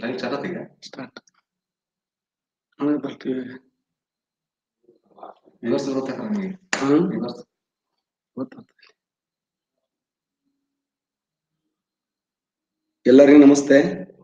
Live ಚಾಲತ್ತೀಗ start ಆಮೇಲೆ ಬರ್ತೀವಿ viewers ಗೊತ್ತಾಗ ನಿಮಗೆ ಹ್ಮ್ ವಿವರ್ಸ್ ಗೊತ್ತಾಗ್ತದೆ ಎಲ್ಲರಿಗೂ ನಮಸ್ತೆ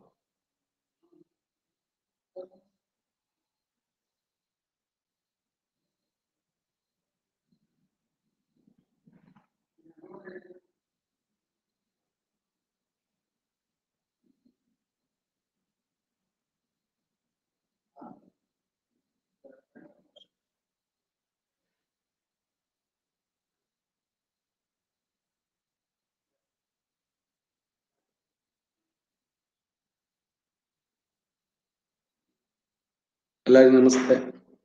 ಎಲ್ಲರಿಗೂ ನಮಸ್ತೆ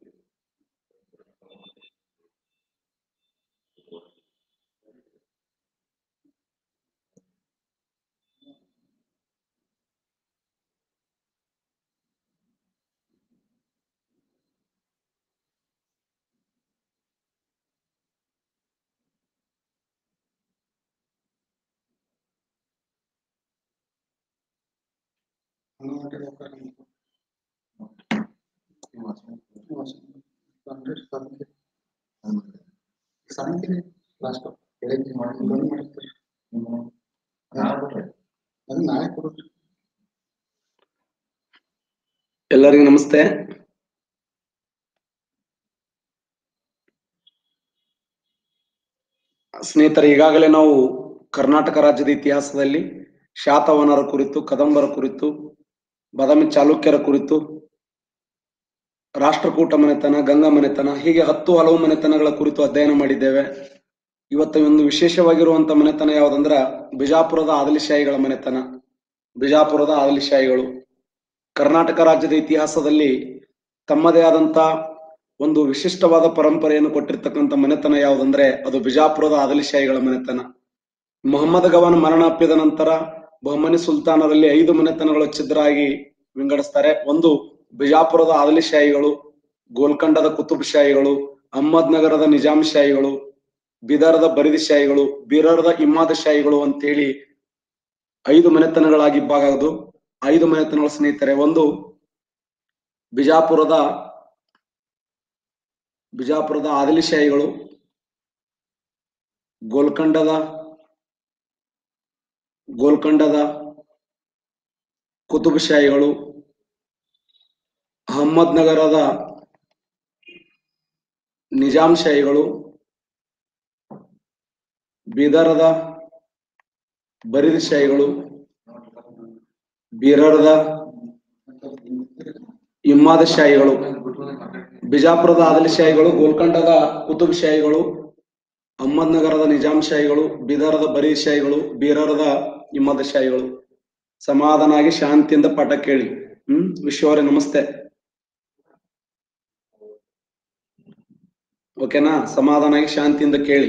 ಲಾಸ್ಟ್ ಬೆಳಗ್ಗೆ ಮಾಡಿ ಬಂದ್ ಮಾಡ್ತಾರೆ ಅದು ನಾಳೆ ಕೊಡುತ್ತೆ ಎಲ್ಲರಿಗೂ ನಮಸ್ತೆ ಸ್ನೇಹಿತರೆ ಈಗಾಗಲೇ ನಾವು ಕರ್ನಾಟಕ ರಾಜ್ಯದ ಇತಿಹಾಸದಲ್ಲಿ ಶಾತವಾಹನರ ಕುರಿತು ಕದಂಬರ ಕುರಿತು ಬಾದಾಮಿ ಚಾಲುಕ್ಯರ ಕುರಿತು ರಾಷ್ಟ್ರಕೂಟ ಮನೆತನ ಗಂಗಾ ಮನೆತನ ಹೀಗೆ ಹತ್ತು ಹಲವು ಮನೆತನಗಳ ಕುರಿತು ಅಧ್ಯಯನ ಮಾಡಿದ್ದೇವೆ ಇವತ್ತು ಒಂದು ವಿಶೇಷವಾಗಿರುವಂತ ಮನೆತನ ಯಾವುದಂದ್ರ ಬಿಜಾಪುರದ ಆದಲಿಶಾಹಿಗಳ ಮನೆತನ ಬಿಜಾಪುರದ ಆದಲಿಶಾಹಿಗಳು ಕರ್ನಾಟಕ ರಾಜ್ಯದ ಇತಿಹಾಸದಲ್ಲಿ ತಮ್ಮದೇ ಆದಂತ ಒಂದು ವಿಶಿಷ್ಟವಾದ ಪರಂಪರೆಯನ್ನು ಕೊಟ್ಟಿರ್ತಕ್ಕಂಥ ಮನೆತನ ಯಾವುದಂದ್ರೆ ಅದು ಬಿಜಾಪುರದ ಆದಲಿಶಾಹಿಗಳ ಮನೆತನ ಮೊಹಮ್ಮದ್ ಗವನ್ ಮರಣ ಅಪ್ಪಿದ ನಂತರ ಬಹುಮನಿ ಸುಲ್ತಾನರಲ್ಲಿ ಐದು ಮನೆತನಗಳು ಛಿದ್ರಾಗಿ ವಿಂಗಡಿಸ್ತಾರೆ ಒಂದು ಬಿಜಾಪುರದ ಆದಲಿಶಾಹಿಗಳು ಗೋಲ್ಕಂಡದ ಕುತುಬ್ ಶಾಹಿಗಳು ಅಹಮದ್ ನಗರದ ನಿಜಾಮ್ ಶಾಹಿಗಳು ಬಿದರದ ಬರಿದಿ ಶಾಹಿಗಳು ಬೀರರದ ಇಮ್ಮಾದ ಶಾಹಿಗಳು ಅಂತೇಳಿ ಐದು ಮನೆತನಗಳಾಗಿ ಇಬ್ಬಾಗ ಅದು ಐದು ಮನೆತನಗಳ ಸ್ನೇಹಿತರೆ ಒಂದು ಬಿಜಾಪುರದ ಬಿಜಾಪುರದ ಆದಿಲಿಶಾಹಿಗಳು ಗೋಲ್ಕಂಡದ ಗೋಲ್ಕಂಡದ ಕುತುಬ್ ಶಾಹಿಗಳು ಅಹಮ್ಮದ್ ನಗರದ ನಿಜಾಮ್ ಶಾಹಿಗಳು ಬೀದರದ ಬರಿದ ಶಾಹಿಗಳು ಬೀರರದ ಇಮ್ಮಾದ ಶಾಹಿಗಳು ಬಿಜಾಪುರದ ಆದಲಿ ಶಾಹಿಗಳು ಗೋಲ್ಕಂಡದ ಕುತುಬ್ ಶಾಹಿಗಳು ಅಹಮದ್ ನಗರದ ನಿಜಾಮ್ ಶಾಹಿಗಳು ಬೀದರದ ಬರೀ ಶಾಹಿಗಳು ಬೀರರದ ಇಮ್ಮದ ಶಾಹಿಗಳು ಸಮಾಧಾನ ಆಗಿ ಶಾಂತಿಯಿಂದ ಪಾಠ ಕೇಳಿ ಹ್ಮ್ ವಿಶ್ವವರೇ ನಮಸ್ತೆ ಓಕೆನಾ ಸಮಾಧಾನ ಆಗಿ ಶಾಂತಿಯಿಂದ ಕೇಳಿ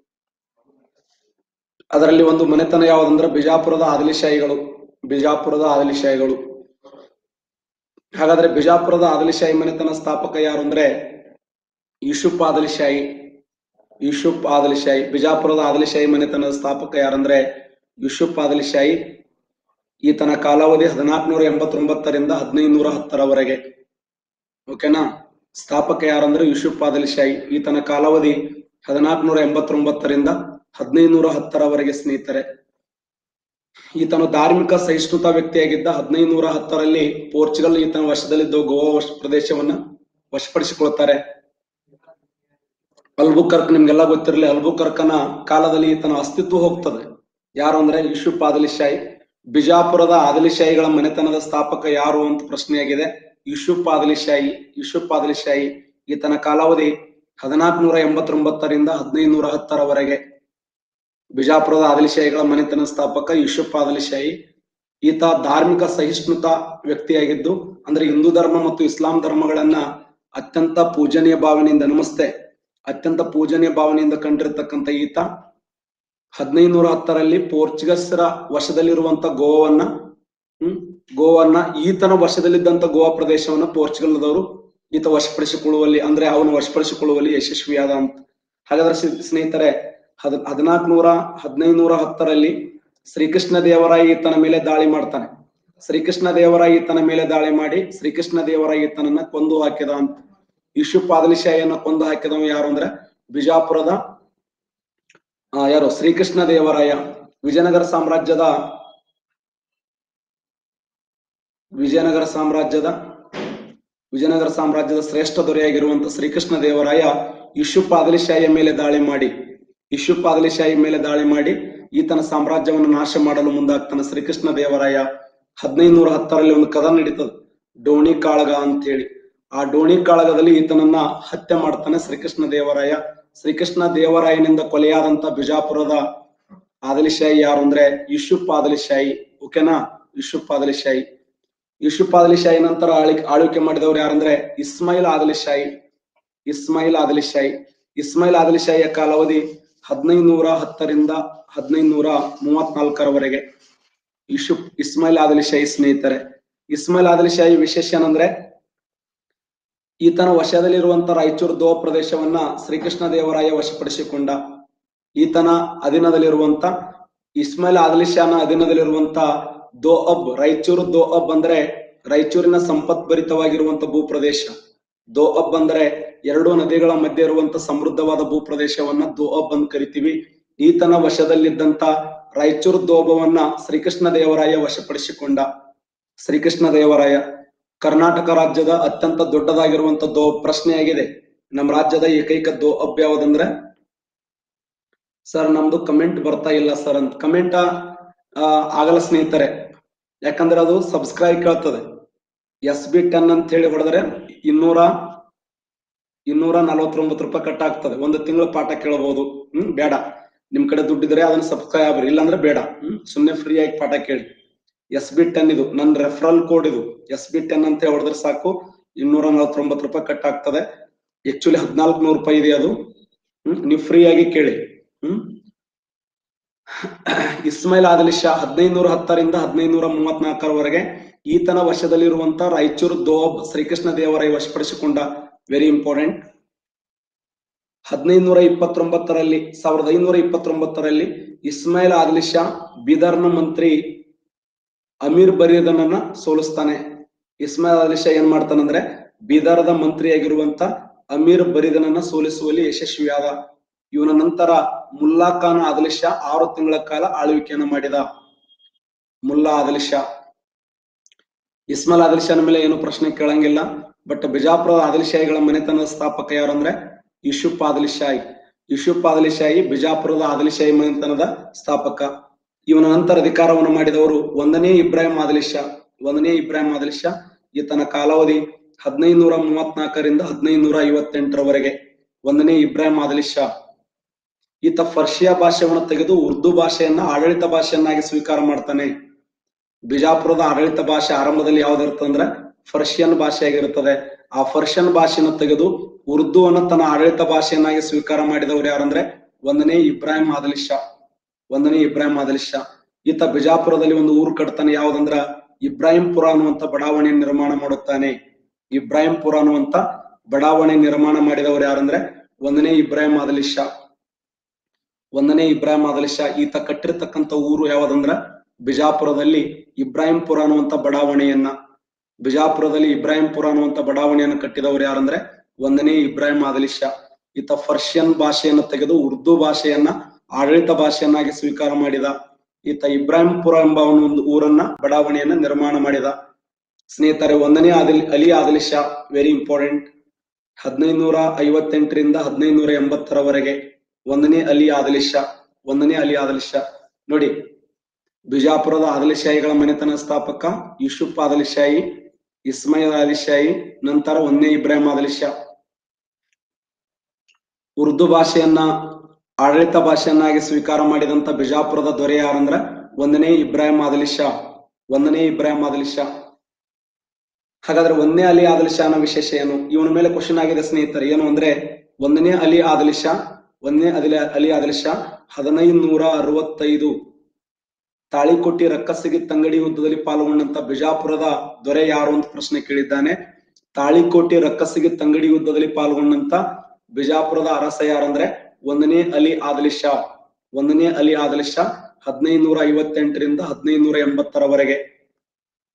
ಅದರಲ್ಲಿ ಒಂದು ಮನೆತನ ಯಾವುದಂದ್ರೆ ಬಿಜಾಪುರದ ಆದಲಿಶಾಹಿಗಳು ಬಿಜಾಪುರದ ಆದಲಿಶಾಹಿಗಳು ಹಾಗಾದ್ರೆ ಬಿಜಾಪುರದ ಆದಲಿಶಾಹಿ ಮನೆತನ ಸ್ಥಾಪಕ ಯಾರು ಅಂದ್ರೆ ಯೂಸುಫ್ ಆದಲಿಶಾಹಿ ಯೂಸುಫ್ ಆದಲಿಶಾಹಿ ಬಿಜಾಪುರದ ಆದಲಿಶಾಹಿ ಮನೆತನದ ಸ್ಥಾಪಕ ಯಾರಂದ್ರೆ ಯೂಸುಫ್ ಆದಲಿಶಾಹಿ ಈತನ ಕಾಲಾವಧಿ ಹದಿನಾಲ್ಕುನೂರ ಎಂಬತ್ತೊಂಬತ್ತರಿಂದ ಹದಿನೈದುನೂರ ಹತ್ತರವರೆಗೆ ಓಕೆನಾ ಸ್ಥಾಪಕ ಯಾರಂದ್ರೆ ಯೂಸುಫ್ ಆದಲಿಶಾಹಿ ಈತನ ಕಾಲಾವಧಿ ಹದಿನಾಲ್ಕುನೂರ ಎಂಬತ್ತೊಂಬತ್ತರಿಂದ ಹದಿನೈದುನೂರ ಹತ್ತರವರೆಗೆ ಸ್ನೇಹಿತರೆ ಈತನು ಧಾರ್ಮಿಕ ಸಹಿಷ್ಣುತಾ ವ್ಯಕ್ತಿಯಾಗಿದ್ದ ಹದಿನೈದುನೂರ ಹತ್ತರಲ್ಲಿ ಪೋರ್ಚುಗಲ್ ಈತನ ವಶದಲ್ಲಿದ್ದ ಗೋವಾ ವಶ ಪ್ರದೇಶವನ್ನ ವಶಪಡಿಸಿಕೊಳ್ತಾರೆ ಅಲ್ಬುಕರ್ಕ್ ನಿಮ್ಗೆಲ್ಲ ಗೊತ್ತಿರಲಿ ಅಲ್ಬುಕರ್ಕನ ಕಾಲದಲ್ಲಿ ಈತನ ಅಸ್ತಿತ್ವ ಹೋಗ್ತದೆ ಯಾರು ಅಂದ್ರೆ ಯೂಸುಫ್ ಆದಿಲಿಶಾಹಿ ಬಿಜಾಪುರದ ಆದಿಲಿಶಾಹಿಗಳ ಮನೆತನದ ಸ್ಥಾಪಕ ಯಾರು ಅಂತ ಪ್ರಶ್ನೆಯಾಗಿದೆ ಯೂಸುಫ್ ಆದಿಲಿಶಾಹಿ ಯೂಸುಫ್ ಆದಿಲಿಶಾಹಿ ಈತನ ಕಾಲಾವಧಿ ಹದಿನಾಲ್ಕುನೂರ ಎಂಬತ್ತೊಂಬತ್ತರಿಂದ ಹದಿನೈದುನೂರ ಹತ್ತರವರೆಗೆ ಬಿಜಾಪುರದ ಆದಿಲಿಶಾಹಿಗಳ ಮನೆತನ ಸ್ಥಾಪಕ ಯೂಸುಫ್ ಆದಿಲಿಶಾಹಿ ಈತ ಧಾರ್ಮಿಕ ಸಹಿಷ್ಣುತಾ ವ್ಯಕ್ತಿಯಾಗಿದ್ದು ಅಂದ್ರೆ ಹಿಂದೂ ಧರ್ಮ ಮತ್ತು ಇಸ್ಲಾಂ ಧರ್ಮಗಳನ್ನ ಅತ್ಯಂತ ಪೂಜನೀಯ ಭಾವನೆಯಿಂದ ನಮಸ್ತೆ ಅತ್ಯಂತ ಪೂಜನೀಯ ಭಾವನೆಯಿಂದ ಕಂಡಿರ್ತಕ್ಕಂಥ ಈತ ಹದಿನೈದುನೂರ ಹತ್ತರಲ್ಲಿ ಪೋರ್ಚುಗಲ್ಸರ ವಶದಲ್ಲಿರುವಂತ ಗೋವನ್ನ ಹ್ಮ್ ಗೋವನ್ನ ಈತನ ವಶದಲ್ಲಿದ್ದಂತ ಗೋವಾ ಪ್ರದೇಶವನ್ನ ಪೋರ್ಚುಗಲ್ದವರು ಈತ ವಶಪಡಿಸಿಕೊಳ್ಳುವಲ್ಲಿ ಅಂದ್ರೆ ಅವನು ವಶಪಡಿಸಿಕೊಳ್ಳುವಲ್ಲಿ ಯಶಸ್ವಿಯಾದ ಅಂತ ಹಾಗಾದ್ರೆ ಸಿ- ಸ್ನೇಹಿತರೆ ಹದ್ ಹದಿನಾಲ್ಕುನೂರ ಹದಿನೈದುನೂರ ಹತ್ತರಲ್ಲಿ ಶ್ರೀಕೃಷ್ಣ ದೇವರಾಯ ಈತನ ಮೇಲೆ ದಾಳಿ ಮಾಡ್ತಾನೆ ಶ್ರೀಕೃಷ್ಣ ದೇವರ ಈತನ ಮೇಲೆ ದಾಳಿ ಮಾಡಿ ಶ್ರೀಕೃಷ್ಣ ದೇವರ ಈತನನ್ನ ಕೊಂದು ಹಾಕಿದ ಅಂತ ಯೂಸುಫ್ ಆದಿಲಿಶಾಹಿಯನ್ನ ಕೊಂದು ಹಾಕಿದವ ಯಾರು ಅಂದ್ರೆ ಬಿಜಾಪುರದ ಆ, ಯಾರು ಶ್ರೀಕೃಷ್ಣ ದೇವರಾಯ ವಿಜಯನಗರ ಸಾಮ್ರಾಜ್ಯದ ವಿಜಯನಗರ ಸಾಮ್ರಾಜ್ಯದ ವಿಜಯನಗರ ಸಾಮ್ರಾಜ್ಯದ ಶ್ರೇಷ್ಠ ದೊರೆಯಾಗಿರುವಂತ ಶ್ರೀಕೃಷ್ಣ ದೇವರಾಯ ಯೂಸುಫ್ ಆದಿಲಿಶಾಹಿಯ ಮೇಲೆ ದಾಳಿ ಮಾಡಿ ಯೂಸುಫ್ ಆದಿಲಿಶಾಹಿ ಮೇಲೆ ದಾಳಿ ಮಾಡಿ ಈತನ ಸಾಮ್ರಾಜ್ಯವನ್ನು ನಾಶ ಮಾಡಲು ಮುಂದಾಗ್ತಾನೆ ಶ್ರೀಕೃಷ್ಣ ದೇವರಾಯ ಹದಿನೈದುನೂರ ಹತ್ತರಲ್ಲಿ ಒಂದು ಕದ ನಡೀತದೆ ಡೋಣಿ ಕಾಳಗ ಅಂತ ಹೇಳಿ ಆ ಡೋಣಿ ಕಾಳಗದಲ್ಲಿ ಈತನನ್ನ ಹತ್ಯೆ ಮಾಡ್ತಾನೆ ಶ್ರೀಕೃಷ್ಣ ದೇವರಾಯ ಶ್ರೀಕೃಷ್ಣ ದೇವರಾಯನಿಂದ ಕೊಲೆಯಾದಂತ ಬಿಜಾಪುರದ ಆದಿಲಿಶಾಹಿ ಯಾರು ಅಂದ್ರೆ ಯೂಸುಫ್ ಆದಿಲಿಶಾಹಿ ಓಕೆನಾ ಯೂಸುಫ್ ಆದಿಲಿಶಾಹಿ ಯೂಸುಫ್ ಆದಿಲಿಶಾಹಿ ನಂತರ ಆಳಿ ಆಳ್ವಿಕೆ ಮಾಡಿದವರು ಯಾರಂದ್ರೆ ಇಸ್ಮಾಯಿಲ್ ಆದಿಲಿಶಾಹಿ ಇಸ್ಮಾಯಿಲ್ ಆದಿಲಿಶಾಹಿ ಇಸ್ಮಾಯಿಲ್ ಆದಿಲಿಶಾಹಿಯ ಕಾಲಾವಧಿ ಹದಿನೈದುನೂರ ಹತ್ತರಿಂದ ಹದಿನೈದುನೂರ ಮೂವತ್ನಾಲ್ಕರವರೆಗೆ ಯೂಸುಫ್ ಇಸ್ಮಾಯಿಲ್ ಆದಿಲಿಶಾಹಿ ಸ್ನೇಹಿತರೆ ಇಸ್ಮಾಯಿಲ್ ಆದಿಲಿಶಾಹಿ ವಿಶೇಷ ಏನಂದ್ರೆ ಈತನ ವಶದಲ್ಲಿರುವಂತ ರಾಯಚೂರು ದೋ ಪ್ರದೇಶವನ್ನ ಶ್ರೀಕೃಷ್ಣ ದೇವರಾಯ ವಶಪಡಿಸಿಕೊಂಡ ಈತನ ಅಧೀನದಲ್ಲಿರುವಂತ ಇಸ್ಮಾಯಿಲ್ ಆದಿಲಿಶಾನ ಅಧೀನದಲ್ಲಿರುವಂತ ದೋ ಅಬ್ ರಾಯಚೂರು ದೋ ಅಬ್ ಅಂದ್ರೆ ರಾಯಚೂರಿನ ಸಂಪತ್ಭರಿತವಾಗಿರುವಂತ ಭೂಪ್ರದೇಶ ದೋ ಅಬ್ ಅಂದ್ರೆ ಎರಡು ನದಿಗಳ ಮಧ್ಯೆ ಇರುವಂತ ಸಮೃದ್ಧವಾದ ಭೂಪ್ರದೇಶವನ್ನ ದೋ ಅಬ್ ಅಂತ ಕರಿತೀವಿ ಈತನ ವಶದಲ್ಲಿದ್ದಂತ ರಾಯಚೂರು ದೋಬವನ್ನ ಶ್ರೀಕೃಷ್ಣ ದೇವರಾಯ ವಶಪಡಿಸಿಕೊಂಡ ಶ್ರೀಕೃಷ್ಣ ದೇವರಾಯ ಕರ್ನಾಟಕ ರಾಜ್ಯದ ಅತ್ಯಂತ ದೊಡ್ಡದಾಗಿರುವಂತ ದೋ ಪ್ರಶ್ನೆಯಾಗಿದೆ ನಮ್ಮ ರಾಜ್ಯದ ಏಕೈಕ ದೋ ಅಬ್ ಯಾವ್ದಂದ್ರೆ ಸರ್ ನಮ್ದು ಕಮೆಂಟ್ ಬರ್ತಾ ಇಲ್ಲ ಸರ್ ಅಂತ ಕಮೆಂಟ್ ಆಗಲ್ಲ ಸ್ನೇಹಿತರೆ ಯಾಕಂದ್ರೆ ಅದು ಸಬ್ಸ್ಕ್ರೈಬ್ ಕೇಳ್ತದೆ ಎಸ್ ಬಿ ಟೆನ್ ಅಂತ ಹೇಳಿ ಹೊಡೆದ್ರೆ ಇನ್ನೂರ ಇನ್ನೂರ ನಲವತ್ತೊಂಬತ್ತು ರೂಪಾಯಿ ಕಟ್ ಆಗ್ತದೆ ಒಂದು ತಿಂಗಳ ಪಾಠ ಕೇಳಬಹುದು ಹ್ಮ್ ಬೇಡ ನಿಮ್ ಕಡೆ ದುಡ್ಡಿದ್ರೆ ಅದನ್ನ ಸಬ್ಸ್ಕ್ರೈಬ್ ಆಗ್ರಿ ಇಲ್ಲಾಂದ್ರೆ ಬೇಡ ಹ್ಮ್ ಸುಮ್ನೆ ಫ್ರೀ ಆಗಿ ಪಾಠ ಕೇಳಿ ಎಸ್ ಬಿ ಟೆನ್ ಇದು ನನ್ನ ರೆಫರಲ್ ಕೋಡ್ ಇದು ಎಸ್ ಬಿ ಟೆನ್ ಅಂತ ಹೊಡೆದ್ರೆ ಸಾಕು ಇನ್ನೂರ ನಲವತ್ತೊಂಬತ್ತು ರೂಪಾಯಿ ಕಟ್ ಆಗ್ತದೆ ಆಕ್ಚುಲಿ ಹದಿನಾಲ್ಕು ನೂರು ರೂಪಾಯಿ ಇದೆ ಅದು ಹ್ಮ್ ನೀವು ಫ್ರೀ ಆಗಿ ಕೇಳಿ ಹ್ಮ್ ಇಸ್ಮಾಯಿಲ್ ಆದಿಲ್ ಶಾ ಹದಿನೈದುನೂರ ಹತ್ತರಿಂದ ಹದಿನೈದುನೂರ ಮೂವತ್ನಾಲ್ಕರವರೆಗೆ ಈತನ ವಶದಲ್ಲಿರುವಂತ ರಾಯಚೂರು ದೋಬ್ ಶ್ರೀಕೃಷ್ಣ ದೇವರಾಯ ವಶಪಡಿಸಿಕೊಂಡ ವೆರಿ ಇಂಪಾರ್ಟೆಂಟ್ ಹದಿನೈದುನೂರ ಇಪ್ಪತ್ತೊಂಬತ್ತರಲ್ಲಿ ಸಾವಿರದ ಐನೂರ ಇಪ್ಪತ್ತೊಂಬತ್ತರಲ್ಲಿ ಇಸ್ಮಾಯಿಲ್ ಆದಿಲ್ ಶಾ ಬೀದರ್ನ ಮಂತ್ರಿ ಅಮೀರ್ ಬರೀದನನ್ನ ಸೋಲಿಸ್ತಾನೆ ಇಸ್ಮಾಯಿಲ್ ಆದಿಲ್ ಶಾ ಏನ್ ಮಾಡ್ತಾನಂದ್ರೆ ಬೀದರ್ದ ಮಂತ್ರಿಯಾಗಿರುವಂತ ಅಮೀರ್ ಬರೀದನನ್ನ ಸೋಲಿಸುವಲ್ಲಿ ಯಶಸ್ವಿಯಾದ ಇವನ ನಂತರ ಮುಲ್ಲಾ ಖಾನ್ ಆದಿಲ್ ಶಾ ಆರು ತಿಂಗಳ ಕಾಲ ಆಳ್ವಿಕೆಯನ್ನು ಮಾಡಿದ ಮುಲ್ಲಾ ಆದಿಲ್ ಶಾ ಇಸ್ಮಾಲ್ ಆದಿಲ್ ಶಾನ ಮೇಲೆ ಏನು ಪ್ರಶ್ನೆ ಕೇಳಂಗಿಲ್ಲ ಬಟ್ ಬಿಜಾಪುರದ ಆದಿಲ್ ಶಾಹಿಗಳ ಮನೆತನದ ಸ್ಥಾಪಕ ಯಾರು ಅಂದ್ರೆ ಯೂಸುಫ್ ಆದಿಲ್ ಶಾಹಿ ಯೂಸುಫ್ ಆದಿಲ್ ಶಾಹಿ ಬಿಜಾಪುರದ ಆದಿಲ್ ಶಾಹಿ ಮನೆತನದ ಸ್ಥಾಪಕ ಇವನ ನಂತರ ಅಧಿಕಾರವನ್ನು ಮಾಡಿದವರು ಒಂದನೇ ಇಬ್ರಾಹಿಂ ಆದಿಲ್ ಶಾ ಒಂದನೇ ಇಬ್ರಾಹಿಂ ಆದಿಲ್ ಶಾ ಈತನ ಕಾಲಾವಧಿ ಹದಿನೈದುನೂರ ಮೂವತ್ನಾಲ್ಕರಿಂದ ಹದಿನೈದುನೂರ ಐವತ್ತೆಂಟರವರೆಗೆ ಒಂದನೇ ಇಬ್ರಾಹಿಂ ಆದಿಲ್ ಶಾ ಈತ ಫರ್ಷಿಯಾ ಭಾಷೆಯನ್ನು ತೆಗೆದು ಉರ್ದು ಭಾಷೆಯನ್ನ ಆಡಳಿತ ಭಾಷೆಯನ್ನಾಗಿ ಸ್ವೀಕಾರ ಮಾಡ್ತಾನೆ ಬಿಜಾಪುರದ ಆಡಳಿತ ಭಾಷೆ ಆರಂಭದಲ್ಲಿ ಯಾವ್ದಿರ್ತಂದ್ರೆ ಫರ್ಷಿಯನ್ ಭಾಷೆಯಾಗಿರುತ್ತದೆ ಆ ಫರ್ಷಿಯನ್ ಭಾಷೆಯನ್ನು ತೆಗೆದು ಉರ್ದುವನ್ನು ತನ್ನ ಆಡಳಿತ ಭಾಷೆಯನ್ನಾಗಿ ಸ್ವೀಕಾರ ಮಾಡಿದವರು ಯಾರಂದ್ರೆ ಒಂದನೇ ಇಬ್ರಾಹಿಂ ಆದಿಲ್ ಶಾ ಒಂದನೇ ಇಬ್ರಾಹಿಂ ಆದಿಲ್ ಶಾ ಈತ ಬಿಜಾಪುರದಲ್ಲಿ ಒಂದು ಊರು ಕಟ್ತಾನೆ ಯಾವ್ದಂದ್ರ ಇಬ್ರಾಹಿಂಪುರ ಅನ್ನುವಂತ ಬಡಾವಣೆ ನಿರ್ಮಾಣ ಮಾಡುತ್ತಾನೆ ಇಬ್ರಾಹಿಂಪುರ ಅನ್ನುವಂತ ಬಡಾವಣೆ ನಿರ್ಮಾಣ ಮಾಡಿದವರು ಯಾರಂದ್ರೆ ಒಂದನೇ ಇಬ್ರಾಹಿಂ ಆದಿಲ್ ಶಾ ಒಂದನೇ ಇಬ್ರಾಹಿಂ ಆದಿಲ್ ಶಾ ಈತ ಕಟ್ಟಿರ್ತಕ್ಕಂತ ಊರು ಯಾವ್ದಂದ್ರ ಬಿಜಾಪುರದಲ್ಲಿ ಇಬ್ರಾಹಿಂಪುರ ಅನ್ನುವಂತ ಬಡಾವಣೆಯನ್ನ ಬಿಜಾಪುರದಲ್ಲಿ ಇಬ್ರಾಹಿಂಪುರ ಅನ್ನುವಂತ ಬಡಾವಣೆಯನ್ನು ಕಟ್ಟಿದವರು ಯಾರಂದ್ರೆ ಒಂದನೇ ಇಬ್ರಾಹಿಂ ಆದಿಲ್ ಶಾ ಈತ ಫರ್ಷಿಯನ್ ಭಾಷೆಯನ್ನು ತೆಗೆದು ಉರ್ದು ಭಾಷೆಯನ್ನ ಆಡಳಿತ ಭಾಷೆಯನ್ನಾಗಿ ಸ್ವೀಕಾರ ಮಾಡಿದ ಈತ ಇಬ್ರಾಹಿಂಪುರ ಎಂಬ ಒಂದು ಊರನ್ನ ಬಡಾವಣೆಯನ್ನ ನಿರ್ಮಾಣ ಮಾಡಿದ ಸ್ನೇಹಿತರೆ ಒಂದನೇ ಆದಿಲ್ ಅಲಿ ಆದಿಲ್ ಶಾ ವೆರಿ ಇಂಪಾರ್ಟೆಂಟ್ ಹದಿನೈದುನೂರ ಐವತ್ತೆಂಟರಿಂದ ಹದಿನೈದುನೂರ ಎಂಬತ್ತರವರೆಗೆ ಒಂದನೇ ಅಲಿ ಆದಿಲ್ ಶಾ ಒಂದನೇ ಅಲಿ ಆದಿಲ್ ಶಾ ನೋಡಿ ಬಿಜಾಪುರದ ಆದಿಲ್ ಶಾಹಿಗಳ ಮನೆತನ ಸ್ಥಾಪಕ ಯೂಸುಫ್ ಆದಿಲ್ ಶಾಹಿ ಇಸ್ಮಾಯಿಲ್ ಆದಿಲ್ ಶಾಹಿ ನಂತರ ಒಂದನೇ ಇಬ್ರಾಹಿಂ ಆದಿಲ್ ಶಾ ಉರ್ದು ಭಾಷೆಯನ್ನ ಆಡಳಿತ ಭಾಷೆಯನ್ನಾಗಿ ಸ್ವೀಕಾರ ಮಾಡಿದಂತ ಬಿಜಾಪುರದ ದೊರೆ ಯಾರಂದ್ರ ಒಂದನೇ ಇಬ್ರಾಹಿಂ ಆದಿಲ್ ಶಾ ಒಂದನೇ ಇಬ್ರಾಹಿಂ ಆದಿಲ್ ಶಾ ಹಾಗಾದ್ರೆ ಒಂದನೇ ಅಲಿ ಆದಿಲ್ ಶಾನ ವಿಶೇಷ ಏನು ಇವನ ಮೇಲೆ ಕ್ವಶನ್ ಆಗಿದೆ ಸ್ನೇಹಿತರೆ ಏನು ಅಂದ್ರೆ ಒಂದನೇ ಅಲಿ ಆದಿಲ್ ಶಾ ಒಂದನೇ ಅಲಿ ಅಲಿ ಆದಿಲ್ ಶಾ ಹದಿನೈದು ನೂರ ಅರವತ್ತೈದು ತಾಳಿಕೊಟ್ಟಿ ರಕ್ಕಸಿಗಿ ತಂಗಡಿ ಯುದ್ಧದಲ್ಲಿ ಪಾಲ್ಗೊಂಡಂತ ಬಿಜಾಪುರದ ದೊರೆ ಯಾರು ಅಂತ ಪ್ರಶ್ನೆ ಕೇಳಿದ್ದಾನೆ ತಾಳಿಕೋಟೆ ರಕ್ಕಸಿಗಿ ತಂಗಡಿ ಯುದ್ಧದಲ್ಲಿ ಪಾಲ್ಗೊಂಡಂತ ಬಿಜಾಪುರದ ಅರಸ ಯಾರಂದ್ರೆ ಒಂದನೇ ಅಲಿ ಆದಿಲ್ ಶಾ ಒಂದನೇ ಅಲಿ ಆದಿಲ್ ಶಾ ಹದಿನೈದು ನೂರ ಐವತ್ತೆಂಟರಿಂದ ಹದಿನೈದು ನೂರ ಎಂಬತ್ತರವರೆಗೆ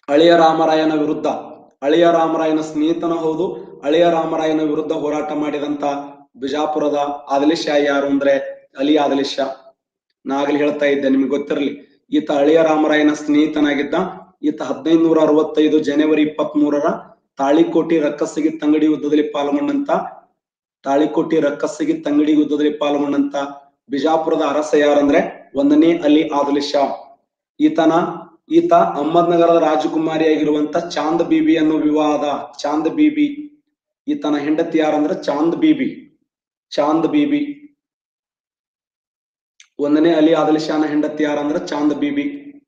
ಅಳಿಯ ರಾಮರಾಯನ ವಿರುದ್ಧ ಅಳಿಯ ರಾಮರಾಯನ ಸ್ನೇಹಿತನ ಹೌದು ಅಳಿಯ ರಾಮರಾಯನ ವಿರುದ್ಧ ಹೋರಾಟ ಮಾಡಿದಂತ ಬಿಜಾಪುರದ ಆದಿಲಿ ಶಾ ಯಾರು ಅಂದ್ರೆ ಅಲಿ ಆದಿಲಿ ಶಾ ನಾ ಆಗ್ಲಿ ಹೇಳ್ತಾ ಇದ್ದೆ ನಿಮ್ಗೆ ಗೊತ್ತಿರಲಿ ಈತ ಅಳಿಯ ರಾಮರಾಯನ ಸ್ನೇಹಿತನಾಗಿದ್ದ ಈತ ಹದಿನೈದು ನೂರ ಅರವತ್ತೈದು ಜನವರಿ ಇಪ್ಪತ್ತ್ ಮೂರರ ತಾಳಿಕೋಟಿ ರಕ್ಕಸಿಗಿ ತಂಗಡಿ ಯುದ್ಧದಲ್ಲಿ ಪಾಲ್ಗೊಂಡಂತ ತಾಳಿಕೋಟಿ ರಕ್ಕಸಿಗಿ ತಂಗಡಿ ಯುದ್ಧದಲ್ಲಿ ಪಾಲ್ಗೊಂಡಂತ ಬಿಜಾಪುರದ ಅರಸ ಯಾರಂದ್ರೆ ಒಂದನೇ ಅಲಿ ಆದಿಲ್ ಶಾ ಈತನ ಈತ ಅಹಮದ್ನಗರದ ರಾಜಕುಮಾರಿಯಾಗಿರುವಂತ ಚಾಂದ್ ಬೀಬಿ ಅನ್ನೋ ವಿವಾದ ಚಾಂದ್ ಬೀಬಿ ಈತನ ಹೆಂಡತಿ ಯಾರಂದ್ರೆ ಚಾಂದ್ ಬೀಬಿ ಚಾಂದ್ ಬೀಬಿ ಒಂದನೇ ಅಲಿ ಆದಿಲ್ ಶಾನ ಹೆಂಡತಿ ಯಾರಂದ್ರ ಚಾಂದ್ ಬೀಬಿ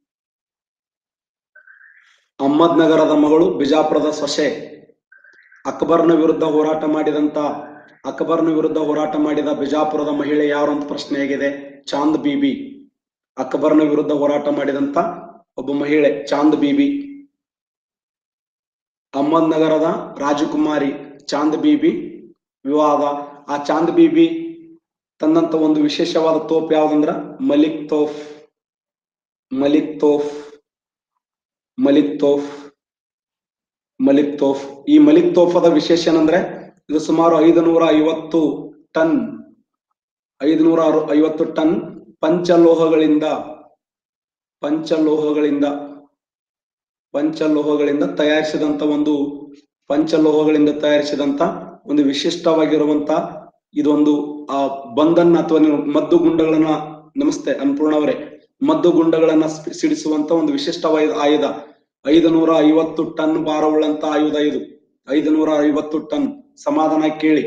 ಅಹಮದ್ ನಗರದ ಮಗಳು ಬಿಜಾಪುರದ ಸೊಸೆ ಅಕ್ಬರ್ನ ವಿರುದ್ಧ ಹೋರಾಟ ಮಾಡಿದಂತ ಅಕ್ಬರ್ನ ವಿರುದ್ಧ ಹೋರಾಟ ಮಾಡಿದ ಬಿಜಾಪುರದ ಮಹಿಳೆ ಯಾರು ಅಂತ ಪ್ರಶ್ನೆ ಆಗಿದೆ ಚಾಂದ್ ಬೀಬಿ ಅಕ್ಬರ್ನ ವಿರುದ್ಧ ಹೋರಾಟ ಮಾಡಿದಂತ ಒಬ್ಬ ಮಹಿಳೆ ಚಾಂದ್ ಬೀಬಿ ಅಹಮದ್ ನಗರದ ರಾಜಕುಮಾರಿ ಚಾಂದ್ ಬೀಬಿ ವಿವಾದ ಆ ಚಾಂದ್ ಬೀಬಿ ತಂದಂತ ಒಂದು ವಿಶೇಷವಾದ ತೋಪ್ ಯಾವ್ದಂದ್ರ ಮಲಿಕ್ ತೋಫ್ ಮಲಿಕ್ ತೋಫ್ ಮಲಿಕ್ ತೋಫ್ ಮಲಿಕ್ ತೋಫ್ ಈ ಮಲಿಕ್ ತೋಫದ ವಿಶೇಷ ಏನಂದ್ರೆ ಇದು ಸುಮಾರು ಐದು ನೂರ ಐವತ್ತು ಟನ್ ಐದು ನೂರ ಐವತ್ತು ಟನ್ ಪಂಚಲೋಹಗಳಿಂದ ಪಂಚಲೋಹಗಳಿಂದ ಪಂಚಲೋಹಗಳಿಂದ ತಯಾರಿಸಿದಂತ ಒಂದು ಪಂಚಲೋಹಗಳಿಂದ ತಯಾರಿಸಿದಂತ ಒಂದು ವಿಶಿಷ್ಟವಾಗಿರುವಂತ ಇದೊಂದು ಆ ಬಂಧನ್ ಅಥವಾ ನೀವು ಮದ್ದು ಗುಂಡಗಳನ್ನ ನಮಸ್ತೆ ಅನ್ನಪೂರ್ಣ ಅವರೇ ಮದ್ದು ಗುಂಡಗಳನ್ನ ಸಿ- ಸಿಡಿಸುವಂತ ಒಂದು ವಿಶಿಷ್ಟವಾದ ಆಯುಧ ಐದು ನೂರ ಐವತ್ತು ಟನ್ ಭಾರವುಳ್ಳಂತ ಆಯುಧ ಇದು ಐದು ನೂರ ಐವತ್ತು ಟನ್ ಸಮಾಧಾನ ಕೇಳಿ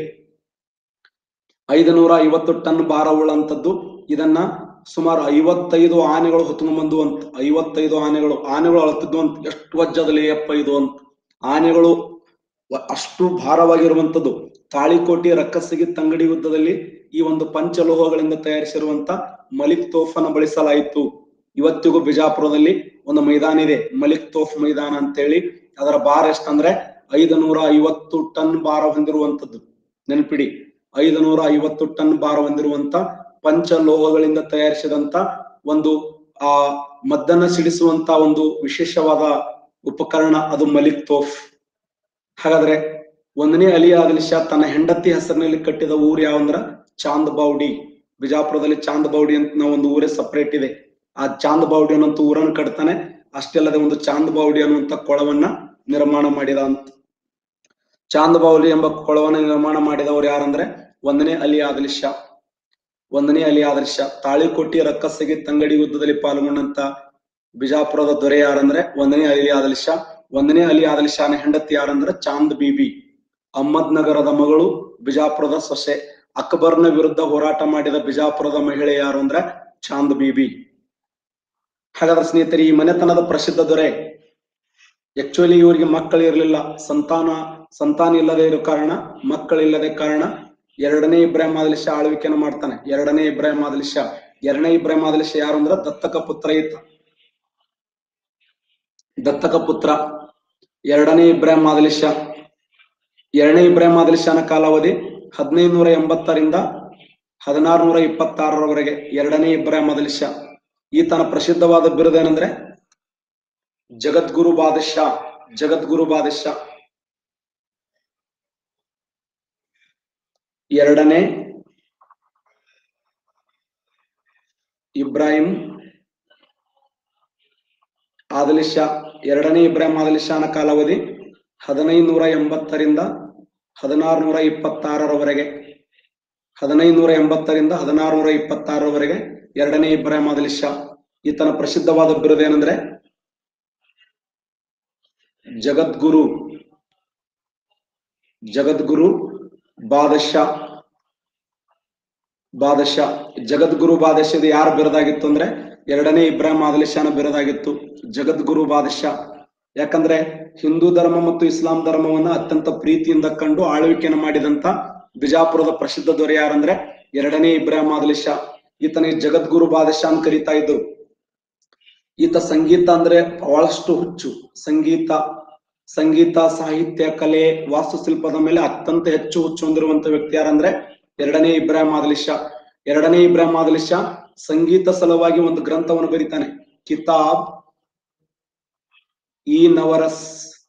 ಐದು ನೂರ ಐವತ್ತು ಟನ್ ಭಾರವುಳ್ಳಂತದ್ದು ಇದನ್ನ ಸುಮಾರು ಐವತ್ತೈದು ಆನೆಗಳು ಹೊತ್ಕೊಂಡ್ ಬಂದು ಅಂತ ಐವತ್ತೈದು ಆನೆಗಳು ಆನೆಗಳು ಅಳತಿದ್ವು ಅಂತ ಎಷ್ಟು ವಜ್ಜದಲ್ಲಿ ಅಪ್ಪ ಇದು ಅಂತ ಆನೆಗಳು ವ- ಅಷ್ಟು ಭಾರವಾಗಿರುವಂತದ್ದು ತಾಳಿಕೋಟೆ ರಕ್ಕಸಿಗಿ ತಂಗಡಿ ಯುದ್ಧದಲ್ಲಿ ಈ ಒಂದು ಪಂಚಲೋಹಗಳಿಂದ ತಯಾರಿಸಿರುವಂತ ಮಲಿಕ್ ತೋಫನ ಬಳಸಲಾಯಿತು ಇವತ್ತಿಗೂ ಬಿಜಾಪುರದಲ್ಲಿ ಒಂದು ಮೈದಾನ ಇದೆ ಮಲಿಕ್ ತೋಫ್ ಮೈದಾನ ಅಂತೇಳಿ ಅದರ ಭಾರ ಎಷ್ಟಂದ್ರೆ ಐದು ನೂರ ಐವತ್ತು ಟನ್ ಭಾರ ಹೊಂದಿರುವಂತದ್ದು ನೆನಪಿಡಿ ಐದು ನೂರ ಐವತ್ತು ಟನ್ ಭಾರ ಹೊಂದಿರುವಂತ ಪಂಚಲೋಹಗಳಿಂದ ತಯಾರಿಸಿದಂತ ಒಂದು ಆ ಮದ್ದನ್ನ ಸಿಡಿಸುವಂತ ಒಂದು ವಿಶೇಷವಾದ ಉಪಕರಣ ಅದು ಮಲಿಕ್ ತೋಫ್ ಹಾಗಾದ್ರೆ ಒಂದನೇ ಅಲಿ ಆದಿಲ್ ಶಾ ತನ್ನ ಹೆಂಡತಿ ಹೆಸರಿನಲ್ಲಿ ಕಟ್ಟಿದ ಊರು ಯಾವಂದ್ರ ಚಾಂದ್ ಬೌಡಿ ಬಿಜಾಪುರದಲ್ಲಿ ಚಾಂದ್ ಬೌಡಿ ಅಂತ ನಾವು ಒಂದು ಊರೇ ಸಪರೇಟ್ ಇದೆ ಆ ಚಾಂದ್ ಬೌಡಿ ಅನ್ನೋಂತ ಊರನ್ನು ಕಟ್ತಾನೆ ಅಷ್ಟೇ ಅಲ್ಲದೆ ಒಂದು ಚಾಂದ್ ಬೌಡಿ ಅನ್ನುವಂತ ಕೊಳವನ್ನ ನಿರ್ಮಾಣ ಮಾಡಿದ ಅಂತ ಚಾಂದ್ ಬೌಲಿ ಎಂಬ ಕೊಳವನ್ನ ನಿರ್ಮಾಣ ಮಾಡಿದವರು ಯಾರಂದ್ರೆ ಒಂದನೇ ಅಲಿ ಆದಿಲ್ ಶಾ ಒಂದನೇ ಅಲಿ ಆದಿಲ್ ಶಾ ತಾಳಿಕೋಟಿ ರಕ್ಕಸಿಗೆ ತಂಗಡಿ ಯುದ್ಧದಲ್ಲಿ ಪಾಲ್ಗೊಂಡಂತ ಬಿಜಾಪುರದ ದೊರೆ ಯಾರಂದ್ರೆ ಒಂದನೇ ಅಲಿ ಆದಿಲ್ ಶಾ ಒಂದನೇ ಅಲಿ ಆದಿಲ್ ಶಾನ ಹೆಂಡತಿ ಯಾರಂದ್ರೆ ಚಾಂದ್ ಬೀಬಿ ಅಹಮದ್ ನಗರದ ಮಗಳು ಬಿಜಾಪುರದ ಸೊಸೆ ಅಕ್ಬರ್ನ ವಿರುದ್ಧ ಹೋರಾಟ ಮಾಡಿದ ಬಿಜಾಪುರದ ಮಹಿಳೆ ಯಾರು ಅಂದ್ರೆ ಚಾಂದ್ ಬೀಬಿ ಹಾಗಾದ್ರೆ ಸ್ನೇಹಿತರೆ ಈ ಮನೆತನದ ಪ್ರಸಿದ್ಧ ದೊರೆ ಆಕ್ಚುಲಿ ಇವರಿಗೆ ಮಕ್ಕಳು ಇರಲಿಲ್ಲ ಸಂತಾನ ಸಂತಾನ ಇಲ್ಲದೆ ಇರೋ ಕಾರಣ ಮಕ್ಕಳಿಲ್ಲದೆ ಕಾರಣ ಎರಡನೇ ಇಬ್ರಾಹಿಂ ಆದಿಲ್ ಶಾ ಆಳ್ವಿಕೆಯನ್ನು ಮಾಡ್ತಾನೆ ಎರಡನೇ ಇಬ್ರಾಹಿಂ ಆದಿಲ್ ಶಾ ಎರಡನೇ ಇಬ್ರಾಹಿಂ ಆದಿಲ್ ಶಾ ಯಾರು ಅಂದ್ರೆ ದತ್ತಕ ಪುತ್ರ ಈತ ದತ್ತಕ ಪುತ್ರ ಎರಡನೇ ಇಬ್ರಾಹಿಂ ಆದಿಲ್ ಶಾ ಎರಡನೇ ಇಬ್ರಾಹಿಂ ಆದಿಲ್ ಶಾನ ಕಾಲಾವಧಿ ಹದಿನೈದು ನೂರ ಎಂಬತ್ತರಿಂದ ಹದಿನಾರು ನೂರ ಇಪ್ಪತ್ತಾರರವರೆಗೆ ಎರಡನೇ ಇಬ್ರಾಹಿಂ ಆದಿಲ್ ಶಾ ಈತನ ಪ್ರಸಿದ್ಧವಾದ ಬಿರುದೇನೆಂದ್ರೆ ಜಗದ್ಗುರು ಬಾದಶಾ ಜಗದ್ಗುರು ಬಾದಶಾ ಎರಡನೇ ಇಬ್ರಾಹಿಂ ಆದಿಲ್ ಶಾ ಎರಡನೇ ಇಬ್ರಾಹಿಂ ಆದಿಲ್ ಶಾನ ಕಾಲಾವಧಿ ಹದಿನೈದು ನೂರ ಎಂಬತ್ತರಿಂದ ಹದಿನಾರು ನೂರ ಇಪ್ಪತ್ತಾರರವರೆಗೆ ಹದಿನೈದು ನೂರ ಎಂಬತ್ತರಿಂದ ಹದಿನಾರು ನೂರ ಇಪ್ಪತ್ತಾರರವರೆಗೆ ಎರಡನೇ ಇಬ್ರಾಹಿಂ ಆದಿಲ್ ಶಾ ಈತನ ಪ್ರಸಿದ್ಧವಾದ ಬಿರುದು ಏನಂದ್ರೆ ಜಗದ್ಗುರು ಜಗದ್ಗುರು ಬಾದಶಾ ಬಾದಶಾ ಜಗದ್ಗುರು ಬಾದಶಾದ ಯಾರ ಬಿರುದಾಗಿತ್ತು ಅಂದ್ರೆ ಎರಡನೇ ಇಬ್ರಾಹಿಂ ಆದಿಲ್ ಶಾನ ಬಿರುದಾಗಿತ್ತು ಜಗದ್ಗುರು ಬಾದಶಾ ಯಾಕಂದ್ರೆ ಹಿಂದೂ ಧರ್ಮ ಮತ್ತು ಇಸ್ಲಾಂ ಧರ್ಮವನ್ನ ಅತ್ಯಂತ ಪ್ರೀತಿಯಿಂದ ಕಂಡು ಆಳ್ವಿಕೆಯನ್ನು ಮಾಡಿದಂತ ಬಿಜಾಪುರದ ಪ್ರಸಿದ್ಧ ದೊರೆ ಯಾರಂದ್ರೆ ಎರಡನೇ ಇಬ್ರಾಹಿಂ ಆದಿಲ್ ಶಾ ಈತನಿಗೆ ಜಗದ್ಗುರು ಬಾದಶಾ ಅಂತ ಕರೀತಾ ಇದ್ರು ಈತ ಸಂಗೀತ ಅಂದ್ರೆ ಬಹಳಷ್ಟು ಹುಚ್ಚು ಸಂಗೀತ ಸಂಗೀತ ಸಾಹಿತ್ಯ ಕಲೆ ವಾಸ್ತುಶಿಲ್ಪದ ಮೇಲೆ ಅತ್ಯಂತ ಹೆಚ್ಚು ಹುಚ್ಚು ಹೊಂದಿರುವಂತ ವ್ಯಕ್ತಿ ಯಾರಂದ್ರೆ ಎರಡನೇ ಇಬ್ರಾಹಿಂ ಆದಿಲ್ ಶಾ ಎರಡನೇ ಇಬ್ರಾಹಿಂ ಆದಿಲ್ ಶಾ ಸಂಗೀತ ಸಲುವಾಗಿ ಒಂದು ಗ್ರಂಥವನ್ನು ಬರೀತಾನೆ ಕಿತಾಬ್ ಈ ನವರಸ್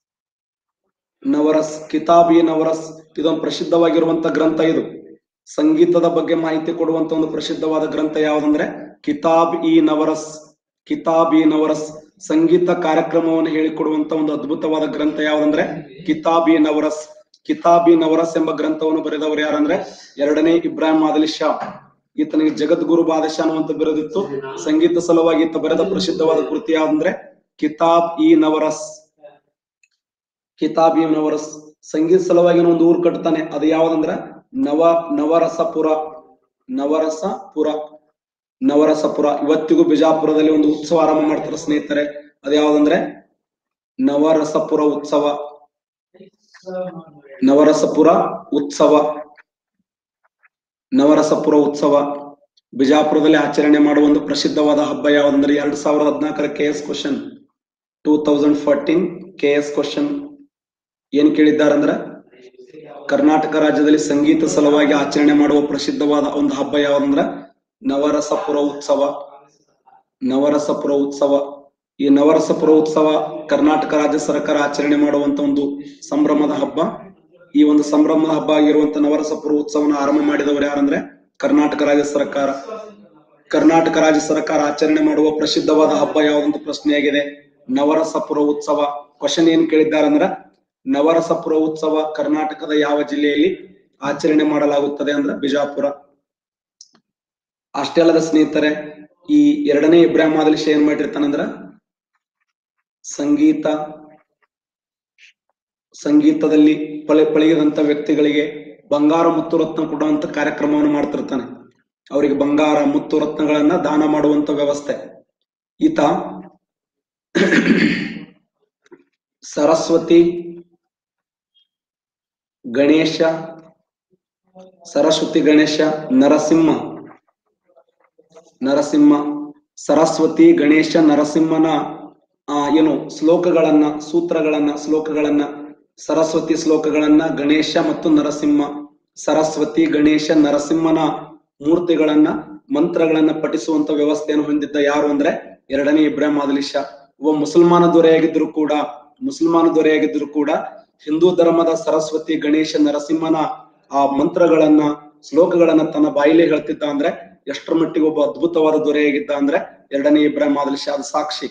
ನವರಸ್ ಕಿತಾಬ್ ಇ ನವರಸ್ ಇದೊಂದು ಪ್ರಸಿದ್ಧವಾಗಿರುವಂತ ಗ್ರಂಥ ಇದು ಸಂಗೀತದ ಬಗ್ಗೆ ಮಾಹಿತಿ ಕೊಡುವಂತ ಒಂದು ಪ್ರಸಿದ್ಧವಾದ ಗ್ರಂಥ ಯಾವುದಂದ್ರೆ ಕಿತಾಬ್ ಇ ನವರಸ್ ಕಿತಾಬ್ ಇ ನವರಸ್ ಸಂಗೀತ ಕಾರ್ಯಕ್ರಮವನ್ನು ಹೇಳಿಕೊಡುವಂತ ಒಂದು ಅದ್ಭುತವಾದ ಗ್ರಂಥ ಯಾವುದಂದ್ರೆ ಕಿತಾಬ್ ಇ ನವರಸ್ ಕಿತಾಬ್ ಇ ನವರಸ್ ಎಂಬ ಗ್ರಂಥವನ್ನು ಬರೆದವರು ಯಾರಂದ್ರೆ ಎರಡನೇ ಇಬ್ರಾಹಿಂ ಆದಿಲ್ ಶಾ ಈತನಿಗೆ ಜಗದ್ಗುರು ಬಾದಶಾ ಅನ್ನುವಂತ ಬಿರುದಿತ್ತು ಸಂಗೀತ ಸಲುವಾಗಿ ಈತ ಬರೆದ ಪ್ರಸಿದ್ಧವಾದ ಕೃತಿ ಯಾವ್ದಂದ್ರೆ ಕಿತಾಬ್ ಇ ನವರಸ್ ಕಿತಾಬ್ ಇ ನವರಸ್ ಸಂಗೀತ ಸಲುವಾಗಿ ಒಂದು ಊರು ಕಟ್ತಾನೆ ಅದು ಯಾವ್ದಂದ್ರ ನವ ನವರಸಪುರ ನವರಸಪುರ ನವರಸಪುರ ಇವತ್ತಿಗೂ ಬಿಜಾಪುರದಲ್ಲಿ ಒಂದು ಉತ್ಸವ ಆರಂಭ ಮಾಡ್ತಾರೆ ಸ್ನೇಹಿತರೆ ಅದು ಯಾವ್ದಂದ್ರೆ ನವರಸಪುರ ಉತ್ಸವ ನವರಸಪುರ ಉತ್ಸವ ನವರಸಪುರ ಉತ್ಸವ ಬಿಜಾಪುರದಲ್ಲಿ ಆಚರಣೆ ಮಾಡುವ ಒಂದು ಪ್ರಸಿದ್ಧವಾದ ಹಬ್ಬ ಯಾವ್ದಂದ್ರೆ ಎರಡ್ ಸಾವಿರದ ಹದಿನಾಲ್ಕರ K S question two thousand fourteen K S question ಏನ್ ಕೇಳಿದ್ದಾರಂದ್ರ ಕರ್ನಾಟಕ ರಾಜ್ಯದಲ್ಲಿ ಸಂಗೀತ ಸಲುವಾಗಿ ಆಚರಣೆ ಮಾಡುವ ಪ್ರಸಿದ್ಧವಾದ ಒಂದು ಹಬ್ಬ ಯಾವ್ದಂದ್ರ ನವರಸಪುರ ಉತ್ಸವ ನವರಸಪುರ ಉತ್ಸವ ಈ ನವರಸಪುರ ಉತ್ಸವ ಕರ್ನಾಟಕ ರಾಜ್ಯ ಸರ್ಕಾರ ಆಚರಣೆ ಮಾಡುವಂತ ಒಂದು ಸಂಭ್ರಮದ ಹಬ್ಬ ಈ ಒಂದು ಸಂಭ್ರಮದ ಹಬ್ಬ ಆಗಿರುವಂತ ನವರಸಪುರ ಉತ್ಸವನ ಆರಂಭ ಮಾಡಿದವರು ಯಾರಂದ್ರೆ ಕರ್ನಾಟಕ ರಾಜ್ಯ ಸರ್ಕಾರ ಕರ್ನಾಟಕ ರಾಜ್ಯ ಸರ್ಕಾರ ಆಚರಣೆ ಮಾಡುವ ಪ್ರಸಿದ್ಧವಾದ ಹಬ್ಬ ಯಾವುದಂತ ಪ್ರಶ್ನೆಯಾಗಿದೆ ನವರಸಪುರ ಉತ್ಸವ ಕ್ವಶನ್ ಏನ್ ಕೇಳಿದ್ದಾರಂದ್ರ ನವರಸಪುರ ಉತ್ಸವ ಕರ್ನಾಟಕದ ಯಾವ ಜಿಲ್ಲೆಯಲ್ಲಿ ಆಚರಣೆ ಮಾಡಲಾಗುತ್ತದೆ ಅಂದ್ರೆ ಬಿಜಾಪುರ ಅಷ್ಟೇ ಅಲ್ಲದ ಸ್ನೇಹಿತರೆ ಈ ಎರಡನೇ ಇಬ್ರಾಹಿಂ ಆದಿಲ್ ಶಾ ಏನ್ ಮಾಡಿರ್ತಾನಂದ್ರ ಸಂಗೀತ ಸಂಗೀತದಲ್ಲಿ ಪಳೆ ಪಳೆಯದಂತ ವ್ಯಕ್ತಿಗಳಿಗೆ ಬಂಗಾರ ಮುತ್ತು ರತ್ನ ಕೊಡುವಂತ ಕಾರ್ಯಕ್ರಮವನ್ನು ಮಾಡ್ತಿರ್ತಾನೆ ಅವರಿಗೆ ಬಂಗಾರ ಮುತ್ತು ರತ್ನಗಳನ್ನ ದಾನ ಮಾಡುವಂತ ವ್ಯವಸ್ಥೆ ಈತ ಸರಸ್ವತಿ ಗಣೇಶ ಸರಸ್ವತಿ ಗಣೇಶ ನರಸಿಂಹ ನರಸಿಂಹ ಸರಸ್ವತಿ ಗಣೇಶ ನರಸಿಂಹನ ಆ ಏನು ಶ್ಲೋಕಗಳನ್ನ ಸೂತ್ರಗಳನ್ನ ಶ್ಲೋಕಗಳನ್ನ ಸರಸ್ವತಿ ಶ್ಲೋಕಗಳನ್ನ ಗಣೇಶ ಮತ್ತು ನರಸಿಂಹ ಸರಸ್ವತಿ ಗಣೇಶ ನರಸಿಂಹನ ಮೂರ್ತಿಗಳನ್ನ ಮಂತ್ರಗಳನ್ನ ಪಠಿಸುವಂತ ವ್ಯವಸ್ಥೆಯನ್ನು ಹೊಂದಿದ್ದ ಯಾರು ಅಂದ್ರೆ ಎರಡನೇ ಇಬ್ರಾಹಿಂ ಆದಿಲ್ ಶಾ ಒಬ್ಬ ಮುಸಲ್ಮಾನ ದೊರೆಯಾಗಿದ್ರು ಕೂಡ ಮುಸಲ್ಮಾನ ದೊರೆಯಾಗಿದ್ರು ಕೂಡ ಹಿಂದೂ ಧರ್ಮದ ಸರಸ್ವತಿ ಗಣೇಶ ನರಸಿಂಹನ ಆ ಮಂತ್ರಗಳನ್ನ ಶ್ಲೋಕಗಳನ್ನ ತನ್ನ ಬಾಯಿಲೆ ಹೇಳ್ತಿದ್ದ ಅಂದ್ರೆ ಎಷ್ಟರ ಮಟ್ಟಿಗೆ ಒಬ್ಬ ಅದ್ಭುತವಾದ ದೊರೆಯಾಗಿದ್ದ ಅಂದ್ರೆ ಎರಡನೇ ಇಬ್ರಾಹಿಂ ಆದಿಲ್ ಶಾ ಅದು ಸಾಕ್ಷಿ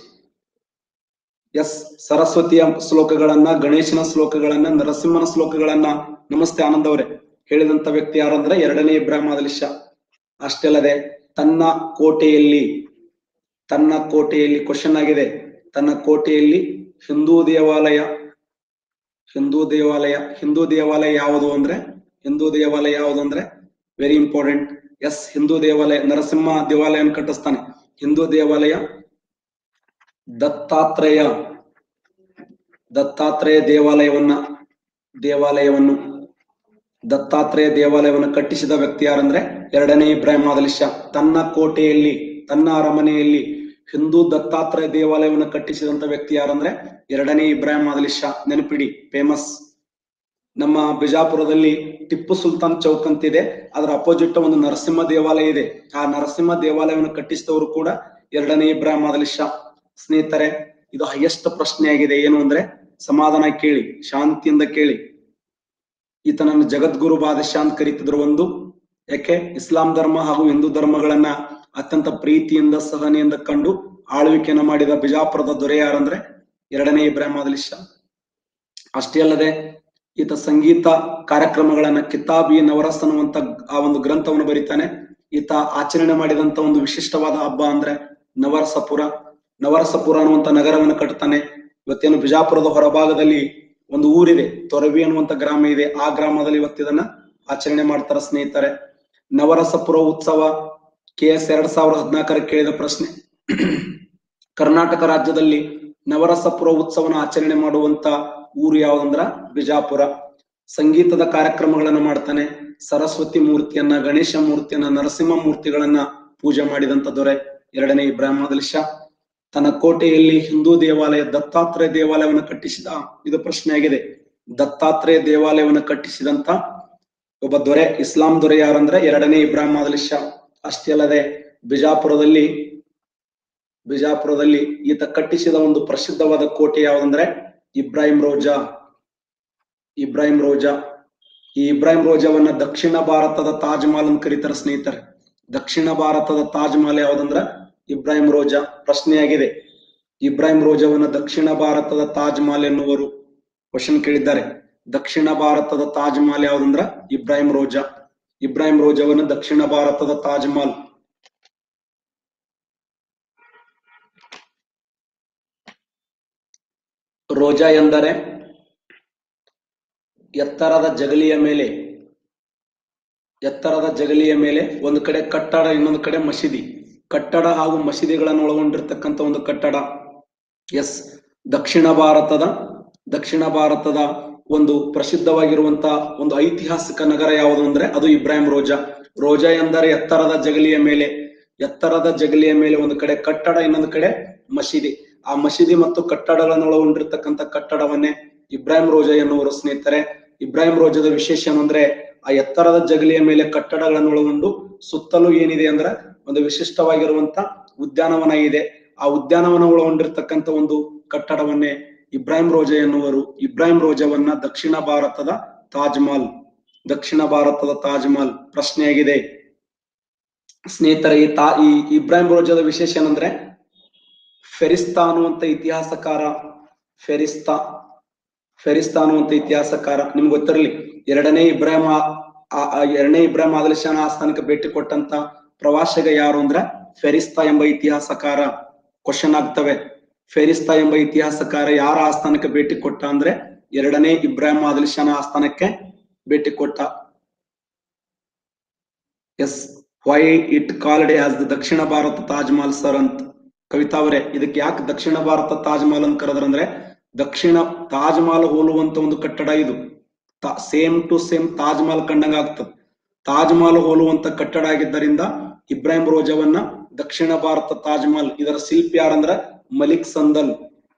ಎಸ್ ಸರಸ್ವತಿಯ ಶ್ಲೋಕಗಳನ್ನ ಗಣೇಶನ ಶ್ಲೋಕಗಳನ್ನ ನರಸಿಂಹನ ಶ್ಲೋಕಗಳನ್ನ ನಮಸ್ತೆ ಆನಂದ್ ಅವರೇ ಹೇಳಿದಂತ ವ್ಯಕ್ತಿ ಯಾರಂದ್ರೆ ಎರಡನೇ ಇಬ್ರಾಹಿಂ ಆದಿಲ್ ಶಾ ಅಷ್ಟೇ ಅಲ್ಲದೆ ತನ್ನ ಕೋಟೆಯಲ್ಲಿ ತನ್ನ ಕೋಟೆಯಲ್ಲಿ ಕ್ವಶನ್ ಆಗಿದೆ ತನ್ನ ಕೋಟೆಯಲ್ಲಿ ಹಿಂದೂ ದೇವಾಲಯ ಹಿಂದೂ ದೇವಾಲಯ ಹಿಂದೂ ದೇವಾಲಯ ಯಾವುದು ಅಂದ್ರೆ ಹಿಂದೂ ದೇವಾಲಯ ಯಾವುದು ಅಂದ್ರೆ ವೆರಿ ಇಂಪಾರ್ಟೆಂಟ್ ಎಸ್ ಹಿಂದೂ ದೇವಾಲಯ ನರಸಿಂಹ ದೇವಾಲಯವನ್ನು ಕಟ್ಟಿಸ್ತಾನೆ ಹಿಂದೂ ದೇವಾಲಯ ದತ್ತಾತ್ರೇಯ ದತ್ತಾತ್ರೇಯ ದೇವಾಲಯವನ್ನ ದೇವಾಲಯವನ್ನು ದತ್ತಾತ್ರೇಯ ದೇವಾಲಯವನ್ನು ಕಟ್ಟಿಸಿದ ವ್ಯಕ್ತಿ ಯಾರಂದ್ರೆ ಎರಡನೇ ಇಬ್ರಾಹಿಂ ಆದಿಲ್ ಶಾ ತನ್ನ ಕೋಟೆಯಲ್ಲಿ ತನ್ನ ಅರಮನೆಯಲ್ಲಿ ಹಿಂದೂ ದತ್ತಾತ್ರೇಯ ದೇವಾಲಯವನ್ನು ಕಟ್ಟಿಸಿದಂತ ವ್ಯಕ್ತಿ ಯಾರಂದ್ರೆ ಎರಡನೇ ಇಬ್ರಾಹಿಂ ಆದಿಲ್ ಶಾ ನೆನಪಿಡಿ ಫೇಮಸ್ ನಮ್ಮ ಬಿಜಾಪುರದಲ್ಲಿ ಟಿಪ್ಪು ಸುಲ್ತಾನ್ ಚೌಕ್ ಅಂತಿದೆ ಅದರ ಅಪೋಸಿಟ್ ಒಂದು ನರಸಿಂಹ ದೇವಾಲಯ ಇದೆ ಆ ನರಸಿಂಹ ದೇವಾಲಯವನ್ನು ಕಟ್ಟಿಸಿದವರು ಕೂಡ ಎರಡನೇ ಇಬ್ರಾಹಿಂ ಆದಿಲ್ ಶಾ ಸ್ನೇಹಿತರೆ ಇದು ಹೈಯೆಸ್ಟ್ ಪ್ರಶ್ನೆ ಆಗಿದೆ ಏನು ಅಂದ್ರೆ ಸಮಾಧಾನ ಕೇಳಿ ಶಾಂತಿಯಿಂದ ಕೇಳಿ ಈತನನ್ನು ಜಗದ್ಗುರು ಬಾದಶಾ ಅಂತ ಕರೀತಿದ್ರು ಒಂದು ಯಾಕೆ ಇಸ್ಲಾಂ ಧರ್ಮ ಹಾಗೂ ಹಿಂದೂ ಧರ್ಮಗಳನ್ನ ಅತ್ಯಂತ ಪ್ರೀತಿಯಿಂದ ಸಹನೆಯಿಂದ ಕಂಡು ಆಳ್ವಿಕೆಯನ್ನ ಮಾಡಿದ ಬಿಜಾಪುರದ ದೊರೆ ಯಾರಂದ್ರೆ ಎರಡನೇ ಇಬ್ರಾಹಿಂ ಆದಿಲ್ ಶಾ ಅಷ್ಟೇ ಅಲ್ಲದೆ ಈತ ಸಂಗೀತ ಕಾರ್ಯಕ್ರಮಗಳನ್ನ ಕಿತಾಬಿ ನವರಸ್ ಅನ್ನುವಂತ ಆ ಒಂದು ಗ್ರಂಥವನ್ನು ಬರೀತಾನೆ ಈತ ಆಚರಣೆ ಮಾಡಿದಂತ ಒಂದು ವಿಶಿಷ್ಟವಾದ ಹಬ್ಬ ಅಂದ್ರೆ ನವರಸಪುರ ನವರಸಪುರ ಅನ್ನುವಂತ ನಗರವನ್ನು ಕಟ್ತಾನೆ ಇವತ್ತೇನು ಬಿಜಾಪುರದ ಹೊರಭಾಗದಲ್ಲಿ ಒಂದು ಊರಿದೆ ತೊರವಿ ಅನ್ನುವಂತ ಗ್ರಾಮ ಇದೆ ಆ ಗ್ರಾಮದಲ್ಲಿ ಇವತ್ತಿದನ್ನ ಆಚರಣೆ ಮಾಡ್ತಾರ ಸ್ನೇಹಿತರೆ ನವರಸಪುರ ಉತ್ಸವ ಕೆ ಎಸ್ ಎರಡ್ ಸಾವಿರದ ಹದಿನಾಲ್ಕರ ಕೇಳಿದ ಪ್ರಶ್ನೆ ಕರ್ನಾಟಕ ರಾಜ್ಯದಲ್ಲಿ ನವರಸಪುರ ಉತ್ಸವನ ಆಚರಣೆ ಮಾಡುವಂತ ಊರು ಯಾವ್ದಂದ್ರ ಬಿಜಾಪುರ ಸಂಗೀತದ ಕಾರ್ಯಕ್ರಮಗಳನ್ನ ಮಾಡ್ತಾನೆ ಸರಸ್ವತಿ ಮೂರ್ತಿಯನ್ನ ಗಣೇಶ ಮೂರ್ತಿಯನ್ನ ನರಸಿಂಹ ಮೂರ್ತಿಗಳನ್ನ ಪೂಜೆ ಮಾಡಿದಂತ ದೊರೆ ಎರಡನೇ ಇಬ್ರಾಹಿಂ ಆದಿಲ್ ಶಾ ತನ್ನ ಕೋಟೆಯಲ್ಲಿ ಹಿಂದೂ ದೇವಾಲಯ ದತ್ತಾತ್ರೇಯ ದೇವಾಲಯವನ್ನು ಕಟ್ಟಿಸಿದ ಇದು ಪ್ರಶ್ನೆ ಆಗಿದೆ ದತ್ತಾತ್ರೇಯ ದೇವಾಲಯವನ್ನು ಕಟ್ಟಿಸಿದಂತ ಒಬ್ಬ ದೊರೆ ಇಸ್ಲಾಂ ದೊರೆ ಯಾರಂದ್ರೆ ಎರಡನೇ ಇಬ್ರಾಹಿಂ ಆದಿಲ್ ಶಾ ಅಷ್ಟೇ ಅಲ್ಲದೆ ಬಿಜಾಪುರದಲ್ಲಿ ಬಿಜಾಪುರದಲ್ಲಿ ಈತ ಕಟ್ಟಿಸಿದ ಒಂದು ಪ್ರಸಿದ್ಧವಾದ ಕೋಟೆ ಯಾವುದಂದ್ರೆ ಇಬ್ರಾಹಿಂ ರೋಜಾ ಇಬ್ರಾಹಿಂ ರೋಜಾ ಈ ಇಬ್ರಾಹಿಂ ರೋಜಾವನ್ನ ದಕ್ಷಿಣ ಭಾರತದ ತಾಜ್ ಮಹಲ್ ಅಂತ ಕರೀತಾರೆ ಸ್ನೇಹಿತರೆ ದಕ್ಷಿಣ ಭಾರತದ ತಾಜ್ ಮಹಲ್ ಯಾವ್ದಂದ್ರ ಇಬ್ರಾಹಿಂ ರೋಜಾ ಪ್ರಶ್ನೆಯಾಗಿದೆ ಇಬ್ರಾಹಿಂ ರೋಜಾವನ್ನ ದಕ್ಷಿಣ ಭಾರತದ ತಾಜ್ ಮಹಲ್ ಎನ್ನುವರು ಕ್ವಶನ್ ಕೇಳಿದ್ದಾರೆ ದಕ್ಷಿಣ ಭಾರತದ ತಾಜ್ ಮಹಲ್ ಯಾವ್ದಂದ್ರ ಇಬ್ರಾಹಿಂ ರೋಜಾ ಇಬ್ರಾಹಿಂ ರೋಜಾವನ್ನ ದಕ್ಷಿಣ ಭಾರತದ ತಾಜ್ ಮಹಲ್ ರೋಜಾ ಎಂದರೆ ಎತ್ತರದ ಜಗಲಿಯ ಮೇಲೆ ಎತ್ತರದ ಜಗಲಿಯ ಮೇಲೆ ಒಂದು ಕಡೆ ಕಟ್ಟಡ ಇನ್ನೊಂದು ಕಡೆ ಮಸೀದಿ ಕಟ್ಟಡ ಹಾಗೂ ಮಸೀದಿಗಳನ್ನು ಒಳಗೊಂಡಿರ್ತಕ್ಕಂಥ ಒಂದು ಕಟ್ಟಡ ಎಸ್ ದಕ್ಷಿಣ ಭಾರತದ ದಕ್ಷಿಣ ಭಾರತದ ಒಂದು ಪ್ರಸಿದ್ಧವಾಗಿರುವಂತ ಒಂದು ಐತಿಹಾಸಿಕ ನಗರ ಯಾವುದು ಅಂದ್ರೆ ಅದು ಇಬ್ರಾಹಿಂ ರೋಜಾ ರೋಜಾ ಎಂದರೆ ಎತ್ತರದ ಜಗಲಿಯ ಮೇಲೆ ಎತ್ತರದ ಜಗಲಿಯ ಮೇಲೆ ಒಂದು ಕಡೆ ಕಟ್ಟಡ ಇನ್ನೊಂದು ಕಡೆ ಮಸೀದಿ ಆ ಮಸೀದಿ ಮತ್ತು ಕಟ್ಟಡಗಳನ್ನು ಒಳಗೊಂಡಿರ್ತಕ್ಕಂಥ ಕಟ್ಟಡವನ್ನೇ ಇಬ್ರಾಹಿಂ ರೋಜಾ ಎನ್ನುವರು ಸ್ನೇಹಿತರೆ ಇಬ್ರಾಹಿಂ ರೋಜಾದ ವಿಶೇಷ ಏನಂದ್ರೆ ಆ ಎತ್ತರದ ಜಗಲಿಯ ಮೇಲೆ ಕಟ್ಟಡಗಳನ್ನು ಒಳಗೊಂಡು ಸುತ್ತಲೂ ಏನಿದೆ ಅಂದ್ರೆ ಒಂದು ವಿಶಿಷ್ಟವಾಗಿರುವಂತ ಉದ್ಯಾನವನ ಇದೆ ಆ ಉದ್ಯಾನವನ ಒಳಗೊಂಡಿರ್ತಕ್ಕಂಥ ಒಂದು ಕಟ್ಟಡವನ್ನೇ ಇಬ್ರಾಹಿಂ ರೋಜಾ ಎನ್ನುವರು ಇಬ್ರಾಹಿಂ ರೋಜಾವನ್ನ ದಕ್ಷಿಣ ಭಾರತದ ತಾಜ್ ಮಹಲ್ ದಕ್ಷಿಣ ಭಾರತದ ತಾಜ್ ಮಹಲ್ ಪ್ರಶ್ನೆಯಾಗಿದೆ ಸ್ನೇಹಿತರೆ ಈ ತಾ ಈ ಇಬ್ರಾಹಿಂ ರೋಜಾದ ವಿಶೇಷ ಏನಂದ್ರೆ ಫೆರಿಸ್ತಾ ಅನ್ನುವಂತ ಇತಿಹಾಸಕಾರ ಫೆರಿಸ್ತಾ ಫೆರಿಸ್ತಾ ಅನ್ನುವಂತ ಇತಿಹಾಸಕಾರ ನಿಮ್ಗೆ ಗೊತ್ತಿರಲಿ ಎರಡನೇ ಇಬ್ರಾಹಿಂ ಆ- ಆ- ಆ ಎರಡನೇ ಇಬ್ರಾಹಿಂ ಆದಿಲ್ ಶಾನ ಆಸ್ಥಾನಕ್ಕೆ ಭೇಟಿ ಕೊಟ್ಟಂತ ಪ್ರವಾಸಿಗ ಯಾರು ಅಂದ್ರೆ ಫೆರಿಸ್ತಾ ಎಂಬ ಇತಿಹಾಸಕಾರ ಕ್ವಶನ್ ಆಗ್ತವೆ ಫೆರಿಸ್ತಾ ಎಂಬ ಇತಿಹಾಸಕಾರ ಯಾರ ಆಸ್ಥಾನಕ್ಕೆ ಭೇಟಿ ಕೊಟ್ಟ ಅಂದ್ರೆ ಎರಡನೇ ಇಬ್ರಾಹಿಂ ಆದಿಲ್ ಶಾನ ಆಸ್ಥಾನಕ್ಕೆ ಭೇಟಿ ಕೊಟ್ಟ yes why it called as the ದಕ್ಷಿಣ ಭಾರತ ತಾಜ್ ಮಹಲ್ ಸರ್ ಅಂತ ಕವಿತಾ ಅವರೇ ಇದಕ್ಕೆ ಯಾಕೆ ದಕ್ಷಿಣ ಭಾರತ ತಾಜ್ ಮಹಲ್ ಅಂತ ಕರೆದ್ರಂದ್ರೆ ದಕ್ಷಿಣ ತಾಜ್ ಮಹಲ್ ಹೋಲುವಂತ ಒಂದು ಕಟ್ಟಡ ಇದು same to same Taj Mahal ಕಂಡಂಗ ಆಗ್ತದೆ ತಾಜ್ ಮಹಲ್ ಹೋಲುವಂತ ಕಟ್ಟಡ ಆಗಿದ್ದರಿಂದ ಇಬ್ರಾಹಿಂ ರೋಜಾವನ್ನ ದಕ್ಷಿಣ ಭಾರತ ತಾಜ್ ಮಹಲ್ ಇದರ ಶಿಲ್ಪಿ ಯಾರಂದ್ರ ಮಲಿಕ್ ಸಂದಲ್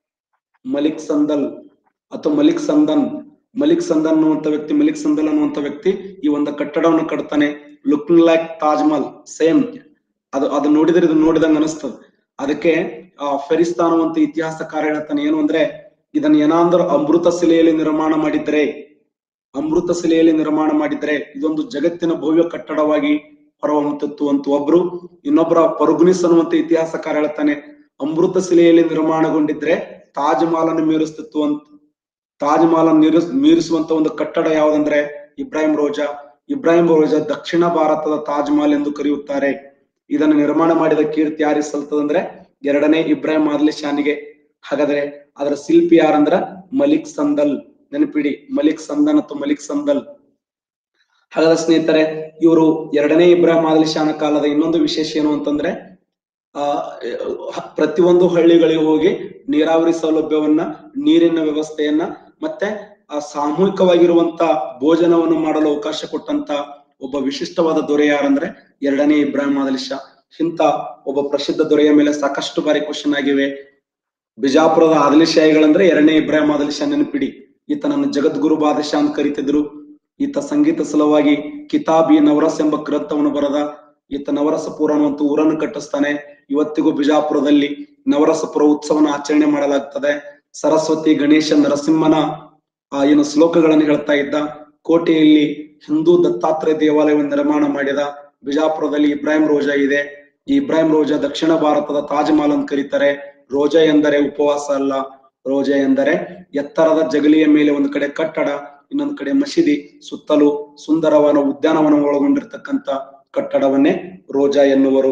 ಮಲಿಕ್ ಸಂದಲ್ ಅಥವಾ ಮಲಿಕ್ ಸಂದನ್ ಮಲಿಕ್ ಸಂದನ್ ಅನ್ನುವಂತ ವ್ಯಕ್ತಿ ಮಲಿಕ್ ಸಂದಲ್ ಅನ್ನುವಂತ ವ್ಯಕ್ತಿ ಈ ಒಂದು ಕಟ್ಟಡವನ್ನು ಕಟ್ತಾನೆ looking like Taj Mahal same ಅದು ಅದು ನೋಡಿದ್ರೆ ಇದು ನೋಡಿದಂಗ ಅನಿಸ್ತದ ಅದಕ್ಕೆ ಆ ಫೆರಿಸ್ತಾ ಅನ್ನುವಂತ ಇತಿಹಾಸಕಾರ ಹೇಳ್ತಾನೆ ಏನು ಅಂದ್ರೆ ಇದನ್ನ ಏನಾಂದ್ರ ಅಮೃತ ಶಿಲೆಯಲ್ಲಿ ನಿರ್ಮಾಣ ಮಾಡಿದ್ರೆ ಅಮೃತ ಶಿಲೆಯಲ್ಲಿ ನಿರ್ಮಾಣ ಮಾಡಿದ್ರೆ ಇದೊಂದು ಜಗತ್ತಿನ ಭವ್ಯ ಕಟ್ಟಡವಾಗಿ ಹೊರಹೊಮ್ಮುತ್ತಿತ್ತು ಅಂತ ಒಬ್ರು ಇನ್ನೊಬ್ಬರ ಪರ್ಗುನಿಸ್ ಅನ್ನುವಂತ ಇತಿಹಾಸಕಾರ ಹೇಳ್ತಾನೆ ಅಮೃತ ಶಿಲೆಯಲ್ಲಿ ನಿರ್ಮಾಣಗೊಂಡಿದ್ರೆ ತಾಜ್ ಮಹಲ್ ಅನ್ನು ಮೀರಿಸ್ತಿತ್ತು ಅಂತ ತಾಜ್ ಮಹಲ್ ಅನ್ನು ಮೀರಿಸ್ ಮೀರಿಸುವಂತ ಒಂದು ಕಟ್ಟಡ ಯಾವುದಂದ್ರೆ ಇಬ್ರಾಹಿಂ ರೋಜಾ ಇಬ್ರಾಹಿಂ ರೋಜಾ ದಕ್ಷಿಣ ಭಾರತದ ತಾಜ್ ಮಹಲ್ ಎಂದು ಕರೆಯುತ್ತಾರೆ ಇದನ್ನು ನಿರ್ಮಾಣ ಮಾಡಿದ ಕೀರ್ತಿ ಯಾರಿಗೆ ಸಲ್ತದಂದ್ರೆ ಎರಡನೇ ಇಬ್ರಾಹಿಂ ಆದ್ಲಿ ಶಾನಿಗೆ ಹಾಗಾದ್ರೆ ಅದರ ಶಿಲ್ಪಿ ಯಾರಂದ್ರ ಮಲಿಕ್ ಸಂದಲ್ ನೆನಪಿಡಿ ಮಲಿಕ್ ಸಂದನ್ ಅಥವಾ ಮಲಿಕ್ ಸಂದಲ್ ಹಾಗಾದ್ರೆ ಸ್ನೇಹಿತರೆ ಇವರು ಎರಡನೇ ಇಬ್ರಾಹಿಂ ಆದಿಲ್ ಶಾನ ಕಾಲದ ಇನ್ನೊಂದು ವಿಶೇಷ ಏನು ಅಂತಂದ್ರೆ ಆ ಹ- ಪ್ರತಿಯೊಂದು ಹಳ್ಳಿಗಳಿಗೆ ಹೋಗಿ ನೀರಾವರಿ ಸೌಲಭ್ಯವನ್ನ ನೀರಿನ ವ್ಯವಸ್ಥೆಯನ್ನ ಮತ್ತೆ ಆ ಸಾಮೂಹಿಕವಾಗಿರುವಂತ ಭೋಜನವನ್ನು ಮಾಡಲು ಅವಕಾಶ ಕೊಟ್ಟಂತ ಒಬ್ಬ ವಿಶಿಷ್ಟವಾದ ದೊರೆ ಯಾರಂದ್ರೆ ಎರಡನೇ ಇಬ್ರಾಹಿಂ ಆದಿಲ್ ಶಾ ಇಂತ ಒಬ್ಬ ಪ್ರಸಿದ್ಧ ದೊರೆಯ ಮೇಲೆ ಸಾಕಷ್ಟು ಬಾರಿ ಕ್ವಶನ್ ಆಗಿವೆ ಬಿಜಾಪುರದ ಆದಿಲಶಾಹಿಗಳಂದ್ರೆ ಎರಡನೇ ಇಬ್ರಾಹಿಂ ಆದಿಲ್ ಶಾ ನೆನಪಿಡಿ ಈತ ನನ್ನ ಜಗದ್ಗುರು ಬಾದಶಾ ಅಂತ ಕರಿತಿದ್ರು ಈತ ಸಂಗೀತ ಸಲುವಾಗಿ ಕಿತಾಬಿ ನವರಸ್ ಎಂಬ ಗ್ರಂಥವನ್ನು ಬರದ ಈತ ನವರಸಪುರ ಅನ್ನುವಂತ ಊರನ್ನು ಕಟ್ಟಿಸ್ತಾನೆ ಇವತ್ತಿಗೂ ಬಿಜಾಪುರದಲ್ಲಿ ನವರಸಪುರ ಉತ್ಸವನ ಆಚರಣೆ ಮಾಡಲಾಗ್ತದೆ ಸರಸ್ವತಿ ಗಣೇಶ ನರಸಿಂಹನ ಆ ಏನು ಶ್ಲೋಕಗಳನ್ನು ಹೇಳ್ತಾ ಇದ್ದ ಕೋಟೆಯಲ್ಲಿ ಹಿಂದೂ ದತ್ತಾತ್ರೇಯ ದೇವಾಲಯವನ್ನು ನಿರ್ಮಾಣ ಮಾಡಿದ ಬಿಜಾಪುರದಲ್ಲಿ ಇಬ್ರಾಹಿಂ ರೋಜಾ ಇದೆ ಈ ಇಬ್ರಾಹಿಂ ರೋಜಾ ದಕ್ಷಿಣ ಭಾರತದ ತಾಜ್ ಮಹಲ್ ಅಂತ ಕರೀತಾರೆ ರೋಜಾ ಎಂದರೆ ಉಪವಾಸ ಅಲ್ಲ ರೋಜಾ ಎಂದರೆ ಎತ್ತರದ ಜಗಲಿಯ ಮೇಲೆ ಒಂದು ಕಡೆ ಕಟ್ಟಡ ಇನ್ನೊಂದು ಕಡೆ ಮಸೀದಿ ಸುತ್ತಲೂ ಸುಂದರವಾದ ಉದ್ಯಾನವನ ಒಳಗೊಂಡಿರ್ತಕ್ಕಂಥ ಕಟ್ಟಡವನ್ನೇ ರೋಜಾ ಎನ್ನುವರು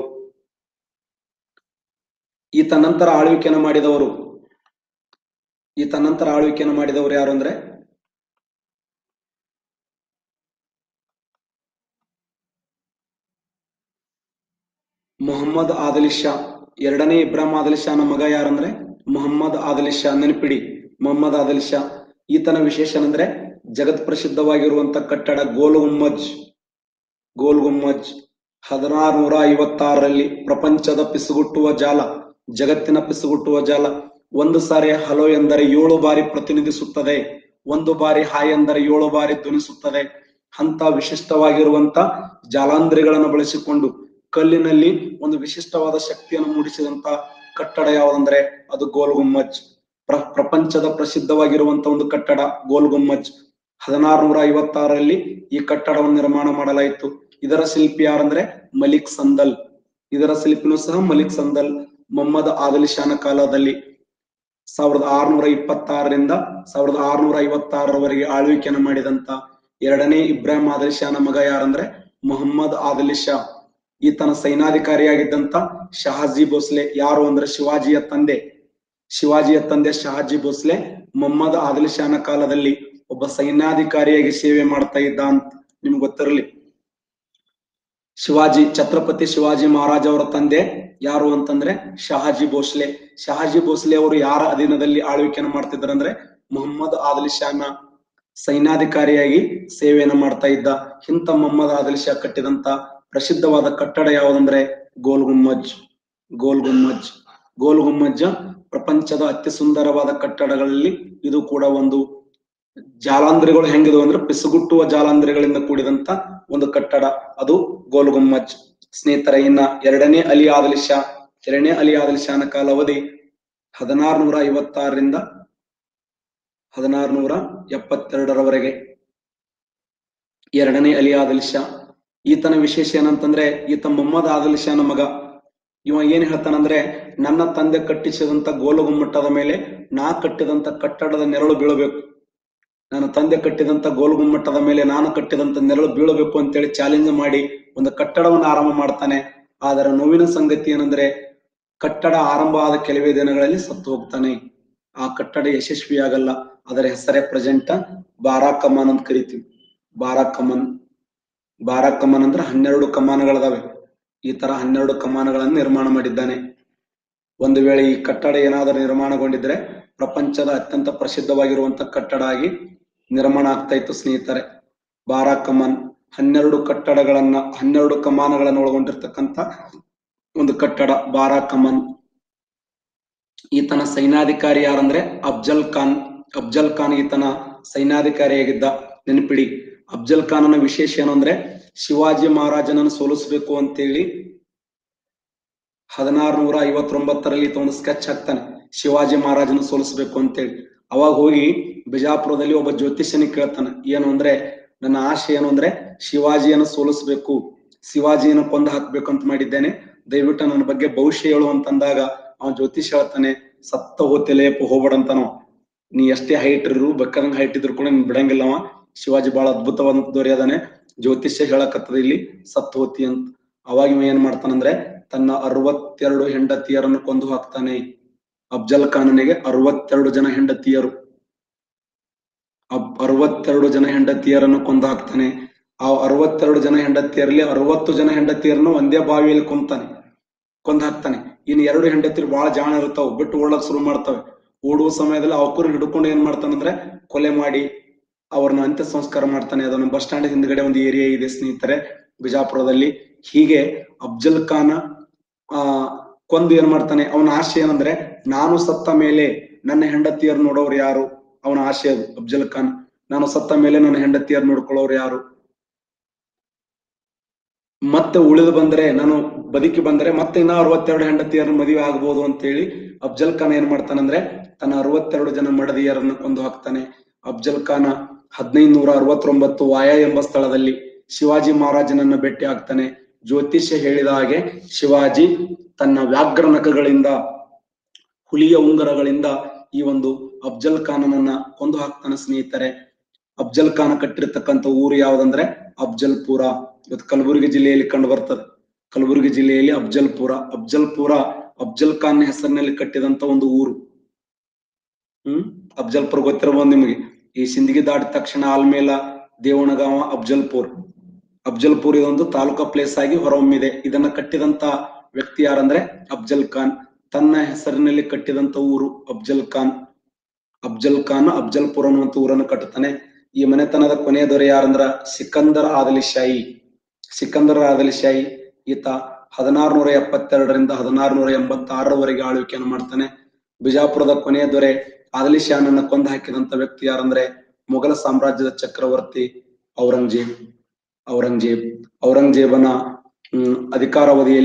ಈತ ನಂತರ ಆಳ್ವಿಕೆಯನ್ನು ಮಾಡಿದವರು ಈತ ನಂತರ ಆಳ್ವಿಕೆಯನ್ನು ಮಾಡಿದವರು ಯಾರು ಅಂದ್ರೆ ಮೊಹಮ್ಮದ್ ಆದಿಲ್ ಶಾ ಎರಡನೇ ಇಬ್ರಾಹಿಂ ಆದಿಲ್ ಶಾನ ಮಗ ಯಾರಂದ್ರೆ ಮೊಹಮ್ಮದ್ ಆದಿಲ್ ಶಾ ನೆನಪಿಡಿ ಮೊಹಮ್ಮದ್ ಆದಿಲ್ ಶಾ ಈತನ ವಿಶೇಷ ಅಂದ್ರೆ ಜಗತ್ ಪ್ರಸಿದ್ಧವಾಗಿರುವಂತ ಕಟ್ಟಡ ಗೋಲ್ ಗುಮ್ಮಜ್ ಗೋಲ್ ಗುಮ್ಮಜ್ ಹದಿನಾರು ನೂರ ಐವತ್ತಾರರಲ್ಲಿ ಪ್ರಪಂಚದ ಪಿಸುಗುಟ್ಟುವ ಜಾಲ ಜಗತ್ತಿನ ಪಿಸುಗುಟ್ಟುವ ಜಾಲ ಒಂದು ಸಾರಿ ಹಲೋ ಎಂದರೆ ಏಳು ಬಾರಿ ಪ್ರತಿನಿಧಿಸುತ್ತದೆ ಒಂದು ಬಾರಿ ಹಾಯ್ ಎಂದರೆ ಏಳು ಬಾರಿ ಧ್ವನಿಸುತ್ತದೆ ಅಂತ ವಿಶಿಷ್ಟವಾಗಿರುವಂತ ಜಾಲಾಂಧ್ರಿಗಳನ್ನು ಬಳಸಿಕೊಂಡು ಕಲ್ಲಿನಲ್ಲಿ ಒಂದು ವಿಶಿಷ್ಟವಾದ ಶಕ್ತಿಯನ್ನು ಮೂಡಿಸಿದಂತ ಕಟ್ಟಡ ಯಾವುದಂದ್ರೆ ಅದು ಗೋಲ್ ಗುಮ್ಮಜ್ ಪ್ರ ಪ್ರಪಂಚದ ಪ್ರಸಿದ್ಧವಾಗಿರುವಂತ ಒಂದು ಕಟ್ಟಡ ಗೋಲ್ ಗುಮ್ಮಜ್ ಹದಿನಾರುನೂರ ಐವತ್ತಾರರಲ್ಲಿ ಈ ಕಟ್ಟಡವನ್ನು ನಿರ್ಮಾಣ ಮಾಡಲಾಯಿತು ಇದರ ಶಿಲ್ಪಿ ಯಾರಂದ್ರೆ ಮಲಿಕ್ ಸಂದಲ್ ಇದರ ಶಿಲ್ಪಿನೂ ಸಹ ಮಲಿಕ್ ಸಂದಲ್ ಮೊಹಮ್ಮದ್ ಆದಿಲ್ ಶಾನ ಕಾಲದಲ್ಲಿ ಸಾವಿರದ ಆರುನೂರ ಇಪ್ಪತ್ತಾರರಿಂದ ಸಾವಿರದ ಆರುನೂರ ಐವತ್ತಾರರವರೆಗೆ ಆಳ್ವಿಕೆಯನ್ನು ಮಾಡಿದಂತ ಎರಡನೇ ಇಬ್ರಾಹಿಂ ಆದಿಲ್ ಶಾನ ಮಗ ಯಾರಂದ್ರೆ ಮೊಹಮ್ಮದ್ ಆದಿಲ್ ಶಾ ಈತನ ಸೈನಾಧಿಕಾರಿಯಾಗಿದ್ದಂತ ಶಹಾಜಿ ಭೋಸ್ಲೆ ಯಾರು ಅಂದ್ರೆ ಶಿವಾಜಿಯ ತಂದೆ ಶಿವಾಜಿಯ ತಂದೆ ಶಹಾಜಿ ಭೋಸ್ಲೆ ಮೊಹಮ್ಮದ್ ಆದಿಲ್ ಶಾನ ಕಾಲದಲ್ಲಿ ಒಬ್ಬ ಸೈನ್ಯಾಧಿಕಾರಿಯಾಗಿ ಸೇವೆ ಮಾಡ್ತಾ ಇದ್ದ ಅಂತ ನಿಮ್ಗೆ ಗೊತ್ತಿರಲಿ ಶಿವಾಜಿ ಛತ್ರಪತಿ ಶಿವಾಜಿ ಮಹಾರಾಜ್ ಅವರ ತಂದೆ ಯಾರು ಅಂತಂದ್ರೆ ಶಹಾಜಿ ಭೋಸ್ಲೆ ಶಹಾಜಿ ಭೋಸ್ಲೆ ಅವರು ಯಾರ ಅಧೀನದಲ್ಲಿ ಆಳ್ವಿಕೆಯನ್ನು ಮಾಡ್ತಿದ್ರು ಅಂದ್ರೆ ಮೊಹಮ್ಮದ್ ಆದಿಲ್ ಶಾನ ಸೈನ್ಯಾಧಿಕಾರಿಯಾಗಿ ಸೇವೆಯನ್ನು ಮಾಡ್ತಾ ಇದ್ದ ಇಂಥ ಮೊಹಮ್ಮದ್ ಆದಿಲ್ ಶಾ ಕಟ್ಟಿದಂತ ಪ್ರಸಿದ್ಧವಾದ ಕಟ್ಟಡ ಯಾವುದಂದ್ರೆ ಗೋಲ್ ಗುಮ್ಮಜ್ ಗೋಲ್ ಗುಮ್ಮಜ್ ಗೋಲ್ ಗುಮ್ಮಜ್ ಪ್ರಪಂಚದ ಅತಿ ಸುಂದರವಾದ ಕಟ್ಟಡಗಳಲ್ಲಿ ಇದು ಕೂಡ ಒಂದು ಜಾಲಾಂಧ್ರಿಗಳು ಹೆಂಗಿದವು ಅಂದ್ರೆ ಪಿಸುಗುಟ್ಟುವ ಜಾಲಾಂಧ್ರಿಗಳಿಂದ ಕೂಡಿದಂತ ಒಂದು ಕಟ್ಟಡ ಅದು ಗೋಲ್ ಗುಮ್ಮಜ್ ಸ್ನೇಹಿತರ ಇನ್ನ ಎರಡನೇ ಅಲಿ ಆದಿಲ್ ಶಾ ಎರಡನೇ ಅಲಿ ಆದಿಲ್ ಶಾನ ಕಾಲಾವಧಿ ಹದಿನಾರುನೂರ ಐವತ್ತಾರರಿಂದ ಹದಿನಾರುನೂರ ಎಪ್ಪತ್ತೆರಡರವರೆಗೆ ಎರಡನೇ ಅಲಿ ಆದಿಲ್ ಶಾ ಈತನ ವಿಶೇಷ ಏನಂತಂದ್ರೆ ಈತ ಮೊಹಮ್ಮದ್ ಆದಿಲ್ ಶಾನ ಮಗ ಇವ ಏನ್ ಹೇಳ್ತಾನಂದ್ರೆ ನನ್ನ ತಂದೆ ಕಟ್ಟಿಸಿದಂತ ಗೋಲು ಗುಮ್ಮಟದ ಮೇಲೆ ನಾ ಕಟ್ಟಿದಂತ ಕಟ್ಟಡದ ನೆರಳು ಬೀಳಬೇಕು ನನ್ನ ತಂದೆ ಕಟ್ಟಿದಂತ ಗೋಲು ಗುಮ್ಮಟದ ಮೇಲೆ ನಾನು ಕಟ್ಟಿದಂತ ನೆರಳು ಬೀಳಬೇಕು ಅಂತೇಳಿ ಚಾಲೆಂಜ್ ಮಾಡಿ ಒಂದು ಕಟ್ಟಡವನ್ನು ಆರಂಭ ಮಾಡ್ತಾನೆ ಆದರೆ ನೋವಿನ ಸಂಗತಿ ಏನಂದ್ರೆ ಕಟ್ಟಡ ಆರಂಭ ಆದ ಕೆಲವೇ ದಿನಗಳಲ್ಲಿ ಸತ್ತು ಹೋಗ್ತಾನೆ ಆ ಕಟ್ಟಡ ಯಶಸ್ವಿಯಾಗಲ್ಲ ಅದರ ಹೆಸರೇ ಪ್ರೆಸೆಂಟ್ ಬಾರಾ ಕಮಾನ್ ಅಂತ ಕರಿತೀವಿ ಬಾರಾ ಕಮನ್ ಬಾರಾ ಕಮಾನ್ ಅಂದ್ರೆ ಹನ್ನೆರಡು ಕಮಾನುಗಳದಾವೆ ಈ ತರ ಹನ್ನೆರಡು ಕಮಾನುಗಳನ್ನು ನಿರ್ಮಾಣ ಮಾಡಿದ್ದಾನೆ ಒಂದು ವೇಳೆ ಈ ಕಟ್ಟಡ ಏನಾದರೂ ನಿರ್ಮಾಣಗೊಂಡಿದ್ರೆ ಪ್ರಪಂಚದ ಅತ್ಯಂತ ಪ್ರಸಿದ್ಧವಾಗಿರುವಂತ ಕಟ್ಟಡ ಆಗಿ ನಿರ್ಮಾಣ ಆಗ್ತಾ ಇತ್ತು ಸ್ನೇಹಿತರೆ ಬಾರಾ ಕಮಾನ್ ಹನ್ನೆರಡು ಕಟ್ಟಡಗಳನ್ನ ಹನ್ನೆರಡು ಕಮಾನುಗಳನ್ನು ಒಳಗೊಂಡಿರ್ತಕ್ಕಂತ ಒಂದು ಕಟ್ಟಡ ಬಾರಾ ಕಮನ್ ಈತನ ಸೈನ್ಯಾಧಿಕಾರಿ ಯಾರಂದ್ರೆ ಅಫ್ಜಲ್ ಖಾನ್ ಅಫ್ಜಲ್ ಖಾನ್ ಈತನ ಸೈನ್ಯಾಧಿಕಾರಿಯಾಗಿದ್ದ ನೆನಪಿಡಿ ಅಫ್ಜಲ್ ಖಾನನ ವಿಶೇಷ ಏನು ಅಂದ್ರೆ ಶಿವಾಜಿ ಮಹಾರಾಜನನ್ನು ಸೋಲಿಸಬೇಕು ಅಂತೇಳಿ ಹದಿನಾರುನೂರ ಐವತ್ತೊಂಬತ್ತರಲ್ಲಿ ಈತ ಒಂದು ಸ್ಕೆಚ್ ಹಾಕ್ತಾನೆ ಶಿವಾಜಿ ಮಹಾರಾಜನ ಸೋಲಿಸಬೇಕು ಅಂತೇಳಿ ಅವಾಗ ಹೋಗಿ ಬಿಜಾಪುರದಲ್ಲಿ ಒಬ್ಬ ಜ್ಯೋತಿಷ್ಯನಿಗೆ ಕೇಳ್ತಾನೆ ಏನು ಅಂದ್ರೆ ನನ್ನ ಆಶೆ ಏನು ಅಂದ್ರೆ ಶಿವಾಜಿಯನ್ನು ಸೋಲಿಸ್ಬೇಕು ಶಿವಾಜಿಯನ್ನು ಕೊಂದು ಹಾಕ್ಬೇಕು ಅಂತ ಮಾಡಿದ್ದೇನೆ ದಯವಿಟ್ಟು ನನ್ನ ಬಗ್ಗೆ ಭವಿಷ್ಯ ಹೇಳು ಅಂತಂದಾಗ ಅವನ್ ಜ್ಯೋತಿಷ್ ಹೇಳ್ತಾನೆ ಸತ್ತ ಹೋತಿಲೇಪ ಹೋಗ್ಬೇಡಂತಾನೋ ನೀ ಎಷ್ಟೇ ಹೈಟ್ ಇರು ಬೇಕಾದಂಗ ಹೈಟ್ ಇದ್ರು ಕೂಡ ನೀನ್ ಬಿಡಂಗಿಲ್ಲವ ಶಿವಾಜಿ ಬಹಳ ಅದ್ಭುತವಾದ ದೊರೆಯದಾನೆ ಜ್ಯೋತಿಷ್ಯ ಹೇಳಕತ್ತದ ಇಲ್ಲಿ ಸತ್ತ ಹೋತಿ ಅಂತ ಅವಾಗ ಇವ ಏನ್ ಮಾಡ್ತಾನಂದ್ರೆ ತನ್ನ ಅರವತ್ತೆರಡು ಹೆಂಡತಿಯರನ್ನು ಕೊಂದು ಹಾಕ್ತಾನೆ ಅಫ್ಜಲ್ ಖಾನನಿಗೆ ಅರವತ್ತೆರಡು ಜನ ಹೆಂಡತಿಯರು ಅಬ್ ಅರವತ್ತೆರಡು ಜನ ಹೆಂಡತಿಯರನ್ನು ಕೊಂದು ಹಾಕ್ತಾನೆ ಆ ಅರವತ್ತೆರಡು ಜನ ಹೆಂಡತಿಯರಲ್ಲಿ ಅರವತ್ತು ಜನ ಹೆಂಡತಿಯರನ್ನು ಒಂದೇ ಬಾವಿಯಲ್ಲಿ ಕೊಂತಾನೆ ಕೊಂದ್ ಹಾಕ್ತಾನೆ ಇನ್ ಎರಡು ಹೆಂಡತಿಯರು ಬಹಳ ಜಾಣ ಇರ್ತಾವ ಬಿಟ್ಟು ಓಡಕ್ ಶುರು ಮಾಡ್ತವೆ ಓಡುವ ಸಮಯದಲ್ಲಿ ಅವಕರು ಹಿಡ್ಕೊಂಡು ಏನ್ ಮಾಡ್ತಾನಂದ್ರೆ ಕೊಲೆ ಮಾಡಿ ಅವ್ರನ್ನ ಅಂತ್ಯ ಸಂಸ್ಕಾರ ಮಾಡ್ತಾನೆ ಅದನ್ನು ಬಸ್ ಸ್ಟ್ಯಾಂಡ್ ಹಿಂದ್ಗಡೆ ಒಂದು ಏರಿಯಾ ಇದೆ ಸ್ನೇಹಿತರೆ ಬಿಜಾಪುರದಲ್ಲಿ ಹೀಗೆ ಅಫ್ಜಲ್ ಖಾನ ಆ ಕೊಂದು ಏನ್ ಮಾಡ್ತಾನೆ ಅವನ ಆಶೆ ಏನಂದ್ರೆ ನಾನು ಸತ್ತ ಮೇಲೆ ನನ್ನ ಹೆಂಡತಿಯರು ನೋಡೋರು ಯಾರು ಅವನ ಆಶೆ ಅದು ಅಫ್ಜಲ್ ಖಾನ್ ನಾನು ಸತ್ತ ಮೇಲೆ ನನ್ನ ಹೆಂಡತಿಯರು ನೋಡ್ಕೊಳ್ಳೋರು ಯಾರು ಮತ್ತೆ ಉಳಿದು ಬಂದ್ರೆ ನಾನು ಬದುಕಿ ಬಂದ್ರೆ ಮತ್ತೆ ಇನ್ನ ಅರವತ್ತೆರಡು ಹೆಂಡತಿಯರ ಮದುವೆ ಆಗ್ಬೋದು ಅಂತೇಳಿ ಅಫ್ಜಲ್ ಖಾನ್ ಏನ್ ಮಾಡ್ತಾನಂದ್ರೆ ತನ್ನ ಅರವತ್ತೆರಡು ಜನ ಮಡದಿಯರನ್ನ ಕೊಂದು ಹಾಕ್ತಾನೆ ಅಫ್ಜಲ್ ಖಾನ ಹದಿನೈದು ನೂರ ಅರವತ್ತೊಂಬತ್ತು ವಾಯ ಎಂಬ ಸ್ಥಳದಲ್ಲಿ ಶಿವಾಜಿ ಮಹಾರಾಜನನ್ನ ಭೇಟಿ ಆಗ್ತಾನೆ ಜ್ಯೋತಿಷ್ಯ ಹೇಳಿದ ಹಾಗೆ ಶಿವಾಜಿ ತನ್ನ ವ್ಯಾಘ್ರ ನಖಗಳಿಂದ ಹುಲಿಯ ಉಂಗರಗಳಿಂದ ಈ ಒಂದು ಅಫ್ಜಲ್ ಖಾನನನ್ನ ಕೊಂದು ಹಾಕ್ತಾನೆ ಸ್ನೇಹಿತರೆ ಅಫ್ಜಲ್ ಖಾನ ಕಟ್ಟಿರ್ತಕ್ಕಂಥ ಊರು ಯಾವ್ದಂದ್ರೆ ಅಫ್ಜಲ್ಪುರ ಇವತ್ತು ಕಲಬುರಗಿ ಜಿಲ್ಲೆಯಲ್ಲಿ ಕಂಡು ಬರ್ತದೆ ಕಲಬುರಗಿ ಜಿಲ್ಲೆಯಲ್ಲಿ ಅಫ್ಜಲ್ಪುರ ಅಫ್ಜಲ್ಪುರ ಅಫ್ಜಲ್ ಖಾನ್ ಹೆಸರಿನಲ್ಲಿ ಕಟ್ಟಿದಂತ ಒಂದು ಊರು ಹ್ಮ್ ಅಫ್ಜಲ್ಪುರ ಗೊತ್ತಿರಬಹುದು ನಿಮಗೆ ಈ ಸಿಂದಗಿ ದಾಟಿದ ತಕ್ಷಣ ಆಲ್ಮೇಲ ದೇವಣಗಾಂವ ಅಫ್ಜಲ್ಪುರ್ ಅಫ್ಜಲ್ಪುರ್ ಇದೊಂದು ತಾಲೂಕಾ ಪ್ಲೇಸ್ ಆಗಿ ಹೊರಹೊಮ್ಮಿದೆ ಇದನ್ನ ಕಟ್ಟಿದಂತ ವ್ಯಕ್ತಿ ಯಾರಂದ್ರೆ ಅಫ್ಜಲ್ ಖಾನ್ ತನ್ನ ಹೆಸರಿನಲ್ಲಿ ಕಟ್ಟಿದಂತ ಊರು ಅಫ್ಜಲ್ ಖಾನ್ ಅಫ್ಜಲ್ ಖಾನ್ ಅಫ್ಜಲ್ಪುರ ಅನ್ನುವಂತ ಊರನ್ನು ಕಟ್ಟುತ್ತಾನೆ ಈ ಮನೆತನದ ಕೊನೆಯ ದೊರೆ ಯಾರಂದ್ರ ಸಿಕಂದರ್ ಆದಲಿ ಶಾಹಿ ಸಿಕಂದರ್ ಆದಲಿ ಶಾಹಿ ಈತ ಹದಿನಾರುನೂರ ಎಪ್ಪತ್ತೆರಡರಿಂದ ಹದಿನಾರುನೂರ ಎಂಬತ್ತಾರರವರೆಗೆ ಆಳ್ವಿಕೆಯನ್ನು ಮಾಡ್ತಾನೆ ಬಿಜಾಪುರದ ಕೊನೆಯ ದೊರೆ ಆದಲಿ ಶಾಹನನ್ನ ಕೊಂದು ಹಾಕಿದಂತ ವ್ಯಕ್ತಿ ಯಾರಂದ್ರೆ ಮೊಘಲ ಸಾಮ್ರಾಜ್ಯದ ಚಕ್ರವರ್ತಿ ಔರಂಗಜೇಬ್ ಔರಂಗಜೇಬ್ ಔರಂಗಜೇಬನ ಹ್ಮ್ ಅಧಿಕಾರಾವಧಿಯಲ್ಲಿ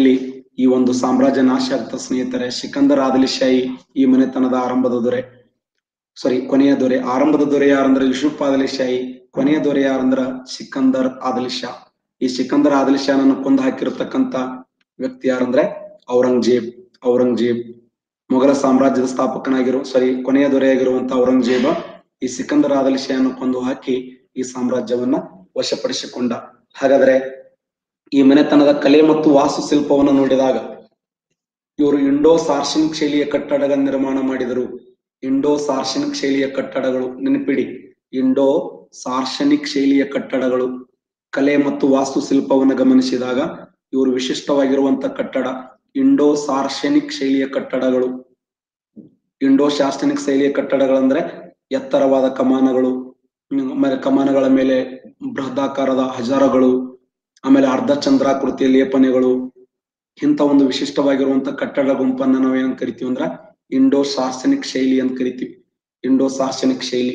ಈ ಒಂದು ಸಾಮ್ರಾಜ್ಯ ನಾಶ ಆಗ್ತದೆ ಸ್ನೇಹಿತರೆ ಸಿಕಂದರ್ ಆದಿಲಿಶಾಹಿ ಈ ಮನೆತನದ ಆರಂಭದ ದೊರೆ ಸಾರಿ ಕೊನೆಯ ದೊರೆ ಆರಂಭದ ದೊರೆ ಯಾರಂದ್ರೆ ಯೂಸುಫ್ ಆದಿಲಿಶಾಹಿ ಕೊನೆಯ ದೊರೆ ಯಾರಂದ್ರ ಸಿಕಂದರ್ ಆದಿಲ್ ಶಾ ಈ ಸಿಕಂದರ್ ಆದಿಲ್ ಶಾನನ್ನು ಕೊಂದು ಹಾಕಿರತಕ್ಕಂತ ವ್ಯಕ್ತಿ ಯಾರಂದ್ರೆ ಔರಂಗಜೇಬ್ ಔರಂಗಜೇಬ್ ಮೊಘಲ ಸಾಮ್ರಾಜ್ಯದ ಸ್ಥಾಪಕನಾಗಿರುವ ಸಾರಿ ಕೊನೆಯ ದೊರೆಯಾಗಿರುವಂತ ಔರಂಗಜೇಬ ಈ ಸಿಕಂದರ್ ಆದಿಲ್ ಶಾಯನ್ನು ಕೊಂದು ಹಾಕಿ ಈ ಸಾಮ್ರಾಜ್ಯವನ್ನ ವಶಪಡಿಸಿಕೊಂಡ ಹಾಗಾದ್ರೆ ಈ ಮನೆತನದ ಕಲೆ ಮತ್ತು ವಾಸ್ತುಶಿಲ್ಪವನ್ನು ನೋಡಿದಾಗ ಇವರು ಇಂಡೋ ಸಾರ್ಶನಿಕ್ ಶೈಲಿಯ ಕಟ್ಟಡಗಳ ನಿರ್ಮಾಣ ಮಾಡಿದರು ಇಂಡೋ ಸಾರ್ಶನಿಕ್ ಶೈಲಿಯ ಕಟ್ಟಡಗಳು ನೆನಪಿಡಿ ಇಂಡೋ ಸಾರ್ಶನಿಕ್ ಶೈಲಿಯ ಕಟ್ಟಡಗಳು ಕಲೆ ಮತ್ತು ವಾಸ್ತುಶಿಲ್ಪವನ್ನು ಗಮನಿಸಿದಾಗ ಇವರು ವಿಶಿಷ್ಟವಾಗಿರುವಂತ ಕಟ್ಟಡ ಇಂಡೋ ಸಾರ್ಶನಿಕ್ ಶೈಲಿಯ ಕಟ್ಟಡಗಳು ಇಂಡೋ ಶಾಸನಿಕ್ ಶೈಲಿಯ ಕಟ್ಟಡಗಳಂದ್ರೆ ಎತ್ತರವಾದ ಕಮಾನಗಳು ಹ್ಮ್, ಆಮೇಲೆ ಕಮಾನಗಳ ಮೇಲೆ ಬೃಹದಾಕಾರದ ಹಜಾರಗಳು ಆಮೇಲೆ ಅರ್ಧ ಚಂದ್ರಾಕೃತಿಯ ಲೇಪನೆಗಳು ಇಂಥ ಒಂದು ವಿಶಿಷ್ಟವಾಗಿರುವಂತ ಕಟ್ಟಡ ಗುಂಪನ್ನ ನಾವೇನ್ ಕರಿತೀವಿ ಅಂದ್ರ ಇಂಡೋ ಸಾರ್ಸನಿಕ್ ಶೈಲಿ ಅಂತ ಕರಿತೀವಿ ಇಂಡೋ ಸಾರ್ಸನಿಕ್ ಶೈಲಿ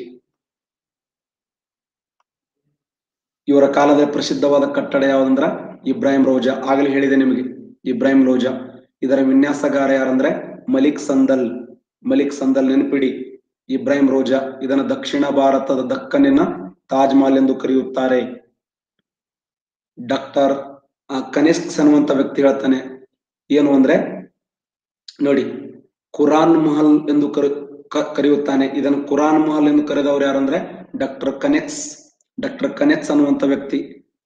ಇವರ ಕಾಲದ ಪ್ರಸಿದ್ಧವಾದ ಕಟ್ಟಡ ಯಾವ್ದಂದ್ರ ಇಬ್ರಾಹಿಂ ರೋಜಾ ಆಗಲೇ ಹೇಳಿದೆ ನಿಮಗೆ ಇಬ್ರಾಹಿಂ ರೋಜಾ ಇದರ ವಿನ್ಯಾಸಗಾರ ಯಾರಂದ್ರೆ ಮಲಿಕ್ ಸಂದಲ್ ಮಲಿಕ್ ಸಂದಲ್ ನೆನಪಿಡಿ ಇಬ್ರಾಹಿಂ ರೋಜಾ ಇದನ್ನ ದಕ್ಷಿಣ ಭಾರತದ ದಕ್ಕನಿನ ತಾಜ್ ಮಹಲ್ ಎಂದು ಕರೆಯುತ್ತಾರೆ ಡಾಕ್ಟರ್ ಕನಿಸ್ಕ್ಸ್ ಅನ್ನುವಂತ ವ್ಯಕ್ತಿ ಹೇಳ್ತಾನೆ ಏನು ಅಂದ್ರೆ ನೋಡಿ ಕುರಾನ್ ಮಹಲ್ ಎಂದು ಕರೆ ಕ- ಕರೆಯುತ್ತಾನೆ ಇದನ್ನು ಕುರಾನ್ ಮಹಲ್ ಎಂದು ಕರೆದವರು ಯಾರಂದ್ರೆ ಡಾಕ್ಟರ್ ಕನೆಕ್ಸ್ ಡಾಕ್ಟರ್ ಕನೆಕ್ಸ್ ಅನ್ನುವಂತ ವ್ಯಕ್ತಿ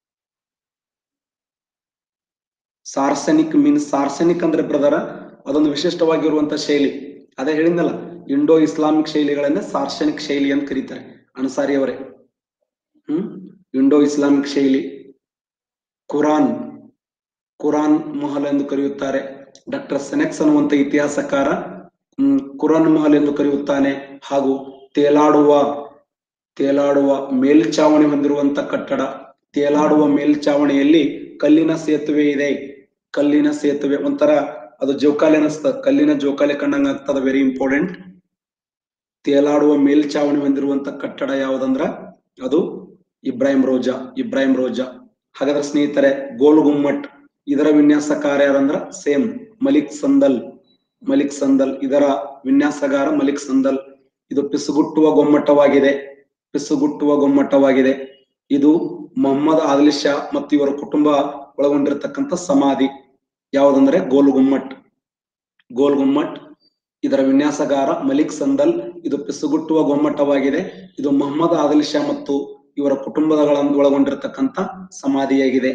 ಸಾರ್ಸನಿಕ್ ಮೀನ್ಸ್ ಸಾರ್ಸನಿಕ್ ಅಂದ್ರೆ ಬ್ರದರ ಅದೊಂದು ವಿಶಿಷ್ಟವಾಗಿರುವಂತ ಶೈಲಿ ಅದೇ ಹೇಳಿದ್ನಲ್ಲ ಇಂಡೋ ಇಸ್ಲಾಮಿಕ್ ಶೈಲಿಗಳನ್ನೇ ಸಾರ್ಸನಿಕ್ ಶೈಲಿ ಅಂತ ಕರೀತಾರೆ ಅನ್ಸಾರಿ ಅವರೇ ಹ್ಮ್ ಇಂಡೋ ಇಸ್ಲಾಮಿಕ್ ಶೈಲಿ ಕುರಾನ್ ಕುರಾನ್ ಮಹಲ್ ಎಂದು ಕರೆಯುತ್ತಾರೆ ಡಾಕ್ಟರ್ ಸೆನೆಕ್ಸ್ ಅನ್ನುವಂತ ಇತಿಹಾಸಕಾರ ಹ್ಮ್ ಕುರಾನ್ ಮಹಲ್ ಎಂದು ಕರೆಯುತ್ತಾನೆ ಹಾಗೂ ತೇಲಾಡುವ ತೇಲಾಡುವ ಮೇಲ್ಚಾವಣಿ ಹೊಂದಿರುವಂತ ಕಟ್ಟಡ ತೇಲಾಡುವ ಮೇಲ್ಚಾವಣಿಯಲ್ಲಿ ಕಲ್ಲಿನ ಸೇತುವೆ ಇದೆ ಕಲ್ಲಿನ ಸೇತುವೆ ಒಂಥರ ಅದು ಜೋಕಾಲಿ ಅನಿಸ್ತದ ಕಲ್ಲಿನ ಜೋಕಾಲಿ ಕಂಡಂಗ ಆಗ್ತದ ವೆರಿ ಇಂಪಾರ್ಟೆಂಟ್ ತೇಲಾಡುವ ಮೇಲ್ಚಾವಣಿ ಹೊಂದಿರುವಂತ ಕಟ್ಟಡ ಯಾವುದಂದ್ರ ಅದು ಇಬ್ರಾಹಿಂ ರೋಜಾ ಇಬ್ರಾಹಿಂ ರೋಜಾ ಹಾಗಾದ್ರೆ ಸ್ನೇಹಿತರೆ ಗೋಲ್ ಗುಮ್ಮಟ್ ಇದರ ವಿನ್ಯಾಸಕಾರ ಯಾರಂದ್ರ ಸೇಮ್ ಮಲಿಕ್ ಸಂದಲ್ ಮಲಿಕ್ ಸಂದಲ್ ಇದರ ವಿನ್ಯಾಸಗಾರ ಮಲಿಕ್ ಸಂದಲ್ ಇದು ಪಿಸುಗುಟ್ಟುವ ಗೊಮ್ಮಟವಾಗಿದೆ ಪಿಸುಗುಟ್ಟುವ ಗೊಮ್ಮಟವಾಗಿದೆ ಇದು ಮೊಹಮ್ಮದ್ ಆದಿಲ್ ಶಾ ಮತ್ತು ಇವರ ಕುಟುಂಬ ಒಳಗೊಂಡಿರತಕ್ಕಂತ ಸಮಾಧಿ ಯಾವುದಂದ್ರೆ ಗೋಲ್ ಗುಮ್ಮಟ್ ಗೋಲ್ ಗುಮ್ಮಟ್ ಇದರ ವಿನ್ಯಾಸಗಾರ ಮಲಿಕ್ ಸಂದಲ್ ಇದು ಪಿಸುಗುಟ್ಟುವ ಗೊಮ್ಮಟವಾಗಿದೆ ಇದು ಮೊಹಮ್ಮದ್ ಆದಿಲ್ ಶಾ ಮತ್ತು ಇವರ ಕುಟುಂಬದಗಳನ್ನು ಒಳಗೊಂಡಿರತಕ್ಕಂತ ಸಮಾಧಿಯಾಗಿದೆ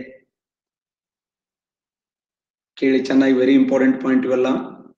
ಕೇಳಿ ಚೆನ್ನಾಗಿ ವೆರಿ ಇಂಪಾರ್ಟೆಂಟ್ ಪಾಯಿಂಟ್ ಇವೆಲ್ಲ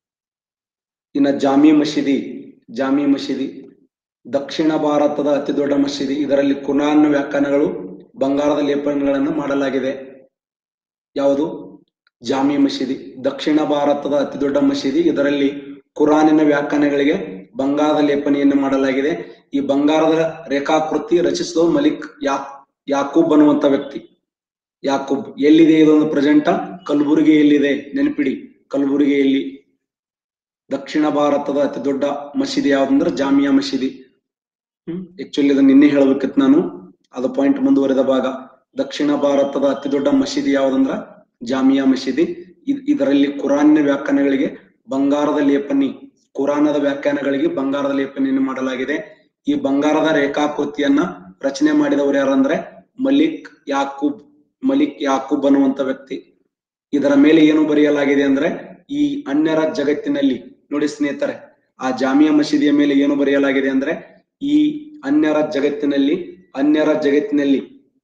ಇನ್ನ ಜಾಮಿ ಮಸೀದಿ ಜಾಮಿ ಮಸೀದಿ ದಕ್ಷಿಣ ಭಾರತದ ಅತಿ ದೊಡ್ಡ ಮಸೀದಿ ಇದರಲ್ಲಿ ಕುರಾನ್ ವ್ಯಾಖ್ಯಾನಗಳು ಬಂಗಾರದ ಲೇಪನಗಳನ್ನು ಮಾಡಲಾಗಿದೆ ಯಾವುದು ಜಾಮಿ ಮಸೀದಿ ದಕ್ಷಿಣ ಭಾರತದ ಅತಿ ದೊಡ್ಡ ಮಸೀದಿ ಇದರಲ್ಲಿ ಕುರಾನಿನ ವ್ಯಾಖ್ಯಾನಗಳಿಗೆ ಬಂಗಾರದ ಲೇಪನೆಯನ್ನು ಮಾಡಲಾಗಿದೆ ಈ ಬಂಗಾರದ ರೇಖಾಕೃತಿ ರಚಿಸಿದ ಮಲಿಕ್ ಯಾ ಯಾಕೂಬ್ ಅನ್ನುವಂತ ವ್ಯಕ್ತಿ ಯಾಕೂಬ್ ಎಲ್ಲಿದೆ ಇದೊಂದು ಪ್ರೆಸೆಂಟ ಕಲಬುರಗಿಯಲ್ಲಿದೆ ನೆನಪಿಡಿ ಕಲಬುರಗಿಯಲ್ಲಿ ದಕ್ಷಿಣ ಭಾರತದ ಅತಿ ದೊಡ್ಡ ಮಸೀದಿ ಯಾವ್ದಂದ್ರೆ ಜಾಮಿಯಾ ಮಸೀದಿ ಹ್ಮ್ ಆಕ್ಚುಲಿ ಇದನ್ನ ನಿನ್ನೆ ಹೇಳ್ಬೇಕಿತ್ತು ನಾನು ಅದು ಪಾಯಿಂಟ್ ಮುಂದುವರೆದ ಭಾಗ ದಕ್ಷಿಣ ಭಾರತದ ಅತಿ ದೊಡ್ಡ ಮಸೀದಿ ಯಾವ್ದಂದ್ರ ಜಾಮಿಯಾ ಮಸೀದಿ ಇದ್- ಇದರಲ್ಲಿ ಕುರಾನಿನ ವ್ಯಾಖ್ಯಾನಗಳಿಗೆ ಬಂಗಾರದ ಲೇಪನಿ ಕುರಾನದ ವ್ಯಾಖ್ಯಾನಗಳಿಗೆ ಬಂಗಾರದ ಲೇಪನೆಯನ್ನು ಮಾಡಲಾಗಿದೆ ಈ ಬಂಗಾರದ ರೇಖಾಕೃತಿಯನ್ನ ರಚನೆ ಮಾಡಿದವರು ಯಾರಂದ್ರೆ ಮಲಿಕ್ ಯಾಕೂಬ್ ಮಲಿಕ್ ಯಾಕೂಬ್ ಅನ್ನುವಂತ ವ್ಯಕ್ತಿ ಇದರ ಮೇಲೆ ಏನು ಬರೆಯಲಾಗಿದೆ ಅಂದ್ರೆ ಈ ಅನ್ಯರ ಜಗತ್ತಿನಲ್ಲಿ ನೋಡಿ ಸ್ನೇಹಿತರೆ ಆ ಜಾಮಿಯಾ ಮಸೀದಿಯ ಮೇಲೆ ಏನು ಬರೆಯಲಾಗಿದೆ ಅಂದ್ರೆ ಈ ಅನ್ಯರ ಜಗತ್ತಿನಲ್ಲಿ ಅನ್ಯರ ಜಗತ್ತಿನಲ್ಲಿ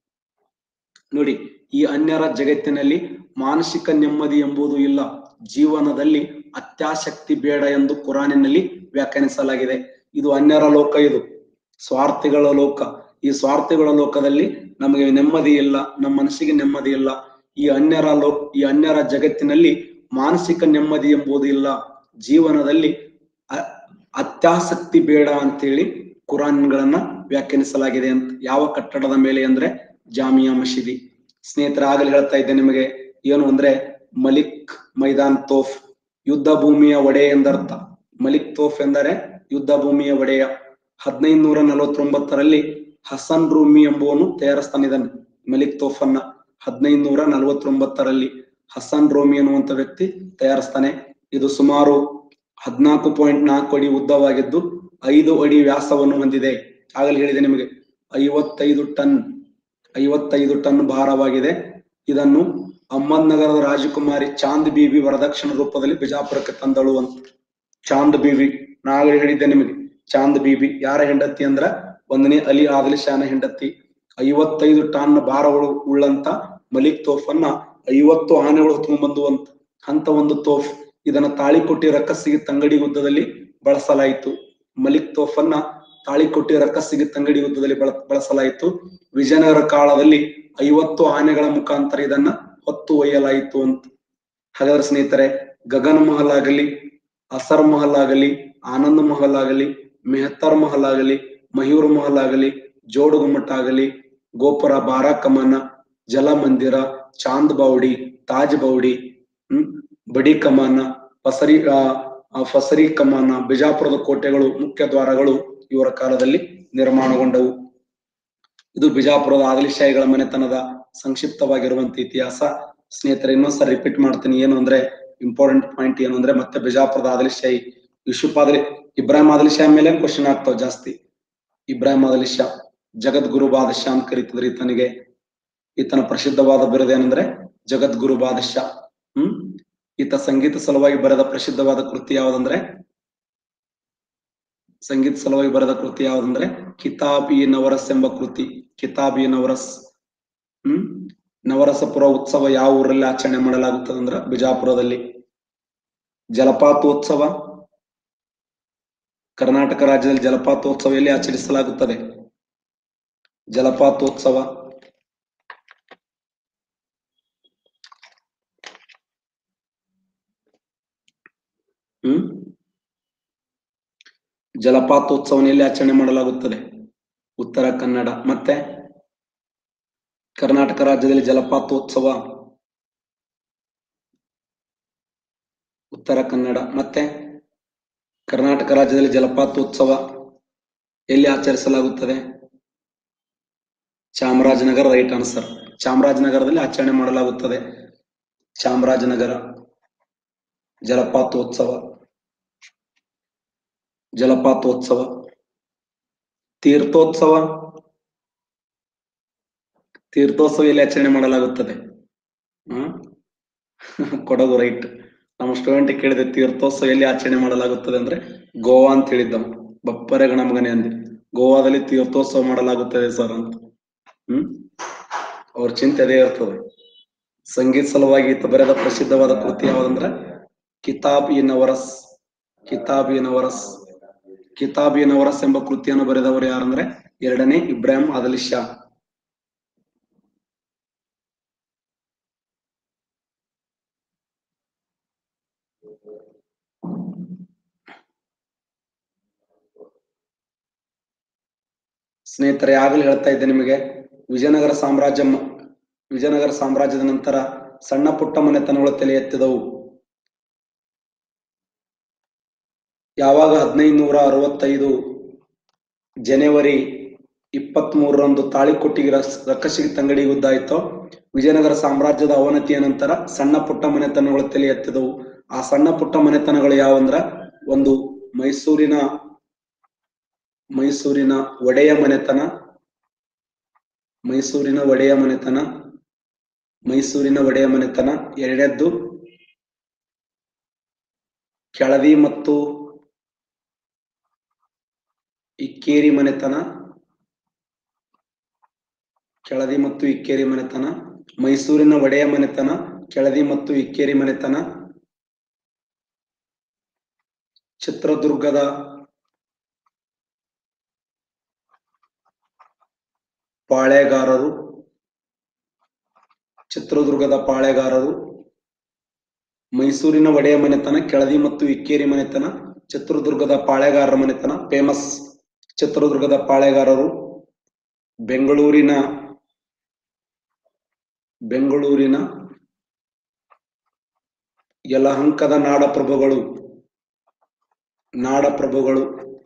ನೋಡಿ ಈ ಅನ್ಯರ ಜಗತ್ತಿನಲ್ಲಿ ಮಾನಸಿಕ ನೆಮ್ಮದಿ ಎಂಬುದು ಇಲ್ಲ ಜೀವನದಲ್ಲಿ ಅತ್ಯಾಸಕ್ತಿ ಬೇಡ ಎಂದು ಕುರಾನಿನಲ್ಲಿ ವ್ಯಾಖ್ಯಾನಿಸಲಾಗಿದೆ ಇದು ಅನ್ಯರ ಲೋಕ ಇದು ಸ್ವಾರ್ಥಿಗಳ ಲೋಕ ಈ ಸ್ವಾರ್ಥಿಗಳ ಲೋಕದಲ್ಲಿ ನಮಗೆ ನೆಮ್ಮದಿ ಇಲ್ಲ ನಮ್ಮ ಮನಸ್ಸಿಗೆ ನೆಮ್ಮದಿ ಇಲ್ಲ ಈ ಅನ್ಯರ ಲೋ ಈ ಅನ್ಯರ ಜಗತ್ತಿನಲ್ಲಿ ಮಾನಸಿಕ ನೆಮ್ಮದಿ ಎಂಬುದು ಇಲ್ಲ ಜೀವನದಲ್ಲಿ ಅ- ಅತ್ಯಾಸಕ್ತಿ ಬೇಡ ಅಂತೇಳಿ ಕುರಾನ್ಗಳನ್ನ ವ್ಯಾಖ್ಯಾನಿಸಲಾಗಿದೆ ಅಂತ ಯಾವ ಕಟ್ಟಡದ ಮೇಲೆ ಅಂದ್ರೆ ಜಾಮಿಯಾ ಮಸೀದಿ ಸ್ನೇಹಿತರ ಆಗಲೇ ಹೇಳ್ತಾ ಇದ್ದೆ ನಿಮಗೆ ಏನು ಅಂದ್ರೆ ಮಲಿಕ್ ಮೈದಾನ್ ತೋಫ್ ಯುದ್ಧ ಭೂಮಿಯ ಒಡೆ ಎಂದರ್ಥ ಮಲಿಕ್ ತೋಫ್ ಎಂದರೆ ಯುದ್ಧ ಭೂಮಿಯ ಒಡೆಯ ಹದಿನೈದು ನೂರ ನಲವತ್ತೊಂಬತ್ತರಲ್ಲಿ ಹಸನ್ ರೂಮಿ ಎಂಬುವನು ತಯಾರಿಸ್ತಾನೆ ಇದನ್ನು ಮಲಿಕ್ ತೋಫನ್ನ ಹದಿನೈದು ನೂರ ನಲವತ್ತೊಂಬತ್ತರಲ್ಲಿ ಹಸನ್ ರೋಮಿ ಅನ್ನುವಂತ ವ್ಯಕ್ತಿ ತಯಾರಿಸ್ತಾನೆ ಇದು ಸುಮಾರು ಹದಿನಾಲ್ಕು ಪಾಯಿಂಟ್ ನಾಲ್ಕು ಅಡಿ ಉದ್ದವಾಗಿದ್ದು ಐದು ಅಡಿ ವ್ಯಾಸವನ್ನು ಹೊಂದಿದೆ ಆಗಲೇ ಹೇಳಿದೆ ನಿಮಗೆ ಐವತ್ತೈದು ಟನ್ ಐವತ್ತೈದು ಟನ್ ಭಾರವಾಗಿದೆ ಇದನ್ನು ಅಹಮದ್ನಗರದ ರಾಜಕುಮಾರಿ ಚಾಂದ್ ಬೀವಿ ವರದಕ್ಷಿಣ ರೂಪದಲ್ಲಿ ಬಿಜಾಪುರಕ್ಕೆ ತಂದಳು ಅಂತ ಚಾಂದ್ ಬೀವಿ ನಾ ಆಗಲೇ ಹೇಳಿದ್ದೆ ನಿಮಗೆ ಚಾಂದ್ ಬೀಬಿ ಯಾರ ಹೆಂಡತಿ ಅಂದ್ರ ಒಂದನೇ ಅಲಿ ಆದಿಲ್ ಶಾನ ಹೆಂಡತಿ ಐವತ್ತೈದು ಟನ್ ಭಾರಗಳು ಉಳ್ಳಂತ ಮಲಿಕ್ ತೋಫನ್ನ ಐವತ್ತು ಆನೆಗಳು ಹೊತ್ಕೊಂಡ್ ಬಂದು ಅಂತ ಅಂತ ಒಂದು ತೋಫ್ ಇದನ್ನ ತಾಳಿಕೊಟ್ಟಿ ರಕ್ಕಸ್ಸಿಗೆ ತಂಗಡಿ ಯುದ್ಧದಲ್ಲಿ ಬಳಸಲಾಯಿತು ಮಲಿಕ್ ತೋಫನ್ನ ತಾಳಿಕೊಟ್ಟಿ ರಕ್ಕಸ್ಸಿಗೆ ತಂಗಡಿ ಯುದ್ಧದಲ್ಲಿ ಬಳ ಬಳಸಲಾಯಿತು ವಿಜಯನಗರ ಕಾಲದಲ್ಲಿ ಐವತ್ತು ಆನೆಗಳ ಮುಖಾಂತರ ಇದನ್ನ ಹೊತ್ತು ಒಯ್ಯಲಾಯಿತು ಅಂತ ಹಾಗಾದ್ರೆ ಸ್ನೇಹಿತರೆ ಗಗನ್ ಮಹಲ್ ಆಗಲಿ ಅಸರ್ ಮಹಲ್ ಆಗಲಿ ಆನಂದ್ ಮಹಲ್ ಆಗಲಿ ಮೆಹತ್ತರ್ ಮಹಲ್ ಆಗಲಿ ಮಯೂರ್ ಮಹಲ್ ಆಗಲಿ ಜೋಡು ಗುಮ್ಮಟ ಆಗಲಿ ಗೋಪುರ ಬಾರಾ ಕಮಾನ ಜಲ ಮಂದಿರ ಚಾಂದ್ ಬೌಡಿ ತಾಜ್ ಬೌಡಿ ಹ್ಮ್ ಬಡಿ ಕಮಾನ ಫಸರಿ ಆ ಆ ಫಸರಿ ಕಮಾನ ಬಿಜಾಪುರದ ಕೋಟೆಗಳು ಮುಖ್ಯ ದ್ವಾರಗಳು ಇವರ ಕಾಲದಲ್ಲಿ ನಿರ್ಮಾಣಗೊಂಡವು ಇದು ಬಿಜಾಪುರದ ಆದಿಲಶಾಹಿಗಳ ಮನೆತನದ ಸಂಕ್ಷಿಪ್ತವಾಗಿರುವಂತ ಇತಿಹಾಸ ಸ್ನೇಹಿತರೆ ಇನ್ನೊಂದ್ಸರಿ ರಿಪೀಟ್ ಮಾಡ್ತೀನಿ ಏನು ಅಂದ್ರೆ ಇಂಪಾರ್ಟೆಂಟ್ ಪಾಯಿಂಟ್ ಏನು ಅಂದ್ರೆ ಮತ್ತೆ ಬಿಜಾಪುರದ ಆದಿಲಶಾಹಿ ಯೂಸುಫ್ ಆದಿಲಿ ಇಬ್ರಾಹಿಂ ಆದಿಲಶಾಹಿ ಮೇಲೆ ಕ್ವಶನ್ ಆಗ್ತಾವ ಜಾಸ್ತಿ ಇಬ್ರಾಹಿಂ ಆದಿಲಶಾ ಜಗದ್ಗುರು ಬಾದಶಾ ಅಂತ ಕರೀತಿದ್ರು ಈತನಿಗೆ ಈತನ ಪ್ರಸಿದ್ಧವಾದ ಬಿರುದೇನೆಂದ್ರೆ ಜಗದ್ಗುರು ಬಾದಶಾ ಹ್ಮ್ ಈತ ಸಂಗೀತ ಸಲುವಾಗಿ ಬರೆದ ಪ್ರಸಿದ್ಧವಾದ ಕೃತಿ ಯಾವ್ದಂದ್ರೆ ಸಂಗೀತ ಸಲುವಾಗಿ ಬರೆದ ಕೃತಿ ಯಾವ್ದಂದ್ರೆ ಕಿತಾಬ್ ಇ ನವರಸ್ ಎಂಬ ಕೃತಿ ಕಿತಾಬ್ ಇ ನವರಸ್ ಹ್ಮ್ ನವರಸಪುರ ಉತ್ಸವ ಯಾವ ಊರಲ್ಲಿ ಆಚರಣೆ ಮಾಡಲಾಗುತ್ತದೆ ಅಂದ್ರ ಬಿಜಾಪುರದಲ್ಲಿ ಜಲಪಾತೋತ್ಸವ ಕರ್ನಾಟಕ ರಾಜ್ಯದಲ್ಲಿ ಜಲಪಾತೋತ್ಸವ ಎಲ್ಲಿ ಆಚರಿಸಲಾಗುತ್ತದೆ ಜಲಪಾತೋತ್ಸವ ಹ್ಮ್ ಜಲಪಾತೋತ್ಸವನ ಎಲ್ಲಿ ಆಚರಣೆ ಮಾಡಲಾಗುತ್ತದೆ ಉತ್ತರ ಕನ್ನಡ ಮತ್ತೆ ಕರ್ನಾಟಕ ರಾಜ್ಯದಲ್ಲಿ ಜಲಪಾತೋತ್ಸವ ಉತ್ತರ ಕನ್ನಡ ಮತ್ತೆ ಕರ್ನಾಟಕ ರಾಜ್ಯದಲ್ಲಿ ಜಲಪಾತೋತ್ಸವ ಎಲ್ಲಿ ಆಚರಿಸಲಾಗುತ್ತದೆ ಚಾಮರಾಜನಗರ ರೈಟ್ ಆನ್ಸರ್ ಚಾಮರಾಜನಗರದಲ್ಲಿ ಆಚರಣೆ ಮಾಡಲಾಗುತ್ತದೆ ಚಾಮರಾಜನಗರ ಜಲಪಾತೋತ್ಸವ ಜಲಪಾತೋತ್ಸವ ತೀರ್ಥೋತ್ಸವ ತೀರ್ಥೋತ್ಸವ ಎಲ್ಲಿ ಆಚರಣೆ ಮಾಡಲಾಗುತ್ತದೆ ಹ್ಮ್ ಕೊಡಗು ರೈಟ್ ನಮ್ಮ ಸ್ಟೂಡೆಂಟ್ ಕೇಳಿದೆ ತೀರ್ಥೋತ್ಸವ ಎಲ್ಲಿ ಆಚರಣೆ ಮಾಡಲಾಗುತ್ತದೆ ಅಂದ್ರೆ ಗೋವಾ ಅಂತ ಹೇಳಿದ್ದ ಬಪ್ಪರೆ ಗಣಮಗನೆ ಅಂದೆ ಗೋವಾದಲ್ಲಿ ತೀರ್ಥೋತ್ಸವ ಮಾಡಲಾಗುತ್ತದೆ ಸರ್ ಅಂತ ಹ್ಮ್ ಅವ್ರ ಚಿಂತೆ ಅದೇ ಇರ್ತದೆ ಸಂಗೀತ ಸಲುವಾಗಿ ಈತ ಬರೆದ ಪ್ರಸಿದ್ಧವಾದ ಕೃತಿ ಯಾವ್ದಂದ್ರ ಕಿತಾಬ್ ಇ ನವರಸ್ ಕಿತಾಬ್ ಇ ನವರಸ್ ಕಿತಾಬ್ ಇ ನವರಸ್ ಎಂಬ ಕೃತಿಯನ್ನು ಬರೆದವರು ಯಾರಂದ್ರೆ ಎರಡನೇ ಇಬ್ರಾಹಿಂ ಆದಲಿ ಶಾ ಸ್ನೇಹಿತರೆ ಆಗಲೇ ಹೇಳ್ತಾ ಇದ್ದೆ ನಿಮಗೆ ವಿಜಯನಗರ ಸಾಮ್ರಾಜ್ಯ ಮ- ವಿಜಯನಗರ ಸಾಮ್ರಾಜ್ಯದ ನಂತರ ಸಣ್ಣ ಪುಟ್ಟ ಮನೆತನಗಳು ತಲೆ ಎತ್ತಿದವು ಯಾವಾಗ ಹದಿನೈದುನೂರ ಅರವತ್ತೈದು ಜನವರಿ ಇಪ್ಪತ್ತ್ ಮೂರರಂದು ತಾಳಿಕೊಟ್ಟಿಗೆ ರಸ್- ರಕ್ಕಸಿಗೆ ತಂಗಡಿ ಯುದ್ಧ ಆಯ್ತೋ ವಿಜಯನಗರ ಸಾಮ್ರಾಜ್ಯದ ಅವನತಿಯ ನಂತರ ಸಣ್ಣ ಪುಟ್ಟ ಮನೆತನಗಳು ತಲೆ ಎತ್ತಿದವು ಆ ಸಣ್ಣ ಪುಟ್ಟ ಮನೆತನಗಳು ಯಾವಂದ್ರ ಒಂದು ಮೈಸೂರಿನ ಮೈಸೂರಿನ ಒಡೆಯ ಮನೆತನ ಮೈಸೂರಿನ ಒಡೆಯ ಮನೆತನ ಮೈಸೂರಿನ ಒಡೆಯ ಮನೆತನ ಎರಡನೇದ್ದು ಕೆಳದಿ ಮತ್ತು ಇಕ್ಕೇರಿ ಮನೆತನ ಕೆಳದಿ ಮತ್ತು ಇಕ್ಕೇರಿ ಮನೆತನ ಮೈಸೂರಿನ ಒಡೆಯ ಮನೆತನ ಕೆಳದಿ ಮತ್ತು ಇಕ್ಕೇರಿ ಮನೆತನ ಚಿತ್ರದುರ್ಗದ ಪಾಳೆಗಾರರು ಚಿತ್ರದುರ್ಗದ ಪಾಳೆಗಾರರು ಮೈಸೂರಿನ ಒಡೆಯ ಮನೆತನ ಕೆಳದಿ ಮತ್ತು ಇಕ್ಕೇರಿ ಮನೆತನ ಚಿತ್ರದುರ್ಗದ ಪಾಳೆಗಾರರ ಮನೆತನ ಫೇಮಸ್ ಚಿತ್ರದುರ್ಗದ ಪಾಳೆಗಾರರು ಬೆಂಗಳೂರಿನ ಬೆಂಗಳೂರಿನ ಯಲಹಂಕದ ನಾಡಪ್ರಭುಗಳು ನಾಡಪ್ರಭುಗಳು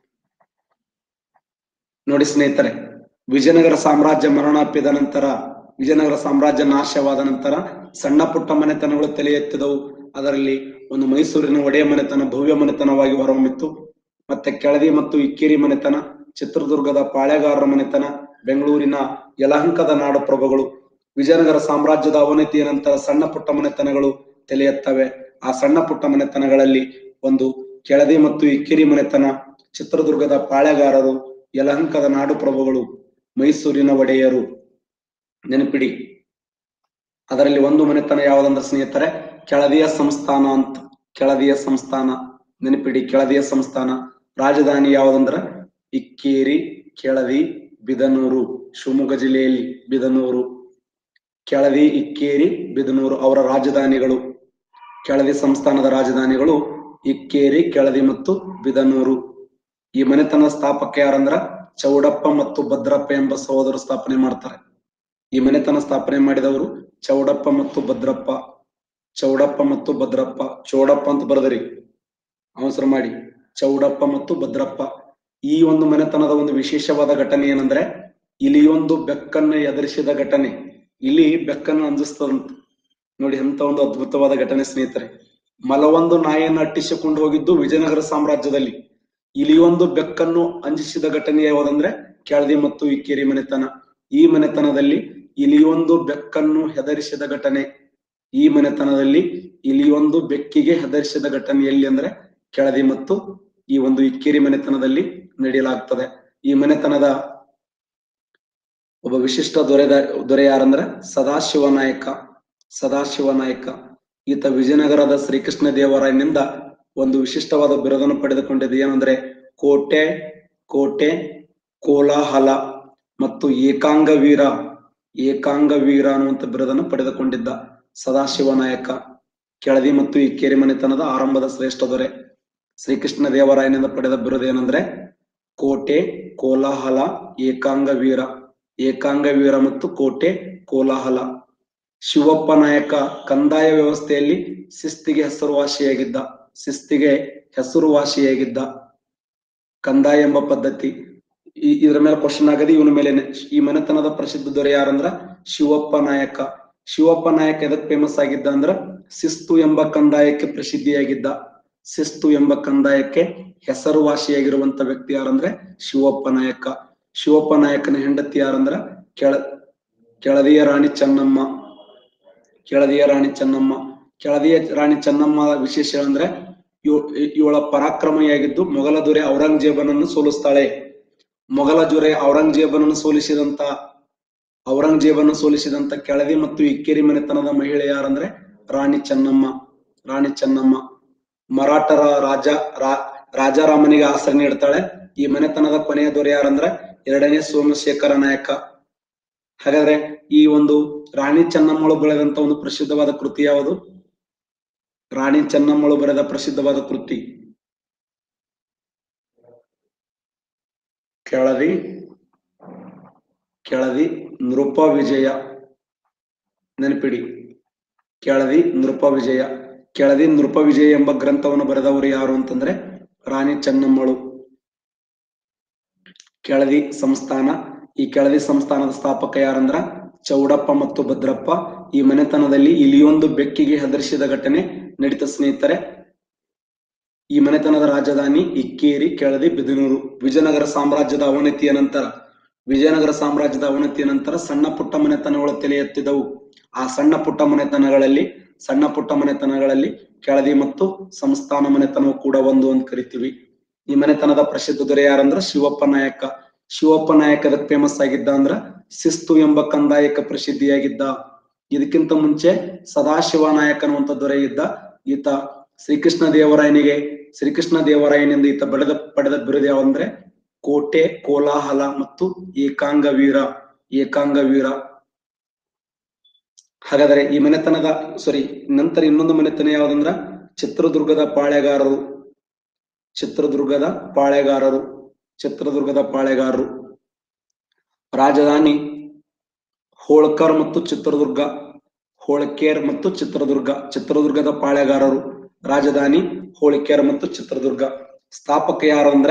ನೋಡಿ ಸ್ನೇಹಿತರೆ ವಿಜಯನಗರ ಸಾಮ್ರಾಜ್ಯ ಮರಣಾಪ್ಯದ ನಂತರ ವಿಜಯನಗರ ಸಾಮ್ರಾಜ್ಯ ನಾಶವಾದ ನಂತರ ಸಣ್ಣ ಪುಟ್ಟ ಮನೆತನಗಳು ತಲೆ ಎತ್ತಿದವು ಅದರಲ್ಲಿ ಒಂದು ಮೈಸೂರಿನ ಒಡೆಯ ಮನೆತನ ಭವ್ಯ ಮನೆತನವಾಗಿ ಹೊರಹೊಮ್ಮಿತ್ತು ಮತ್ತೆ ಕೆಳದಿ ಮತ್ತು ಇಕ್ಕೇರಿ ಮನೆತನ ಚಿತ್ರದುರ್ಗದ ಪಾಳೆಗಾರರ ಮನೆತನ ಬೆಂಗಳೂರಿನ ಯಲಹಂಕದ ನಾಡು ಪ್ರಭುಗಳು ವಿಜಯನಗರ ಸಾಮ್ರಾಜ್ಯದ ಅವನತಿಯ ನಂತರ ಸಣ್ಣ ಪುಟ್ಟ ಮನೆತನಗಳು ತಲೆ ಎತ್ತವೆ ಆ ಸಣ್ಣ ಪುಟ್ಟ ಮನೆತನಗಳಲ್ಲಿ ಒಂದು ಕೆಳದಿ ಮತ್ತು ಇಕ್ಕೇರಿ ಮನೆತನ ಚಿತ್ರದುರ್ಗದ ಪಾಳೆಗಾರರು ಯಲಹಂಕದ ನಾಡು ಪ್ರಭುಗಳು ಮೈಸೂರಿನ ಒಡೆಯರು ನೆನಪಿಡಿ ಅದರಲ್ಲಿ ಒಂದು ಮನೆತನ ಯಾವುದಂದ್ರೆ ಸ್ನೇಹಿತರೆ ಕೆಳದಿಯ ಸಂಸ್ಥಾನ ಅಂತ ಕೆಳದಿಯ ಸಂಸ್ಥಾನ ನೆನಪಿಡಿ ಕೆಳದಿಯ ಸಂಸ್ಥಾನ ರಾಜಧಾನಿ ಯಾವುದಂದ್ರ ಇಕ್ಕೇರಿ ಕೆಳದಿ ಬಿದನೂರು ಶಿವಮೊಗ್ಗ ಜಿಲ್ಲೆಯಲ್ಲಿ ಬಿದನೂರು ಕೆಳದಿ ಇಕ್ಕೇರಿ ಬಿದನೂರು ಅವರ ರಾಜಧಾನಿಗಳು ಕೆಳದಿ ಸಂಸ್ಥಾನದ ರಾಜಧಾನಿಗಳು ಇಕ್ಕೇರಿ ಕೆಳದಿ ಮತ್ತು ಬಿದನೂರು ಈ ಮನೆತನ ಸ್ಥಾಪಕ ಯಾರಂದ್ರ ಚೌಡಪ್ಪ ಮತ್ತು ಭದ್ರಪ್ಪ ಎಂಬ ಸಹೋದರ ಸ್ಥಾಪನೆ ಮಾಡ್ತಾರೆ ಈ ಮನೆತನ ಸ್ಥಾಪನೆ ಮಾಡಿದವರು ಚೌಡಪ್ಪ ಮತ್ತು ಭದ್ರಪ್ಪ ಚೌಡಪ್ಪ ಮತ್ತು ಭದ್ರಪ್ಪ ಚೌಡಪ್ಪ ಅಂತ ಬರದ್ರಿ ಅವಸರ ಮಾಡಿ ಚೌಡಪ್ಪ ಮತ್ತು ಭದ್ರಪ್ಪ ಈ ಒಂದು ಮನೆತನದ ಒಂದು ವಿಶೇಷವಾದ ಘಟನೆ ಏನಂದ್ರೆ ಇಲಿಯೊಂದು ಬೆಕ್ಕನ್ನು ಎದುರಿಸಿದ ಘಟನೆ ಇಲಿ ಬೆಕ್ಕನ್ನು ಅಂಜಿಸ್ತದಂತ ನೋಡಿ ಅಂತ ಒಂದು ಅದ್ಭುತವಾದ ಘಟನೆ ಸ್ನೇಹಿತರೆ ಮಲವೊಂದು ನಾಯಿಯನ್ನು ಅಟ್ಟಿಸಿಕೊಂಡು ಹೋಗಿದ್ದು ವಿಜಯನಗರ ಸಾಮ್ರಾಜ್ಯದಲ್ಲಿ ಇಲಿಯೊಂದು ಬೆಕ್ಕನ್ನು ಅಂಜಿಸಿದ ಘಟನೆ ಯಾವುದಂದ್ರೆ ಕೆಳದಿ ಮತ್ತು ಇಕ್ಕೇರಿ ಮನೆತನ ಈ ಮನೆತನದಲ್ಲಿ ಇಲಿಯೊಂದು ಬೆಕ್ಕನ್ನು ಹೆದರಿಸಿದ ಘಟನೆ ಈ ಮನೆತನದಲ್ಲಿ ಇಲಿಯೊಂದು ಬೆಕ್ಕಿಗೆ ಹೆದರಿಸಿದ ಘಟನೆ ಎಲ್ಲಿ ಅಂದ್ರೆ ಕೆಳದಿ ಮತ್ತು ಈ ಒಂದು ಇಕ್ಕೇರಿ ಮನೆತನದಲ್ಲಿ ನಡೆಯಲಾಗ್ತದೆ ಈ ಮನೆತನದ ಒಬ್ಬ ವಿಶಿಷ್ಟ ದೊರೆದ ದೊರೆ ಯಾರಂದ್ರೆ ಸದಾಶಿವ ನಾಯಕ ಸದಾಶಿವ ನಾಯಕ ಈತ ವಿಜಯನಗರದ ಶ್ರೀಕೃಷ್ಣ ದೇವರಾಯನಿಂದ ಒಂದು ವಿಶಿಷ್ಟವಾದ ಬಿರುದನ್ನು ಪಡೆದುಕೊಂಡಿದ್ದು ಏನಂದ್ರೆ ಕೋಟೆ ಕೋಟೆ ಕೋಲಾಹಲ ಮತ್ತು ಏಕಾಂಗ ವೀರ ಏಕಾಂಗ ವೀರ ಅನ್ನುವಂತ ಬಿರುದನ್ನು ಪಡೆದುಕೊಂಡಿದ್ದ ಸದಾಶಿವ ನಾಯಕ ಕೆಳದಿ ಮತ್ತು ಇಕ್ಕೇರಿ ಮನೆತನದ ಆರಂಭದ ಶ್ರೇಷ್ಠ ದೊರೆ ಶ್ರೀಕೃಷ್ಣ ದೇವರಾಯನಿಂದ ಪಡೆದ ಬಿರುದು ಏನಂದ್ರೆ ಕೋಟೆ ಕೋಲಾಹಲ ಏಕಾಂಗ ವೀರ ಏಕಾಂಗ ವೀರ ಮತ್ತು ಕೋಟೆ ಕೋಲಾಹಲ ಶಿವಪ್ಪ ನಾಯಕ ಕಂದಾಯ ವ್ಯವಸ್ಥೆಯಲ್ಲಿ ಶಿಸ್ತಿಗೆ ಹೆಸರುವಾಸಿಯಾಗಿದ್ದ ಶಿಸ್ತಿಗೆ ಹೆಸರುವಾಸಿಯಾಗಿದ್ದ ಕಂದಾಯ ಎಂಬ ಪದ್ಧತಿ ಈ ಇದರ ಮೇಲೆ ಕ್ವಶನ್ ಆಗದೆ ಇವನ ಮೇಲೆ ಈ ಮನೆತನದ ಪ್ರಸಿದ್ಧ ದೊರೆ ಯಾರಂದ್ರ ಶಿವಪ್ಪ ನಾಯಕ ಶಿವಪ್ಪ ನಾಯಕ ಎದಕ್ ಫೇಮಸ್ ಆಗಿದ್ದ ಅಂದ್ರ ಶಿಸ್ತು ಎಂಬ ಕಂದಾಯಕ್ಕೆ ಪ್ರಸಿದ್ಧಿಯಾಗಿದ್ದ ಶಿಸ್ತು ಎಂಬ ಕಂದಾಯಕ್ಕೆ ಹೆಸರುವಾಸಿಯಾಗಿರುವಂತ ವ್ಯಕ್ತಿ ಯಾರಂದ್ರೆ ಶಿವಪ್ಪ ನಾಯಕ ಶಿವಪ್ಪ ನಾಯಕನ ಹೆಂಡತಿ ಯಾರಂದ್ರ ಕೆಳ ಕೆಳದಿಯ ರಾಣಿ ಚೆನ್ನಮ್ಮ ಕೆಳದಿಯ ರಾಣಿ ಚೆನ್ನಮ್ಮ ಕೆಳದಿಯ ರಾಣಿ ಚೆನ್ನಮ್ಮ ವಿಶೇಷ ಅಂದ್ರೆ ಇವ- ಇವಳ ಪರಾಕ್ರಮಿಯಾಗಿದ್ದು ಮೊಘಲ ದೊರೆ ಔರಂಗಜೇಬನನ್ನು ಸೋಲಿಸ್ತಾಳೆ ಮೊಘಲ ದೊರೆ ಔರಂಗಜೇಬನನ್ನು ಸೋಲಿಸಿದಂತ ಔರಂಗಜೇಬನ್ನು ಸೋಲಿಸಿದಂತ ಕೆಳದಿ ಮತ್ತು ಇಕ್ಕೇರಿ ಮನೆತನದ ಮಹಿಳೆ ಯಾರಂದ್ರೆ ರಾಣಿ ಚೆನ್ನಮ್ಮ ರಾಣಿ ಚೆನ್ನಮ್ಮ ಮರಾಠರ ರಾಜ ರಾ- ರಾಜಾರಾಮನಿಗೆ ಆಸರೆ ನೀಡ್ತಾಳೆ ಈ ಮನೆತನದ ಕೊನೆಯ ದೊರೆ ಯಾರಂದ್ರೆ ಎರಡನೇ ಸೋಮಶೇಖರ ನಾಯಕ ಹಾಗಾದ್ರೆ ಈ ಒಂದು ರಾಣಿ ಚೆನ್ನಮ್ಮಳು ಬರೆದಂತ ಒಂದು ಪ್ರಸಿದ್ಧವಾದ ಕೃತಿ ಯಾವುದು ರಾಣಿ ಚೆನ್ನಮ್ಮಳು ಬರೆದ ಪ್ರಸಿದ್ಧವಾದ ಕೃತಿ ಕೆಳದಿ ಕೆಳದಿ ನೃಪ ವಿಜಯ ನೆನಪಿಡಿ ಕೆಳದಿ ನೃಪ ವಿಜಯ ಕೆಳದಿ ನೃಪ ವಿಜಯ ಎಂಬ ಗ್ರಂಥವನ್ನು ಬರೆದವರು ಯಾರು ಅಂತಂದ್ರೆ ರಾಣಿ ಚೆನ್ನಮ್ಮಳು ಕೆಳದಿ ಸಂಸ್ಥಾನ ಈ ಕೆಳದಿ ಸಂಸ್ಥಾನದ ಸ್ಥಾಪಕ ಯಾರಂದ್ರ ಚೌಡಪ್ಪ ಮತ್ತು ಭದ್ರಪ್ಪ ಈ ಮನೆತನದಲ್ಲಿ ಇಲಿಯೊಂದು ಬೆಕ್ಕಿಗೆ ಹೆದರಿಸಿದ ಘಟನೆ ನಡೀತ ಸ್ನೇಹಿತರೆ ಈ ಮನೆತನದ ರಾಜಧಾನಿ ಇಕ್ಕೇರಿ ಕೆಳದಿ ಬಿದನೂರು ವಿಜಯನಗರ ಸಾಮ್ರಾಜ್ಯದ ಅವನತಿಯ ನಂತರ ವಿಜಯನಗರ ಸಾಮ್ರಾಜ್ಯದ ಅವನತಿಯ ನಂತರ ಸಣ್ಣ ಪುಟ್ಟ ಮನೆತನಗಳು ತಲೆ ಎತ್ತಿದವು ಆ ಸಣ್ಣ ಪುಟ್ಟ ಮನೆತನಗಳಲ್ಲಿ ಸಣ್ಣ ಪುಟ್ಟ ಮನೆತನಗಳಲ್ಲಿ ಕೆಳದಿ ಮತ್ತು ಸಂಸ್ಥಾನ ಮನೆತನವು ಕೂಡ ಒಂದು ಅಂತ ಕರಿತೀವಿ ಈ ಮನೆತನದ ಪ್ರಸಿದ್ಧ ದೊರೆ ಯಾರಂದ್ರ ಶಿವಪ್ಪ ನಾಯಕ ಶಿವಪ್ಪ ನಾಯಕ ಅದಕ್ಕೆ ಫೇಮಸ್ ಆಗಿದ್ದ ಅಂದ್ರ ಶಿಸ್ತು ಎಂಬ ಕಂದಾಯಕ ಪ್ರಸಿದ್ಧಿಯಾಗಿದ್ದ ಇದಕ್ಕಿಂತ ಮುಂಚೆ ಸದಾಶಿವ ನಾಯಕ ಅನ್ನುವಂತ ದೊರೆ ಇದ್ದ ಈತ ಶ್ರೀಕೃಷ್ಣ ದೇವರಾಯನಿಗೆ ಶ್ರೀಕೃಷ್ಣ ದೇವರಾಯನಿಂದ ಈತ ಪಡೆದ ಪಡೆದ ಬಿರುದು ಯಾವಂದ್ರೆ ಕೋಟೆ ಕೋಲಾಹಲ ಮತ್ತು ಏಕಾಂಗ ವೀರ ಏಕಾಂಗ ವೀರ ಹಾಗಾದರೆ ಈ ಮನೆತನದ ಸಾರಿ ನಂತರ ಇನ್ನೊಂದು ಮನೆತನ ಯಾವ್ದಂದ್ರ ಚಿತ್ರದುರ್ಗದ ಪಾಳೆಗಾರರು ಚಿತ್ರದುರ್ಗದ ಪಾಳೆಗಾರರು ಚಿತ್ರದುರ್ಗದ ಪಾಳೆಗಾರರು ರಾಜಧಾನಿ ಹೋಳ್ಕರ್ ಮತ್ತು ಚಿತ್ರದುರ್ಗ ಹೋಳ್ಕೇರ್ ಮತ್ತು ಚಿತ್ರದುರ್ಗ ಚಿತ್ರದುರ್ಗದ ಪಾಳೆಗಾರರು ರಾಜಧಾನಿ ಹೋಳಿಕೆರ್ ಮತ್ತು ಚಿತ್ರದುರ್ಗ ಸ್ಥಾಪಕ ಯಾರು ಅಂದ್ರೆ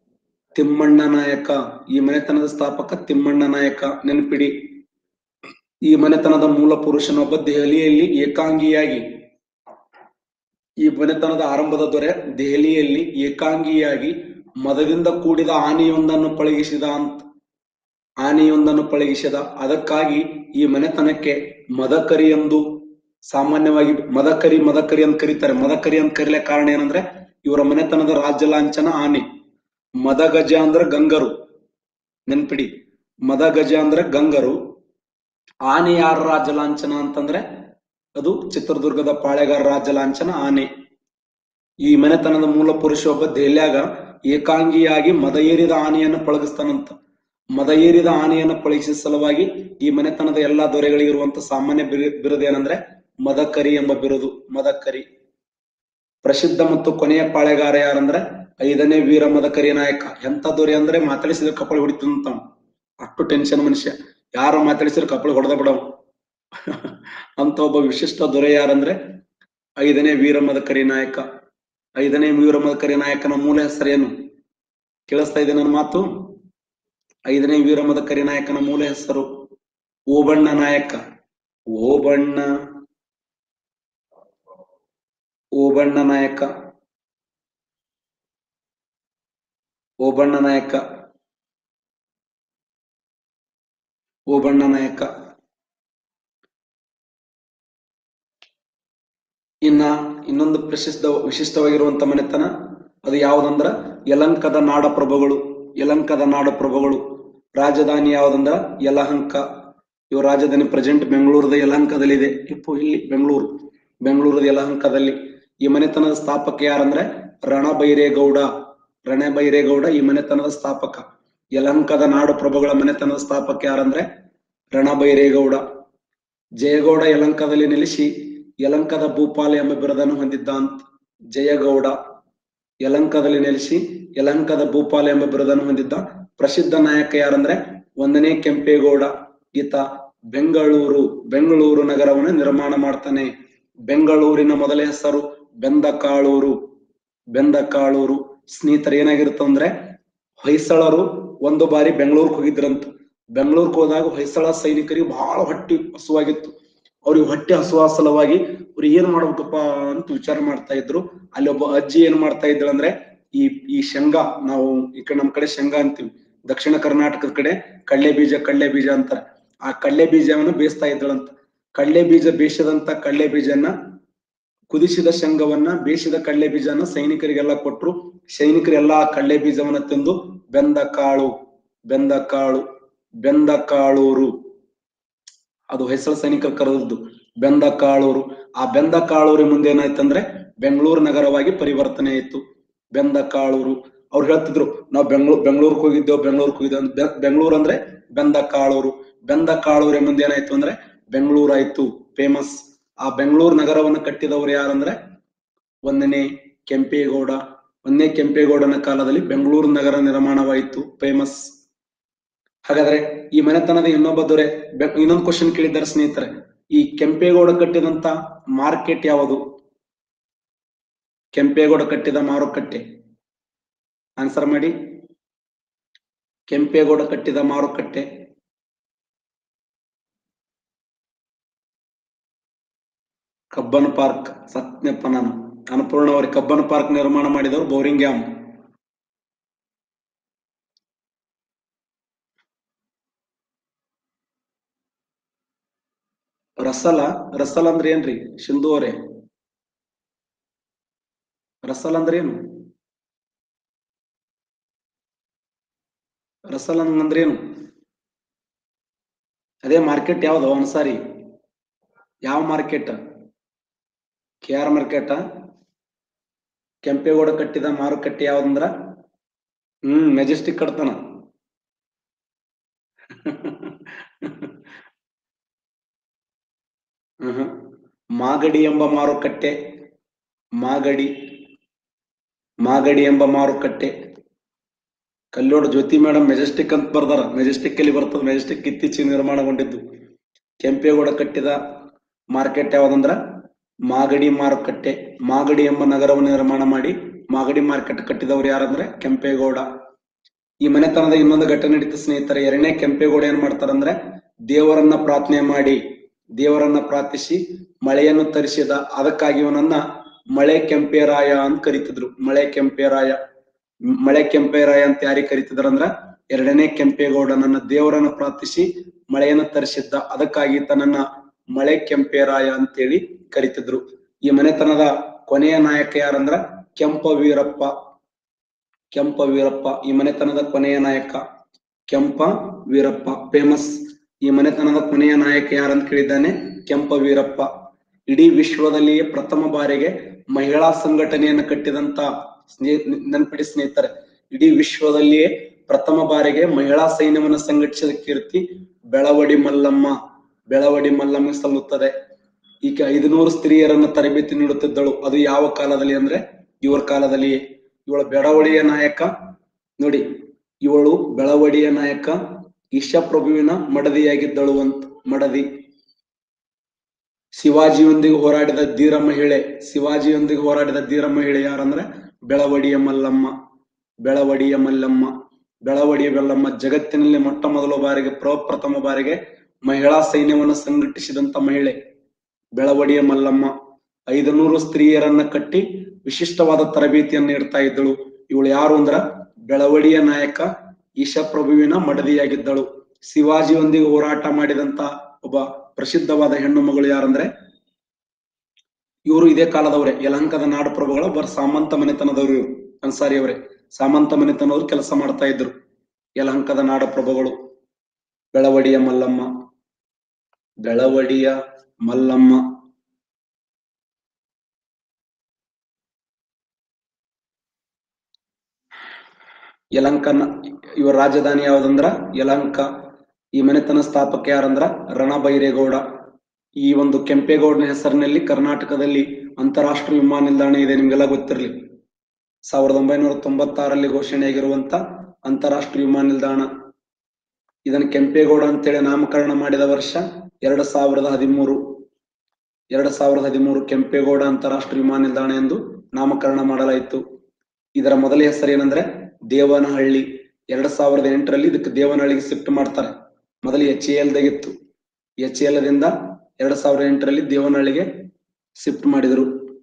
ತಿಮ್ಮಣ್ಣ ನಾಯಕ ಈ ಮನೆತನದ ಸ್ಥಾಪಕ ತಿಮ್ಮಣ್ಣ ನಾಯಕ ನೆನಪಿಡಿ ಈ ಮನೆತನದ ಮೂಲ ಪುರುಷನೊಬ್ಬ ದೆಹಲಿಯಲ್ಲಿ ಏಕಾಂಗಿಯಾಗಿ ಈ ಮನೆತನದ ಆರಂಭದ ದೊರೆ ದೆಹಲಿಯಲ್ಲಿ ಏಕಾಂಗಿಯಾಗಿ ಮದದಿಂದ ಕೂಡಿದ ಆನೆಯೊಂದನ್ನು ಪಳಗಿಸಿದ ಅಂತ ಆನೆಯೊಂದನ್ನು ಪಳಗಿಸಿದ ಅದಕ್ಕಾಗಿ ಈ ಮನೆತನಕ್ಕೆ ಮದಕರಿ ಎಂದು ಸಾಮಾನ್ಯವಾಗಿ ಮದಕರಿ ಮದಕರಿ ಅಂತ ಕರೀತಾರೆ ಮದಕರಿ ಅಂತ ಕರೀಲಿಕ್ಕೆ ಕಾರಣ ಏನಂದ್ರೆ ಇವರ ಮನೆತನದ ರಾಜ್ಯ ಲಾಂಛನ ಆನೆ ಮದಗಜ ಅಂದ್ರೆ ಗಂಗರು ನೆನ್ಪಿಡಿ ಮದಗಜ ಅಂದ್ರೆ ಗಂಗರು ಆನೆ ಯಾರ ರಾಜ್ಯ ಲಾಂಛನ ಅಂತಂದ್ರೆ ಅದು ಚಿತ್ರದುರ್ಗದ ಪಾಳೆಗಾರ ರಾಜ್ಯ ಲಾಂಛನ ಆನೆ ಈ ಮನೆತನದ ಮೂಲ ಪುರುಷ ಒಬ್ಬ ದೆಹಲಿಯಾಗ ಏಕಾಂಗಿಯಾಗಿ ಮದ ಏರಿದ ಆನೆಯನ್ನು ಪಳಗಿಸ್ತಾನಂತ ಮದ ಏರಿದ ಆನೆಯನ್ನು ಪಳಗಿಸಿದ ಸಲುವಾಗಿ ಈ ಮನೆತನದ ಎಲ್ಲಾ ದೊರೆಗಳಿಗೆ ಇರುವಂತ ಸಾಮಾನ್ಯ ಬಿರು- ಬಿರುದು ಏನಂದ್ರೆ ಮದಕರಿ ಎಂಬ ಬಿರುದು ಮದಕರಿ ಪ್ರಸಿದ್ಧ ಮತ್ತು ಕೊನೆಯ ಪಾಳೆಗಾರ ಯಾರಂದ್ರೆ ಐದನೇ ವೀರ ಮದಕರಿ ನಾಯಕ ಎಂತ ದೊರೆ ಅಂದ್ರೆ ಮಾತಾಡಿಸಿದ್ರೆ ಕಪ್ಪಳ ಹೊಡಿತಂತ ಅಷ್ಟು ಟೆನ್ಷನ್ ಮನುಷ್ಯ ಯಾರು ಮಾತಾಡಿಸಿದ್ರೆ ಕಪ್ಪಳ ಹೊಡೆದ ಬಿಡವ ಅಂತ ಒಬ್ಬ ವಿಶಿಷ್ಟ ದೊರೆ ಯಾರಂದ್ರೆ ಐದನೇ ವೀರ ಮದಕರಿ ನಾಯಕ ಐದನೇ ವೀರ ಮದಕರಿ ನಾಯಕನ ಮೂಲ ಹೆಸರೇನು ಕೇಳಿಸ್ತಾ ಇದೆ ನನ್ನ ಮಾತು ಐದನೇ ವೀರ ಮದಕರಿ ನಾಯಕನ ಮೂಲ ಹೆಸರು ಓಬಣ್ಣ ನಾಯಕ ಓಬಣ್ಣ ಓಬಣ್ಣ ನಾಯಕ ಓಬಣ್ಣ ನಾಯಕ ಓಬಣ್ಣ ನಾಯಕ ಇನ್ನ ಇನ್ನೊಂದು ಪ್ರಸಿದ್ಧ ವಿಶಿಷ್ಟವಾಗಿರುವಂತ ಮನೆತನ ಅದು ಯಾವುದಂದ್ರ ಯಲಂಕದ ನಾಡಪ್ರಭುಗಳು ಯಲಂಕದ ನಾಡಪ್ರಭುಗಳು ರಾಜಧಾನಿ ಯಾವುದಂದ್ರ ಯಲಹಂಕ ಇವ ರಾಜಧಾನಿ ಪ್ರೆಸೆಂಟ್ ಬೆಂಗಳೂರದ ಯಲಹಂಕದಲ್ಲಿದೆ ಇಪ್ಪು ಇಲ್ಲಿ ಬೆಂಗಳೂರು ಬೆಂಗಳೂರದ ಯಲಹಂಕದಲ್ಲಿ ಈ ಮನೆತನದ ಸ್ಥಾಪಕ ಯಾರಂದ್ರೆ ರಣಬೈರೇಗೌಡ ರಣಬೈರೇಗೌಡ ಈ ಮನೆತನದ ಸ್ಥಾಪಕ ಯಲಹಂಕದ ನಾಡು ಪ್ರಭುಗಳ ಮನೆತನದ ಸ್ಥಾಪಕ ಯಾರಂದ್ರೆ ರಣಬೈರೇಗೌಡ ಜಯಗೌಡ ಯಲಂಕದಲ್ಲಿ ನೆಲೆಸಿ ಯಲಂಕದ ಭೂಪಾಲ ಎಂಬ ಬಿರುದನ್ನು ಹೊಂದಿದ್ದ ಅಂತ ಜಯಗೌಡ ಯಲಂಕದಲ್ಲಿ ನೆಲೆಸಿ ಯಲಂಕದ ಭೂಪಾಲ ಎಂಬ ಬಿರುದನ್ನು ಹೊಂದಿದ್ದ ಪ್ರಸಿದ್ಧ ನಾಯಕ ಯಾರಂದ್ರೆ ಒಂದನೇ ಕೆಂಪೇಗೌಡ ಈತ ಬೆಂಗಳೂರು ಬೆಂಗಳೂರು ನಗರವನ್ನು ನಿರ್ಮಾಣ ಮಾಡ್ತಾನೆ ಬೆಂಗಳೂರಿನ ಮೊದಲ ಹೆಸರು ಬೆಂದಕಾಳೂರು ಬೆಂದಕಾಳೂರು ಸ್ನೇಹಿತರು ಏನಾಗಿರುತ್ತಂದ್ರೆ ಹೊಯ್ಸಳರು ಒಂದು ಬಾರಿ ಬೆಂಗಳೂರಿಗೆ ಹೋಗಿದ್ರಂತ ಬೆಂಗಳೂರಿಗೆ ಹೋದಾಗ ಹೊಯ್ಸಳ ಸೈನಿಕರಿಗೆ ಬಹಳ ಹೊಟ್ಟೆ ಹಸುವಾಗಿತ್ತು ಅವ್ರಿಗೆ ಹೊಟ್ಟೆ ಹಸುವ ಸಲುವಾಗಿ ಅವ್ರು ಏನ್ ಮಾಡ್ಬೇಕಪ್ಪ ಅಂತ ವಿಚಾರ ಮಾಡ್ತಾ ಇದ್ರು ಅಲ್ಲಿ ಒಬ್ಬ ಅಜ್ಜಿ ಏನ್ ಮಾಡ್ತಾ ಇದ್ರು ಅಂದ್ರೆ ಈ ಈ ಶೇಂಗಾ ನಾವು ಈ ಕಡೆ ನಮ್ ಕಡೆ ಶೇಂಗಾ ಅಂತೀವಿ ದಕ್ಷಿಣ ಕರ್ನಾಟಕದ ಕಡೆ ಕಡ್ಲೆ ಬೀಜ ಕಡ್ಲೆ ಬೀಜ ಅಂತಾರೆ ಆ ಕಡ್ಲೆ ಬೀಜವನ್ನು ಬೇಯಿಸ್ತಾ ಇದ್ಳಂತ ಕಡ್ಲೆ ಬೀಜ ಬೇಯಿಸಿದಂತ ಕಡ್ಲೆ ಬೀಜನ ಕುದಿಸಿದ ಶೇಂಗವನ್ನ ಬೇಯಿಸಿದ ಕಡ್ಲೆ ಬೀಜನ ಸೈನಿಕರಿಗೆಲ್ಲ ಕೊಟ್ರು ಸೈನಿಕರೆಲ್ಲ ಆ ಕಡ್ಲೆ ಬೀಜವನ್ನ ತಿಂದು ಬೆಂದ ಕಾಳು ಬೆಂದ ಕಾಳು ಬೆಂದ ಕಾಳೂರು ಅದು ಹೊಯ್ಸಳ ಸೈನಿಕರು ಕರೆದದ್ದು ಬೆಂದ ಕಾಳೂರು ಆ ಬೆಂದ ಕಾಳೂರಿ ಮುಂದೆ ಏನಾಯ್ತಂದ್ರೆ ಬೆಂಗಳೂರು ನಗರವಾಗಿ ಪರಿವರ್ತನೆ ಆಯ್ತು ಬೆಂದ ಕಾಳೂರು ಅವ್ರು ಹೇಳ್ತಿದ್ರು ನಾವು ಬೆಂಗಳೂರು ಬೆಂಗಳೂರಿಗೆ ಹೋಗಿದ್ದೇವೆ ಬೆಂಗಳೂರಿಗೆ ಹೋಗಿದ್ದೇವೆ ಅಂತ. ಬೆ- ಬೆಂಗಳೂರು ಅಂದ್ರೆ ಬೆಂದ ಕಾಳೂರು ಬೆಂದ ಕಾಳೂರಿ ಮುಂದೆ ಏನಾಯ್ತು ಅಂದ್ರೆ ಬೆಂಗಳೂರು ಆಯ್ತು ಫೇಮಸ್ ಆ ಬೆಂಗಳೂರು ನಗರವನ್ನು ಕಟ್ಟಿದವರು ಯಾರಂದ್ರೆ ಒಂದನೇ ಕೆಂಪೇಗೌಡ ಒಂದನೇ ಕೆಂಪೇಗೌಡನ ಕಾಲದಲ್ಲಿ ಬೆಂಗಳೂರು ನಗರ ನಿರ್ಮಾಣವಾಯಿತು ಫೇಮಸ್ ಹಾಗಾದ್ರೆ ಈ ಮನೆತನದ ಇನ್ನೊಬ್ಬ ದೊರೆ ಬೆ- ಇನ್ನೊಂದು ಕ್ವಶನ್ ಕೇಳಿದ್ದಾರೆ ಸ್ನೇಹಿತರೆ ಈ ಕೆಂಪೇಗೌಡ ಕಟ್ಟಿದಂತ ಮಾರ್ಕೆಟ್ ಯಾವುದು ಕೆಂಪೇಗೌಡ ಕಟ್ಟಿದ ಮಾರುಕಟ್ಟೆ ಆನ್ಸರ್ ಮಾಡಿ ಕೆಂಪೇಗೌಡ ಕಟ್ಟಿದ ಮಾರುಕಟ್ಟೆ ಕಬ್ಬನ್ ಪಾರ್ಕ್ ಸತ್ಯಪ್ಪ ನಾನು ಅನ್ನಪೂರ್ಣ ಅವರಿಗೆ ಕಬ್ಬನ್ ಪಾರ್ಕ್ ನಿರ್ಮಾಣ ಮಾಡಿದವರು ಬೋರಿಂಗ್ಯಾಮ್ ರಸಲ ರಸಲ್ ಅಂದ್ರೆ ಏನ್ರಿ ಸಿಂಧು ಅವರೇ ರಸಲ್ ಅಂದ್ರೆ ಏನು ರಸಲ್ ಅಂದ್ರೆ ಏನು ಅದೇ ಮಾರ್ಕೆಟ್ ಯಾವ್ದು ಅನ್ಸಾರಿ ಯಾವ market K R market Kempegowda ಕಟ್ಟಿದ ಮಾರುಕಟ್ಟೆ ಯಾವ್ದಂದ್ರ ಹ್ಮ್ ಮೆಜೆಸ್ಟಿಕ್ ಕಟ್ತಾನ ಹ್ಮ್ ಮಾಗಡಿ ಎಂಬ ಮಾರುಕಟ್ಟೆ ಮಾಗಡಿ ಮಾಗಡಿ ಎಂಬ ಮಾರುಕಟ್ಟೆ ಕಲ್ಲೋಡ ಜ್ಯೋತಿ ಮೇಡಮ್ ಮೆಜೆಸ್ಟಿಕ್ ಅಂತ ಬರ್ದಾರ ಮೆಜೆಸ್ಟಿಕ್ ಅಲ್ಲಿ ಬರ್ತದ ಮೆಜೆಸ್ಟಿಕ್ ಇತ್ತೀಚೆಗೆ ನಿರ್ಮಾಣಗೊಂಡಿದ್ದು ಕೆಂಪೇಗೌಡ ಕಟ್ಟಿದ ಮಾರ್ಕೆಟ್ ಯಾವ್ದಂದ್ರ ಮಾಗಡಿ ಮಾರುಕಟ್ಟೆ ಮಾಗಡಿ ಎಂಬ ನಗರವನ್ನು ನಿರ್ಮಾಣ ಮಾಡಿ ಮಾಗಡಿ ಮಾರ್ಕೆಟ್ ಕಟ್ಟಿದವರು ಯಾರಂದ್ರೆ ಕೆಂಪೇಗೌಡ ಈ ಮನೆತನದ ಇನ್ನೊಂದು ಘಟನೆ ನಡೀತು ಸ್ನೇಹಿತರೆ ಎರಡನೇ ಕೆಂಪೇಗೌಡ ಏನ್ ಮಾಡ್ತಾರಂದ್ರೆ ದೇವರನ್ನ ಪ್ರಾರ್ಥನೆ ಮಾಡಿ ದೇವರನ್ನ ಪ್ರಾರ್ಥಿಸಿ ಮಳೆಯನ್ನು ತರಿಸಿದ ಅದಕ್ಕಾಗಿ ಇವನನ್ನ ಮಳೆ ಕೆಂಪೇರಾಯ ಅಂತ ಕರಿತಿದ್ರು ಮಳೆ ಕೆಂಪೇರಾಯ ಮ್- ಮಳೆ ಕೆಂಪೇರಾಯ ಅಂತ ಯಾರಿಗೆ ಕರಿತಿದ್ರ ಅಂದ್ರ ಎರಡನೇ ಕೆಂಪೇಗೌಡನನ್ನ ದೇವರನ್ನ ಪ್ರಾರ್ಥಿಸಿ ಮಳೆಯನ್ನು ತರಿಸಿದ್ದ ಅದಕ್ಕಾಗಿ ತನ್ನನ್ನ ಮಳೆ ಕೆಂಪೇರಾಯ ಅಂತೇಳಿ ಕರಿತಿದ್ರು ಈ ಮನೆತನದ ಕೊನೆಯ ನಾಯಕ ಯಾರಂದ್ರ ಕೆಂಪ ವೀರಪ್ಪ ಕೆಂಪ ವೀರಪ್ಪ ಈ ಮನೆತನದ ಕೊನೆಯ ನಾಯಕ ಕೆಂಪ ವೀರಪ್ಪ ಫೇಮಸ್ ಈ ಮನೆತನದ ಕೊನೆಯ ನಾಯಕ ಯಾರಂತ ಕೇಳಿದ್ದಾನೆ ಕೆಂಪ ವೀರಪ್ಪ ಇಡೀ ವಿಶ್ವದಲ್ಲಿಯೇ ಪ್ರಥಮ ಬಾರಿಗೆ ಮಹಿಳಾ ಸಂಘಟನೆಯನ್ನು ಕಟ್ಟಿದಂತ ಸ್ನೇ ನೆನಪಿಡಿ ಸ್ನೇಹಿತರೆ ಇಡೀ ವಿಶ್ವದಲ್ಲಿಯೇ ಪ್ರಥಮ ಬಾರಿಗೆ ಮಹಿಳಾ ಸೈನ್ಯವನ್ನು ಸಂಘಟಿಸಿದ ಕೀರ್ತಿ ಬೆಳವಡಿ ಮಲ್ಲಮ್ಮ ಬೆಳವಡಿ ಮಲ್ಲಮ್ಮ ಸಲ್ಲುತ್ತದೆ ಈಗ ಐದುನೂರು ಸ್ತ್ರೀಯರನ್ನ ತರಬೇತಿ ನೀಡುತ್ತಿದ್ದಳು ಅದು ಯಾವ ಕಾಲದಲ್ಲಿ ಅಂದ್ರೆ ಇವರ ಕಾಲದಲ್ಲಿ ಇವಳ ಬೆಳವಡಿಯ ನಾಯಕ ನೋಡಿ ಇವಳು ಬೆಳವಡಿಯ ನಾಯಕ ಈಶಪ್ರಭುವಿನ ಮಡದಿಯಾಗಿದ್ದಳು ಅಂತ ಮಡದಿ ಶಿವಾಜಿಯೊಂದಿಗೆ ಹೋರಾಡಿದ ಧೀರ ಮಹಿಳೆ ಶಿವಾಜಿಯೊಂದಿಗೆ ಹೋರಾಡಿದ ಧೀರ ಮಹಿಳೆ ಯಾರಂದ್ರೆ ಬೆಳವಡಿಯ ಮಲ್ಲಮ್ಮ ಬೆಳವಡಿಯ ಮಲ್ಲಮ್ಮ ಬೆಳವಡಿಯ ಬೆಲ್ಲಮ್ಮ ಜಗತ್ತಿನಲ್ಲಿ ಮೊಟ್ಟ ಮೊದಲ ಬಾರಿಗೆ ಪ್ರಪ್ರಥಮ ಬಾರಿಗೆ ಮಹಿಳಾ ಸೈನ್ಯವನ್ನು ಸಂಘಟಿಸಿದಂತ ಮಹಿಳೆ ಬೆಳವಡಿಯ ಮಲ್ಲಮ್ಮ ಐದುನೂರು ಸ್ತ್ರೀಯರನ್ನ ಕಟ್ಟಿ ವಿಶಿಷ್ಟವಾದ ತರಬೇತಿಯನ್ನು ನೀಡ್ತಾ ಇದ್ದಳು ಇವಳು ಯಾರು ಅಂದ್ರ ಬೆಳವಡಿಯ ನಾಯಕ ಈಶಪ್ರಭುವಿನ ಮಡದಿಯಾಗಿದ್ದಳು ಶಿವಾಜಿಯೊಂದಿಗೆ ಹೋರಾಟ ಮಾಡಿದಂತ ಒಬ್ಬ ಪ್ರಸಿದ್ಧವಾದ ಹೆಣ್ಣು ಮಗಳು ಯಾರಂದ್ರೆ ಇವರು ಇದೇ ಕಾಲದವರೇ ಯಲಹಂಕದ ನಾಡು ಪ್ರಭುಗಳ ಒಬ್ಬರ ಸಾಮಂತ ಮನೆತನದವರು ಇವರು ಅನ್ಸಾರಿ ಅವರೇ ಸಾಮಂತ ಮನೆತನವರು ಕೆಲಸ ಮಾಡ್ತಾ ಇದ್ರು ಯಲಹಂಕದ ನಾಡ ಪ್ರಭುಗಳು ಬೆಳವಡಿಯ ಮಲ್ಲಮ್ಮ ಬೆಳವಡಿಯ ಮಲ್ಲಮ್ಮ ಯಲಂಕನ ಇವರ ರಾಜಧಾನಿ ಯಾವ್ದಂದ್ರ ಯಲಂಕ ಈ ಮನೆತನ ಸ್ಥಾಪಕ ಯಾರಂದ್ರ ರಣಬೈರೇಗೌಡ ಈ ಒಂದು ಕೆಂಪೇಗೌಡನ ಹೆಸರಿನಲ್ಲಿ ಕರ್ನಾಟಕದಲ್ಲಿ ಅಂತಾರಾಷ್ಟ್ರೀಯ ವಿಮಾನ ನಿಲ್ದಾಣ ಇದೆ ನಿಮ್ಗೆಲ್ಲ ಗೊತ್ತಿರಲಿ ಸಾವಿರದ ಒಂಬೈನೂರ ತೊಂಬತ್ತಾರಲ್ಲಿ ಘೋಷಣೆಯಾಗಿರುವಂತ ಅಂತಾರಾಷ್ಟ್ರೀಯ ವಿಮಾನ ನಿಲ್ದಾಣ ಇದನ್ನ ಕೆಂಪೇಗೌಡ ಅಂತೇಳಿ ನಾಮಕರಣ ಮಾಡಿದ ವರ್ಷ ಎರಡ್ ಸಾವಿರದ ಹದಿಮೂರು ಎರಡ್ ಸಾವಿರದ ಹದಿಮೂರು ಕೆಂಪೇಗೌಡ ಅಂತಾರಾಷ್ಟ್ರೀಯ ವಿಮಾನ ನಿಲ್ದಾಣ ಎಂದು ನಾಮಕರಣ ಮಾಡಲಾಯಿತು ಇದರ ಮೊದಲ ಹೆಸರು ಏನಂದ್ರೆ ದೇವನಹಳ್ಳಿ ಎರಡ್ ಸಾವಿರದ ಎಂಟರಲ್ಲಿ ಇದಕ್ಕೆ ದೇವನಹಳ್ಳಿಗೆ ಶಿಫ್ಟ್ ಮಾಡ್ತಾರೆ ಮೊದಲು ಎಚ್ ಎ ಎಲ್ದಾಗಿತ್ತು ಎಚ್ ಎಲ್ ದಿಂದ ಎರಡ್ ಸಾವಿರದ ಎಂಟರಲ್ಲಿ ದೇವನಹಳ್ಳಿಗೆ ಶಿಫ್ಟ್ ಮಾಡಿದರು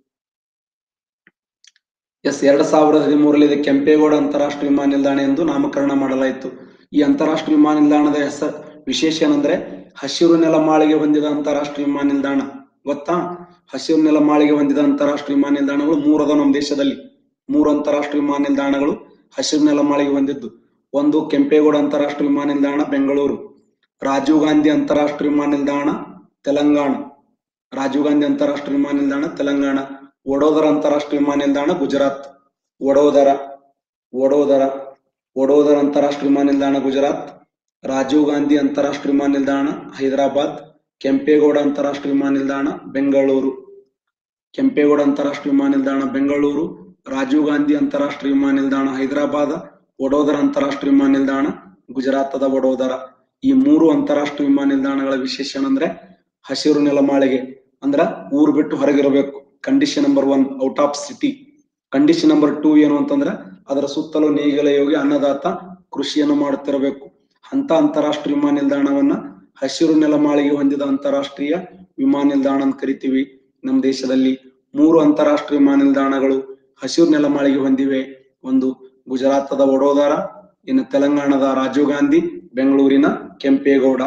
ಎಸ್ ಎರಡ್ ಸಾವಿರದ ಹದಿಮೂರರಲ್ಲಿ ಇದು ಕೆಂಪೇಗೌಡ ಅಂತಾರಾಷ್ಟ್ರೀಯ ವಿಮಾನ ನಿಲ್ದಾಣ ಎಂದು ನಾಮಕರಣ ಮಾಡಲಾಯಿತು ಈ ಅಂತಾರಾಷ್ಟ್ರೀಯ ವಿಮಾನ ನಿಲ್ದಾಣದ ಹೆಸರು ವಿಶೇಷ ಏನಂದ್ರೆ ಹಸಿರು ನೆಲಮಾಳಿಗೆ ಹೊಂದಿದ ಅಂತಾರಾಷ್ಟ್ರೀಯ ವಿಮಾನ ನಿಲ್ದಾಣ ಗೊತ್ತಾ ಹಸಿರು ನೆಲಮಾಳಿಗೆ ಹೊಂದಿದ ಅಂತಾರಾಷ್ಟ್ರೀಯ ವಿಮಾನ ನಿಲ್ದಾಣಗಳು ಮೂರದ ನಮ್ಮ ದೇಶದಲ್ಲಿ ಮೂರು ಅಂತಾರಾಷ್ಟ್ರೀಯ ವಿಮಾನ ನಿಲ್ದಾಣಗಳು ಹಸಿರು ನೆಲಮಾಳಿಗೆ ಹೊಂದಿದ್ದು ಒಂದು ಕೆಂಪೇಗೌಡ ಅಂತಾರಾಷ್ಟ್ರೀಯ ವಿಮಾನ ನಿಲ್ದಾಣ ಬೆಂಗಳೂರು ರಾಜೀವ್ ಗಾಂಧಿ ಅಂತಾರಾಷ್ಟ್ರೀಯ ವಿಮಾನ ನಿಲ್ದಾಣ ತೆಲಂಗಾಣ ರಾಜೀವ್ ಗಾಂಧಿ ಅಂತಾರಾಷ್ಟ್ರೀಯ ವಿಮಾನ ನಿಲ್ದಾಣ ತೆಲಂಗಾಣ ವಡೋದರ ಅಂತಾರಾಷ್ಟ್ರೀಯ ವಿಮಾನ ನಿಲ್ದಾಣ ಗುಜರಾತ್ ವಡೋದರ ವಡೋದರ ವಡೋದರ ಅಂತಾರಾಷ್ಟ್ರೀಯ ವಿಮಾನ ನಿಲ್ದಾಣ ಗುಜರಾತ್ ರಾಜೀವ್ ಗಾಂಧಿ ಅಂತಾರಾಷ್ಟ್ರೀಯ ವಿಮಾನ ನಿಲ್ದಾಣ ಹೈದರಾಬಾದ್ ಕೆಂಪೇಗೌಡ ಅಂತಾರಾಷ್ಟ್ರೀಯ ವಿಮಾನ ನಿಲ್ದಾಣ ಬೆಂಗಳೂರು ಕೆಂಪೇಗೌಡ ಅಂತಾರಾಷ್ಟ್ರೀಯ ವಿಮಾನ ನಿಲ್ದಾಣ ಬೆಂಗಳೂರು ರಾಜೀವ್ ಗಾಂಧಿ ಅಂತಾರಾಷ್ಟ್ರೀಯ ವಿಮಾನ ನಿಲ್ದಾಣ ಹೈದರಾಬಾದ್ ವಡೋದರ ಅಂತಾರಾಷ್ಟ್ರೀಯ ವಿಮಾನ ನಿಲ್ದಾಣ ಗುಜರಾತದ ವಡೋದರ ಈ ಮೂರು ಅಂತಾರಾಷ್ಟ್ರೀಯ ವಿಮಾನ ನಿಲ್ದಾಣಗಳ ವಿಶೇಷಣ ಅಂದ್ರೆ ಹಸಿರು ನೆಲಮಾಳಿಗೆ ಅಂದ್ರ ಊರು ಬಿಟ್ಟು ಹೊರಗಿರಬೇಕು condition number one out of city condition number two ಏನು ಅಂತಂದ್ರ ಅದರ ಸುತ್ತಲೂ ನೇಗಿಲ ಯೋಗಿ ಅನ್ನದಾತ ಕೃಷಿಯನ್ನು ಮಾಡುತ್ತಿರಬೇಕು ಅಂತ ಅಂತಾರಾಷ್ಟ್ರೀಯ ವಿಮಾನ ನಿಲ್ದಾಣವನ್ನ ಹಸಿರು ನೆಲಮಾಳಿಗೆ ಹೊಂದಿದ ಅಂತಾರಾಷ್ಟ್ರೀಯ ವಿಮಾನ ನಿಲ್ದಾಣ ಅಂತ ಕರಿತೀವಿ ನಮ್ಮ ದೇಶದಲ್ಲಿ ಮೂರು ಅಂತಾರಾಷ್ಟ್ರೀಯ ವಿಮಾನ ನಿಲ್ದಾಣಗಳು ಹಸಿರು ನೆಲಮಾಳಿಗೆ ಹೊಂದಿವೆ ಒಂದು ಗುಜರಾತದ ವಡೋದರ ಇನ್ನು ತೆಲಂಗಾಣದ ರಾಜೀವ್ ಗಾಂಧಿ ಬೆಂಗಳೂರಿನ ಕೆಂಪೇಗೌಡ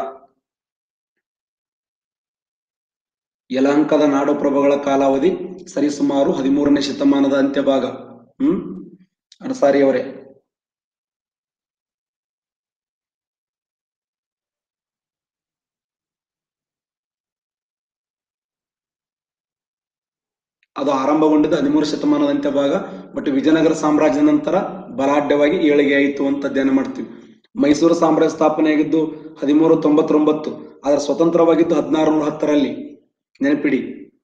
ಯಲಹಂಕದ ನಾಡಪ್ರಭುಗಳ ಕಾಲಾವಧಿ ಸರಿಸುಮಾರು ಹದಿಮೂರನೇ ಶತಮಾನದ ಅಂತ್ಯಭಾಗ ಹ್ಮ್ ಅನ್ಸಾರಿ ಅವರೇ ಅದು ಆರಂಭಗೊಂಡಿದ್ದು ಹದಿಮೂರು ಶತಮಾನದ ಅಂತ್ಯಭಾಗ ಬಟ್ ವಿಜಯನಗರ ಸಾಮ್ರಾಜ್ಯದ ನಂತರ ಬಲಾಢ್ಯವಾಗಿ ಏಳಿಗೆ ಆಯಿತು ಅಂತ ಅಧ್ಯಯನ ಮಾಡ್ತೀವಿ ಮೈಸೂರು ಸಾಮ್ರಾಜ್ಯ ಸ್ಥಾಪನೆಯಾಗಿದ್ದು ಹದಿಮೂರು ತೊಂಬತ್ತೊಂಬತ್ತು ಆದ್ರೆ ಸ್ವತಂತ್ರವಾಗಿದ್ದು ಹದಿನಾರು ನೂರ ಹತ್ತರಲ್ಲಿ ನೆನಪಿಡಿ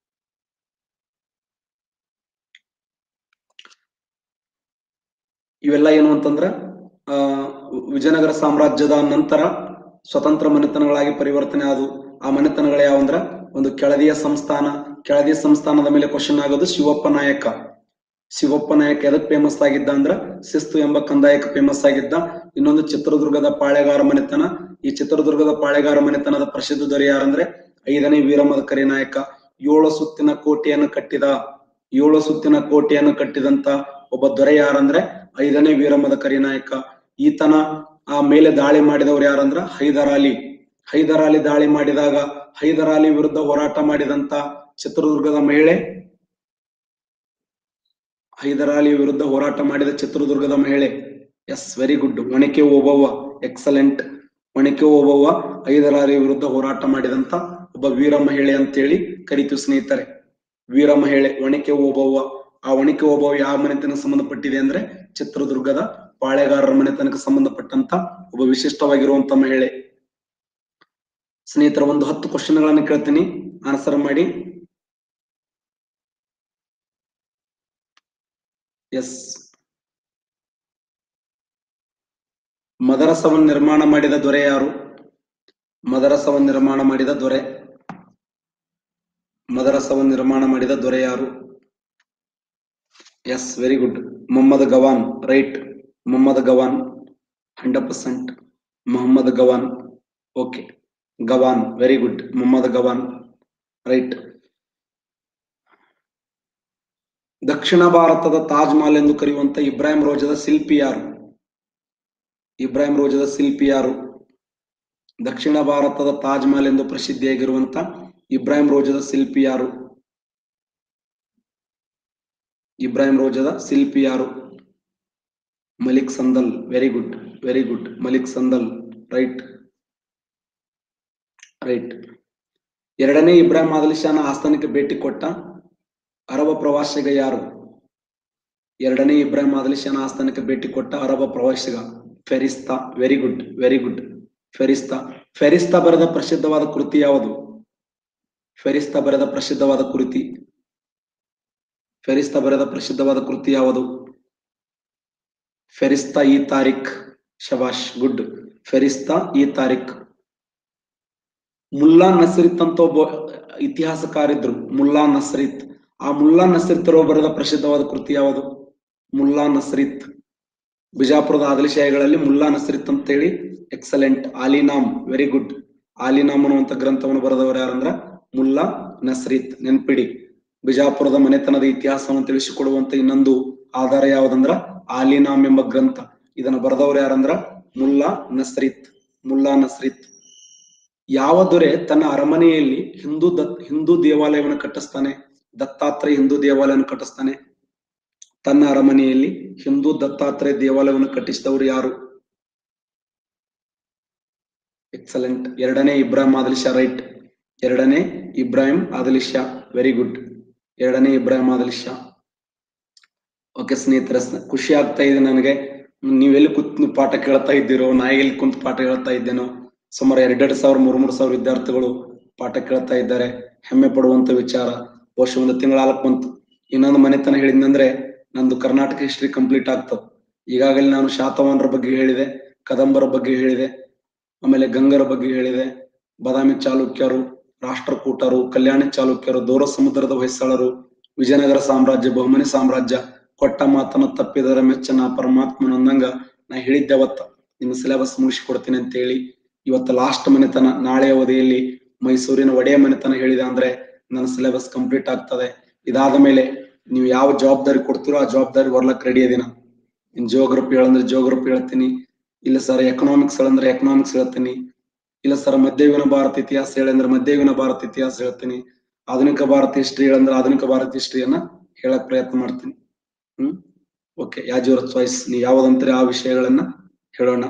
ಇವೆಲ್ಲ ಏನು ಅಂತಂದ್ರ ಆ ವಿಜಯನಗರ ಸಾಮ್ರಾಜ್ಯದ ನಂತರ ಸ್ವತಂತ್ರ ಮನೆತನಗಳಾಗಿ ಪರಿವರ್ತನೆ ಆದವು ಆ ಮನೆತನಗಳು ಯಾವಂದ್ರ ಒಂದು ಕೆಳದಿಯ ಸಂಸ್ಥಾನ ಕೆಳದಿಯ ಸಂಸ್ಥಾನದ ಮೇಲೆ ಕ್ವಶನ್ ಆಗೋದು ಶಿವಪ್ಪ ನಾಯಕ ಶಿವಪ್ಪ ನಾಯಕ ಎದಕ್ ಫೇಮಸ್ ಆಗಿದ್ದ ಅಂದ್ರ ಶಿಸ್ತು ಎಂಬ ಕಂದಾಯಕ ಫೇಮಸ್ ಆಗಿದ್ದ ಇನ್ನೊಂದು ಚಿತ್ರದುರ್ಗದ ಪಾಳೆಗಾರ ಮನೆತನ ಈ ಚಿತ್ರದುರ್ಗದ ಪಾಳೆಗಾರ ಮನೆತನದ ಪ್ರಸಿದ್ಧ ದೊರೆ ಯಾರಂದ್ರೆ ಐದನೇ ವೀರಮದ ಕರಿನಾಯಕ ಏಳು ಸುತ್ತಿನ ಕೋಟೆಯನ್ನು ಕಟ್ಟಿದ ಏಳು ಸುತ್ತಿನ ಕೋಟೆಯನ್ನು ಕಟ್ಟಿದಂತ ಒಬ್ಬ ದೊರೆ ಯಾರಂದ್ರೆ ಐದನೇ ವೀರಮದ ಕರಿನಾಯಕ ಈತನ ಆ ಮೇಲೆ ದಾಳಿ ಮಾಡಿದವರು ಯಾರಂದ್ರ ಹೈದರ್ ಅಲಿ ಹೈದರ್ ಅಲಿ ದಾಳಿ ಮಾಡಿದಾಗ ಹೈದರ್ ಅಲಿ ವಿರುದ್ಧ ಹೋರಾಟ ಮಾಡಿದಂತ ಚಿತ್ರದುರ್ಗದ ಮಹಿಳೆ ಹೈದರ್ ಅಲಿ ವಿರುದ್ಧ ಹೋರಾಟ ಮಾಡಿದ ಚಿತ್ರದುರ್ಗದ ಮಹಿಳೆ yes very good Onake Obavva excellent Onake Obavva Hyder Ali ವಿರುದ್ಧ ಹೋರಾಟ ಮಾಡಿದಂತ ಒಬ್ಬ ವೀರ ಮಹಿಳೆ ಅಂತೇಳಿ ಕರಿತೀವಿ ಸ್ನೇಹಿತರೆ ವೀರ ಮಹಿಳೆ ಒಣಕೆ ಓಬವ್ವ ಆ ಒಣಕೆ ಓಬವ್ವ ಯಾವ ಮನೆತನಕ್ಕೆ ಸಂಬಂಧಪಟ್ಟಿದೆ ಅಂದ್ರೆ ಚಿತ್ರದುರ್ಗದ ಪಾಳೆಗಾರರ ಮನೆತನಕ್ಕೆ ಸಂಬಂಧಪಟ್ಟಂತ ಒಬ್ಬ ವಿಶಿಷ್ಟವಾಗಿರುವಂತ ಮಹಿಳೆ ಸ್ನೇಹಿತರ ಒಂದು ಹತ್ತು ಕ್ವಶನ್ ಗಳನ್ನ ಕೇಳ್ತೀನಿ ಆನ್ಸರ್ ಮಾಡಿ ಎಸ್ ಮದರಸವನ್ನು ನಿರ್ಮಾಣ ಮಾಡಿದ ದೊರೆ ಯಾರು ಮದರಸವನ್ನು ನಿರ್ಮಾಣ ಮಾಡಿದ ದೊರೆ ಮದರಸವನ್ನು ನಿರ್ಮಾಣ ಮಾಡಿದ ದೊರೆ ಯಾರು yes very good Mohammed Gawan right Mohammed Gawan hundred percent Mohammed Gawan okay Gawan very good Mohammed Gawan right ದಕ್ಷಿಣ ಭಾರತದ ತಾಜ್ ಮಹಲ್ ಎಂದು ಕರೆಯುವಂತ ಇಬ್ರಾಹಿಂ ರೋಜದ ಶಿಲ್ಪಿ ಯಾರು ಇಬ್ರಾಹಿಂ ರೋಜದ ಶಿಲ್ಪಿ ಯಾರು ದಕ್ಷಿಣ ಭಾರತದ ತಾಜ್ ಮಹಲ್ ಎಂದು ಪ್ರಸಿದ್ಧಿಯಾಗಿರುವಂತ ಇಬ್ರಾಹಿಂ ರೋಜದ ಶಿಲ್ಪಿ ಯಾರು ಇಬ್ರಾಹಿಂ ರೋಜದ ಶಿಲ್ಪಿ ಯಾರು Malik Sandal very good very good Malik Sandal right right ಎರಡನೇ ಇಬ್ರಾಹಿಂ ಆದಿಲ್ ಶಾನ ಆಸ್ಥಾನಕ್ಕೆ ಭೇಟಿ ಕೊಟ್ಟ ಅರಬ ಪ್ರವಾಸಿಗ ಯಾರು ಎರಡನೇ ಇಬ್ರಾಹಿಂ ಆದಿಲ್ ಶಾನ ಆಸ್ಥಾನಕ್ಕೆ ಭೇಟಿ ಕೊಟ್ಟ ಅರಬ ಪ್ರವಾಸಿಗ Ferishta very good very good Ferishta Ferishta ಬರೆದ ಪ್ರಸಿದ್ಧವಾದ ಕೃತಿ ಯಾವುದು ಫೆರಿಸ್ತಾ ಬರೆದ ಪ್ರಸಿದ್ಧವಾದ ಕೃತಿ ಫೆರಿಸ್ತಾ ಬರೆದ ಪ್ರಸಿದ್ಧವಾದ ಕೃತಿ ಯಾವುದು ಫೆರಿಸ್ತಾ ಈ ತಾರಿಕ್ ಶಬಾಷ್ ಗುಡ್ ಫೆರಿಸ್ತಾ ಈ ತಾರಿಕ್ ಮುಲ್ಲಾ ನಸರಿತ್ ಅಂತ ಒಬ್ಬ ಇತಿಹಾಸಕಾರಿದ್ರು ಮುಲ್ಲಾ ನಸರಿತ್ ಆ ಮುಲ್ಲಾ ನಸರಿತ್ ಅವರು ಬರೆದ ಪ್ರಸಿದ್ಧವಾದ ಕೃತಿ ಯಾವುದು ಮುಲ್ಲಾ ನಸರಿತ್ ಬಿಜಾಪುರದ ಆದಿಲಶಾಹಿಗಳಲ್ಲಿ ಮುಲ್ಲಾ ನಸರಿತ್ ಅಂತ ಹೇಳಿ excellent Alinama very good Alinama ಅನ್ನುವಂತ ಗ್ರಂಥವನ್ನು ಬರೆದವರು ಯಾರಂದ್ರ ಮುಲ್ಲಾ ನಸರಿತ್ ನೆನ್ಪಿಡಿ ಬಿಜಾಪುರದ ಮನೆತನದ ಇತಿಹಾಸವನ್ನು ತಿಳಿಸಿಕೊಡುವಂತ ಇನ್ನೊಂದು ಆಧಾರ ಯಾವುದಂದ್ರ ಆಲಿನಾಮ್ ಎಂಬ ಗ್ರಂಥ ಇದನ್ನ ಬರೆದವರು ಯಾರಂದ್ರ ಮುಲ್ಲಾ ನಸರಿತ್ ಮುಲ್ಲಾ ನಸರಿತ್ ಯಾವ ದೊರೆ ತನ್ನ ಅರಮನೆಯಲ್ಲಿ ಹಿಂದೂ ದತ್ ಹಿಂದೂ ದೇವಾಲಯವನ್ನು ಕಟ್ಟಿಸ್ತಾನೆ ದತ್ತಾತ್ರೇಯ ಹಿಂದೂ ದೇವಾಲಯವನ್ನು ಕಟ್ಟಿಸ್ತಾನೆ ತನ್ನ ಅರಮನೆಯಲ್ಲಿ ಹಿಂದೂ ದತ್ತಾತ್ರೇಯ ದೇವಾಲಯವನ್ನು ಕಟ್ಟಿಸಿದವರು ಯಾರು ಎಕ್ಸಲೆಂಟ್ ಎರಡನೇ ಇಬ್ರಾಹಿಂ ಆದಿಲ್ ಶಾ ರೈಟ್ ಎರಡನೇ ಇಬ್ರಾಹಿಂ ಆದಿಲ್ ಶಾ ವೆರಿ ಗುಡ್ ಎರಡನೇ ಇಬ್ರಾಹಿಂ ಆದಿಲ್ ಶಾ ಓಕೆ ಸ್ನೇಹಿತರ ಖುಷಿ ಆಗ್ತಾ ಇದೆ ನನಗೆ ನೀವೆಲ್ಲಿ ಕೂತ್ ಪಾಠ ಕೇಳ್ತಾ ಇದ್ದೀರೋ ನಾ ಎಲ್ಲಿ ಕುಂತ್ ಪಾಠ ಹೇಳ್ತಾ ಇದ್ದೇನೋ ಸುಮಾರು ಎರಡೆರಡು ಸಾವಿರ ಮೂರ್ ಮೂರು ಸಾವಿರ ವಿದ್ಯಾರ್ಥಿಗಳು ಪಾಠ ಕೇಳ್ತಾ ಇದ್ದಾರೆ ಹೆಮ್ಮೆ ಪಡುವಂತ ವಿಚಾರ ವರ್ಷ ಒಂದು ತಿಂಗಳಾಲಕ್ ಬಂತು ಇನ್ನೊಂದು ಮನೆತನ ಹೇಳಿದ್ನಂದ್ರೆ ನಂದು ಕರ್ನಾಟಕ ಹಿಸ್ಟ್ರಿ ಕಂಪ್ಲೀಟ್ ಆಗ್ತದ ಈಗಾಗಲೇ ನಾನು ಶಾತವಾಹನರ ಬಗ್ಗೆ ಹೇಳಿದೆ ಕದಂಬರ ಬಗ್ಗೆ ಹೇಳಿದೆ ಆಮೇಲೆ ಗಂಗರ ಬಗ್ಗೆ ಹೇಳಿದೆ ಬಾದಾಮಿ ಚಾಲುಕ್ಯರು ರಾಷ್ಟ್ರಕೂಟರು ಕಲ್ಯಾಣಿ ಚಾಲುಕ್ಯರು ದೂರ ಸಮುದ್ರದ ಹೊಯ್ಸಳರು ವಿಜಯನಗರ ಸಾಮ್ರಾಜ್ಯ ಬಹುಮನಿ ಸಾಮ್ರಾಜ್ಯ ಕೊಟ್ಟ ಮಾತನ್ನು ತಪ್ಪಿದರ ಮೆಚ್ಚನ ಪರಮಾತ್ಮನಂದಂಗ ನಾ ಹೇಳಿದ್ದೆ ಅವತ್ತ ನಿಮ್ಮ ಸಿಲೆಬಸ್ ಮುಗಿಸಿಕೊಡ್ತೀನಿ ಅಂತ ಹೇಳಿ ಇವತ್ತು ಲಾಸ್ಟ್ ಮನೆತನ ನಾಳೆ ಅವಧಿಯಲ್ಲಿ ಮೈಸೂರಿನ ಒಡೆಯ ಮನೆತನ ಹೇಳಿದೆ ಅಂದ್ರೆ ನನ್ನ ಸಿಲೆಬಸ್ ಕಂಪ್ಲೀಟ್ ಆಗ್ತದೆ ಇದಾದ ಮೇಲೆ ನೀವು ಯಾವ ಜವಾಬ್ದಾರಿ ಕೊಡ್ತೀರೋ ಆ ಜವಾಬ್ದಾರಿ ಬರ್ಲಕ್ ರೆಡಿ ಅದೀನ ಇನ್ ಜಿಯೋಗ್ರಫಿ ಹೇಳಂದ್ರೆ ಜಿಯೋಗ್ರಫಿ ಹೇಳ್ತೀನಿ ಇಲ್ಲ ಸರ್ ಎಕನಾಮಿಕ್ಸ್ ಹೇಳಂದ್ರೆ ಎಕನಾಮಿಕ್ಸ್ ಹೇಳ್ತೀನಿ ಇಲ್ಲ ಸರ್ ಮಧ್ಯಯುಗನ ಭಾರತ ಇತಿಹಾಸ ಹೇಳಂದ್ರೆ ಮಧ್ಯಯುಗನ ಭಾರತ ಇತಿಹಾಸ ಹೇಳ್ತೀನಿ ಆಧುನಿಕ ಭಾರತ ಹಿಸ್ಟ್ರಿ ಹೇಳಂದ್ರೆ ಆಧುನಿಕ ಭಾರತ ಹಿಸ್ಟ್ರಿಯನ್ನ ಹೇಳಕ್ ಪ್ರಯತ್ನ ಮಾಡ್ತೀನಿ hmm okay as your choice ನೀವು ಯಾವ್ದಂತಾರೆ ಆ ವಿಷಯಗಳನ್ನ ಹೇಳೋಣ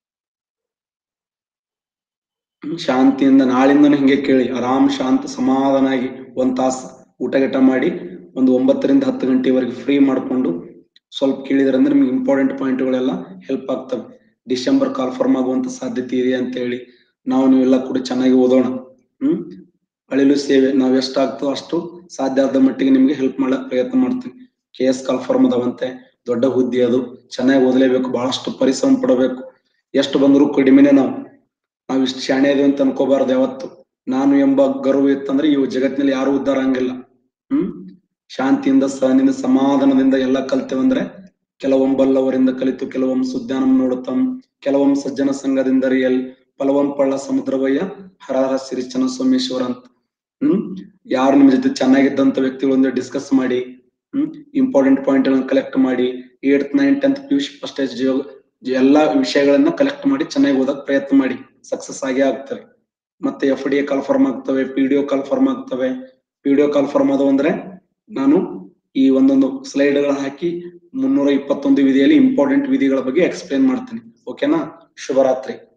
ಹ್ಮ್, ಶಾಂತಿಯಿಂದ ನಾಳಿಂದನೂ ಹಿಂಗೆ ಕೇಳಿ ಆರಾಮ್ ಶಾಂತ ಸಮಾಧಾನಾಗಿ ಒಂದ್ ತಾಸ್ ಊಟ ಗಿಟ ಮಾಡಿ ಒಂದು ಒಂಬತ್ತರಿಂದ ಹತ್ತು ಗಂಟೆವರೆಗೆ ಫ್ರೀ ಮಾಡ್ಕೊಂಡು ಸ್ವಲ್ಪ ಕೇಳಿದ್ರೆ ಅಂದ್ರೆ ನಿಮ್ಗೆ ಇಂಪಾರ್ಟೆಂಟ್ ಪಾಯಿಂಟ್ಗಳೆಲ್ಲ ಹೆಲ್ಪ್ ಆಗ್ತವೆ ಡಿಸೆಂಬರ್ ಕಾಲ್ಫರ್ಮ್ ಆಗುವಂತ ಸಾಧ್ಯತೆ ಇದೆ ಅಂತ ಹೇಳಿ ನಾವು ನೀವೆಲ್ಲ ಕೂಡ ಚೆನ್ನಾಗಿ ಓದೋಣ ಹ್ಮ್ ಅಳಿಲು ಸೇವೆ ನಾವ್ ಎಷ್ಟಾಗ್ತೋ ಅಷ್ಟು ಸಾಧ್ಯ ಆದ ಮಟ್ಟಿಗೆ ನಿಮ್ಗೆ ಹೆಲ್ಪ್ ಮಾಡಕ್ ಪ್ರಯತ್ನ ಮಾಡ್ತೀವಿ ಕೆ ಎಸ್ ಕಾಲ್ಫರ್ಮ್ ಅದಾವಂತೆ ದೊಡ್ಡ ಹುದ್ದೆ ಅದು ಚೆನ್ನಾಗಿ ಓದಲೇಬೇಕು ಬಹಳಷ್ಟು ಪರಿಶ್ರಮ ಪಡಬೇಕು ಎಷ್ಟು ಬಂದರೂ ಕಡಿಮೆನೆ ನಾವು ನಾವ್ ಇಷ್ಟು ಶಾಣೆ ಇದೀವಿ ಅಂತ ಅನ್ಕೋಬಾರ್ದು ಯಾವತ್ತು ನಾನು ಎಂಬ ಗರ್ವ ಇತ್ತಂದ್ರೆ ಇವು ಜಗತ್ತಿನಲ್ಲಿ ಯಾರು ಉದ್ಧಾರ ಹಂಗಿಲ್ಲ ಹ್ಮ್ ಶಾಂತಿಯಿಂದ ಸಹನಿಂದ ಸಮಾಧಾನದಿಂದ ಎಲ್ಲ ಕಲ್ತೇವಂದ್ರೆ ಕೆಲವೊಮ್ಮೆ ಬಲ್ಲವರಿಂದ ಕಲಿತು ಕೆಲವೊಮ್ಮೆ ಸುಜ್ಞಾನಂ ನೋಡುತ್ತಂ ಕೆಲವೊಮ್ಮೆ ಸಜ್ಜನ ಸಂಘದಿಂದ ರಿಯಲ್ ಪಲವಂಪಳ್ಳ ಸಮುದ್ರವಯ್ಯ ಹರ ಹರ ಸಿರಿ ಚನ್ನ ಸೋಮೇಶ್ವರ ಅಂತ ಹ್ಮ್ ಯಾರು ನಿಮ್ ಜೊತೆ ಚೆನ್ನಾಗಿದ್ದಂತ ವ್ಯಕ್ತಿಗಳೊಂದಿಗೆ ಡಿಸ್ಕಸ್ ಮಾಡಿ ಹ್ಮ್ ಇಂಪಾರ್ಟೆಂಟ್ ಪಾಯಿಂಟ್ ಗಳನ್ನ ಕಲೆಕ್ಟ್ ಮಾಡಿ eight nine tenth P U C first ಎಲ್ಲಾ ವಿಷಯಗಳನ್ನ ಕಲೆಕ್ಟ್ ಮಾಡಿ ಚೆನ್ನಾಗಿ ಓದಕ್ ಪ್ರಯತ್ನ ಮಾಡಿ ಸಕ್ಸಸ್ ಆಗೇ ಆಗ್ತವೆ ಮತ್ತೆ ಎಫ್ ಡಿ ಎ ಕಾಲ್ಫಾರ್ಮ್ ಆಗ್ತವೆ ಪಿ ಡಿ ಒ ಕಾಲ್ಫಾರ್ಮ್ ಆಗ್ತವೆ ಪಿ ಡಿ ಒ ಕಾಲ್ಫಾರ್ಮ್ ಅದು ಅಂದ್ರೆ ನಾನು ಈ ಒಂದೊಂದು ಸ್ಲೈಡ್ ಗಳ ಹಾಕಿ ಮುನ್ನೂರ ಇಪ್ಪತ್ತೊಂದು ವಿಧಿಯಲ್ಲಿ ಇಂಪಾರ್ಟೆಂಟ್ ವಿಧಿಗಳ ಬಗ್ಗೆ ಎಕ್ಸ್ಪ್ಲೇನ್ ಮಾಡ್ತೀನಿ ಓಕೆನಾ ಶುಭರಾತ್ರಿ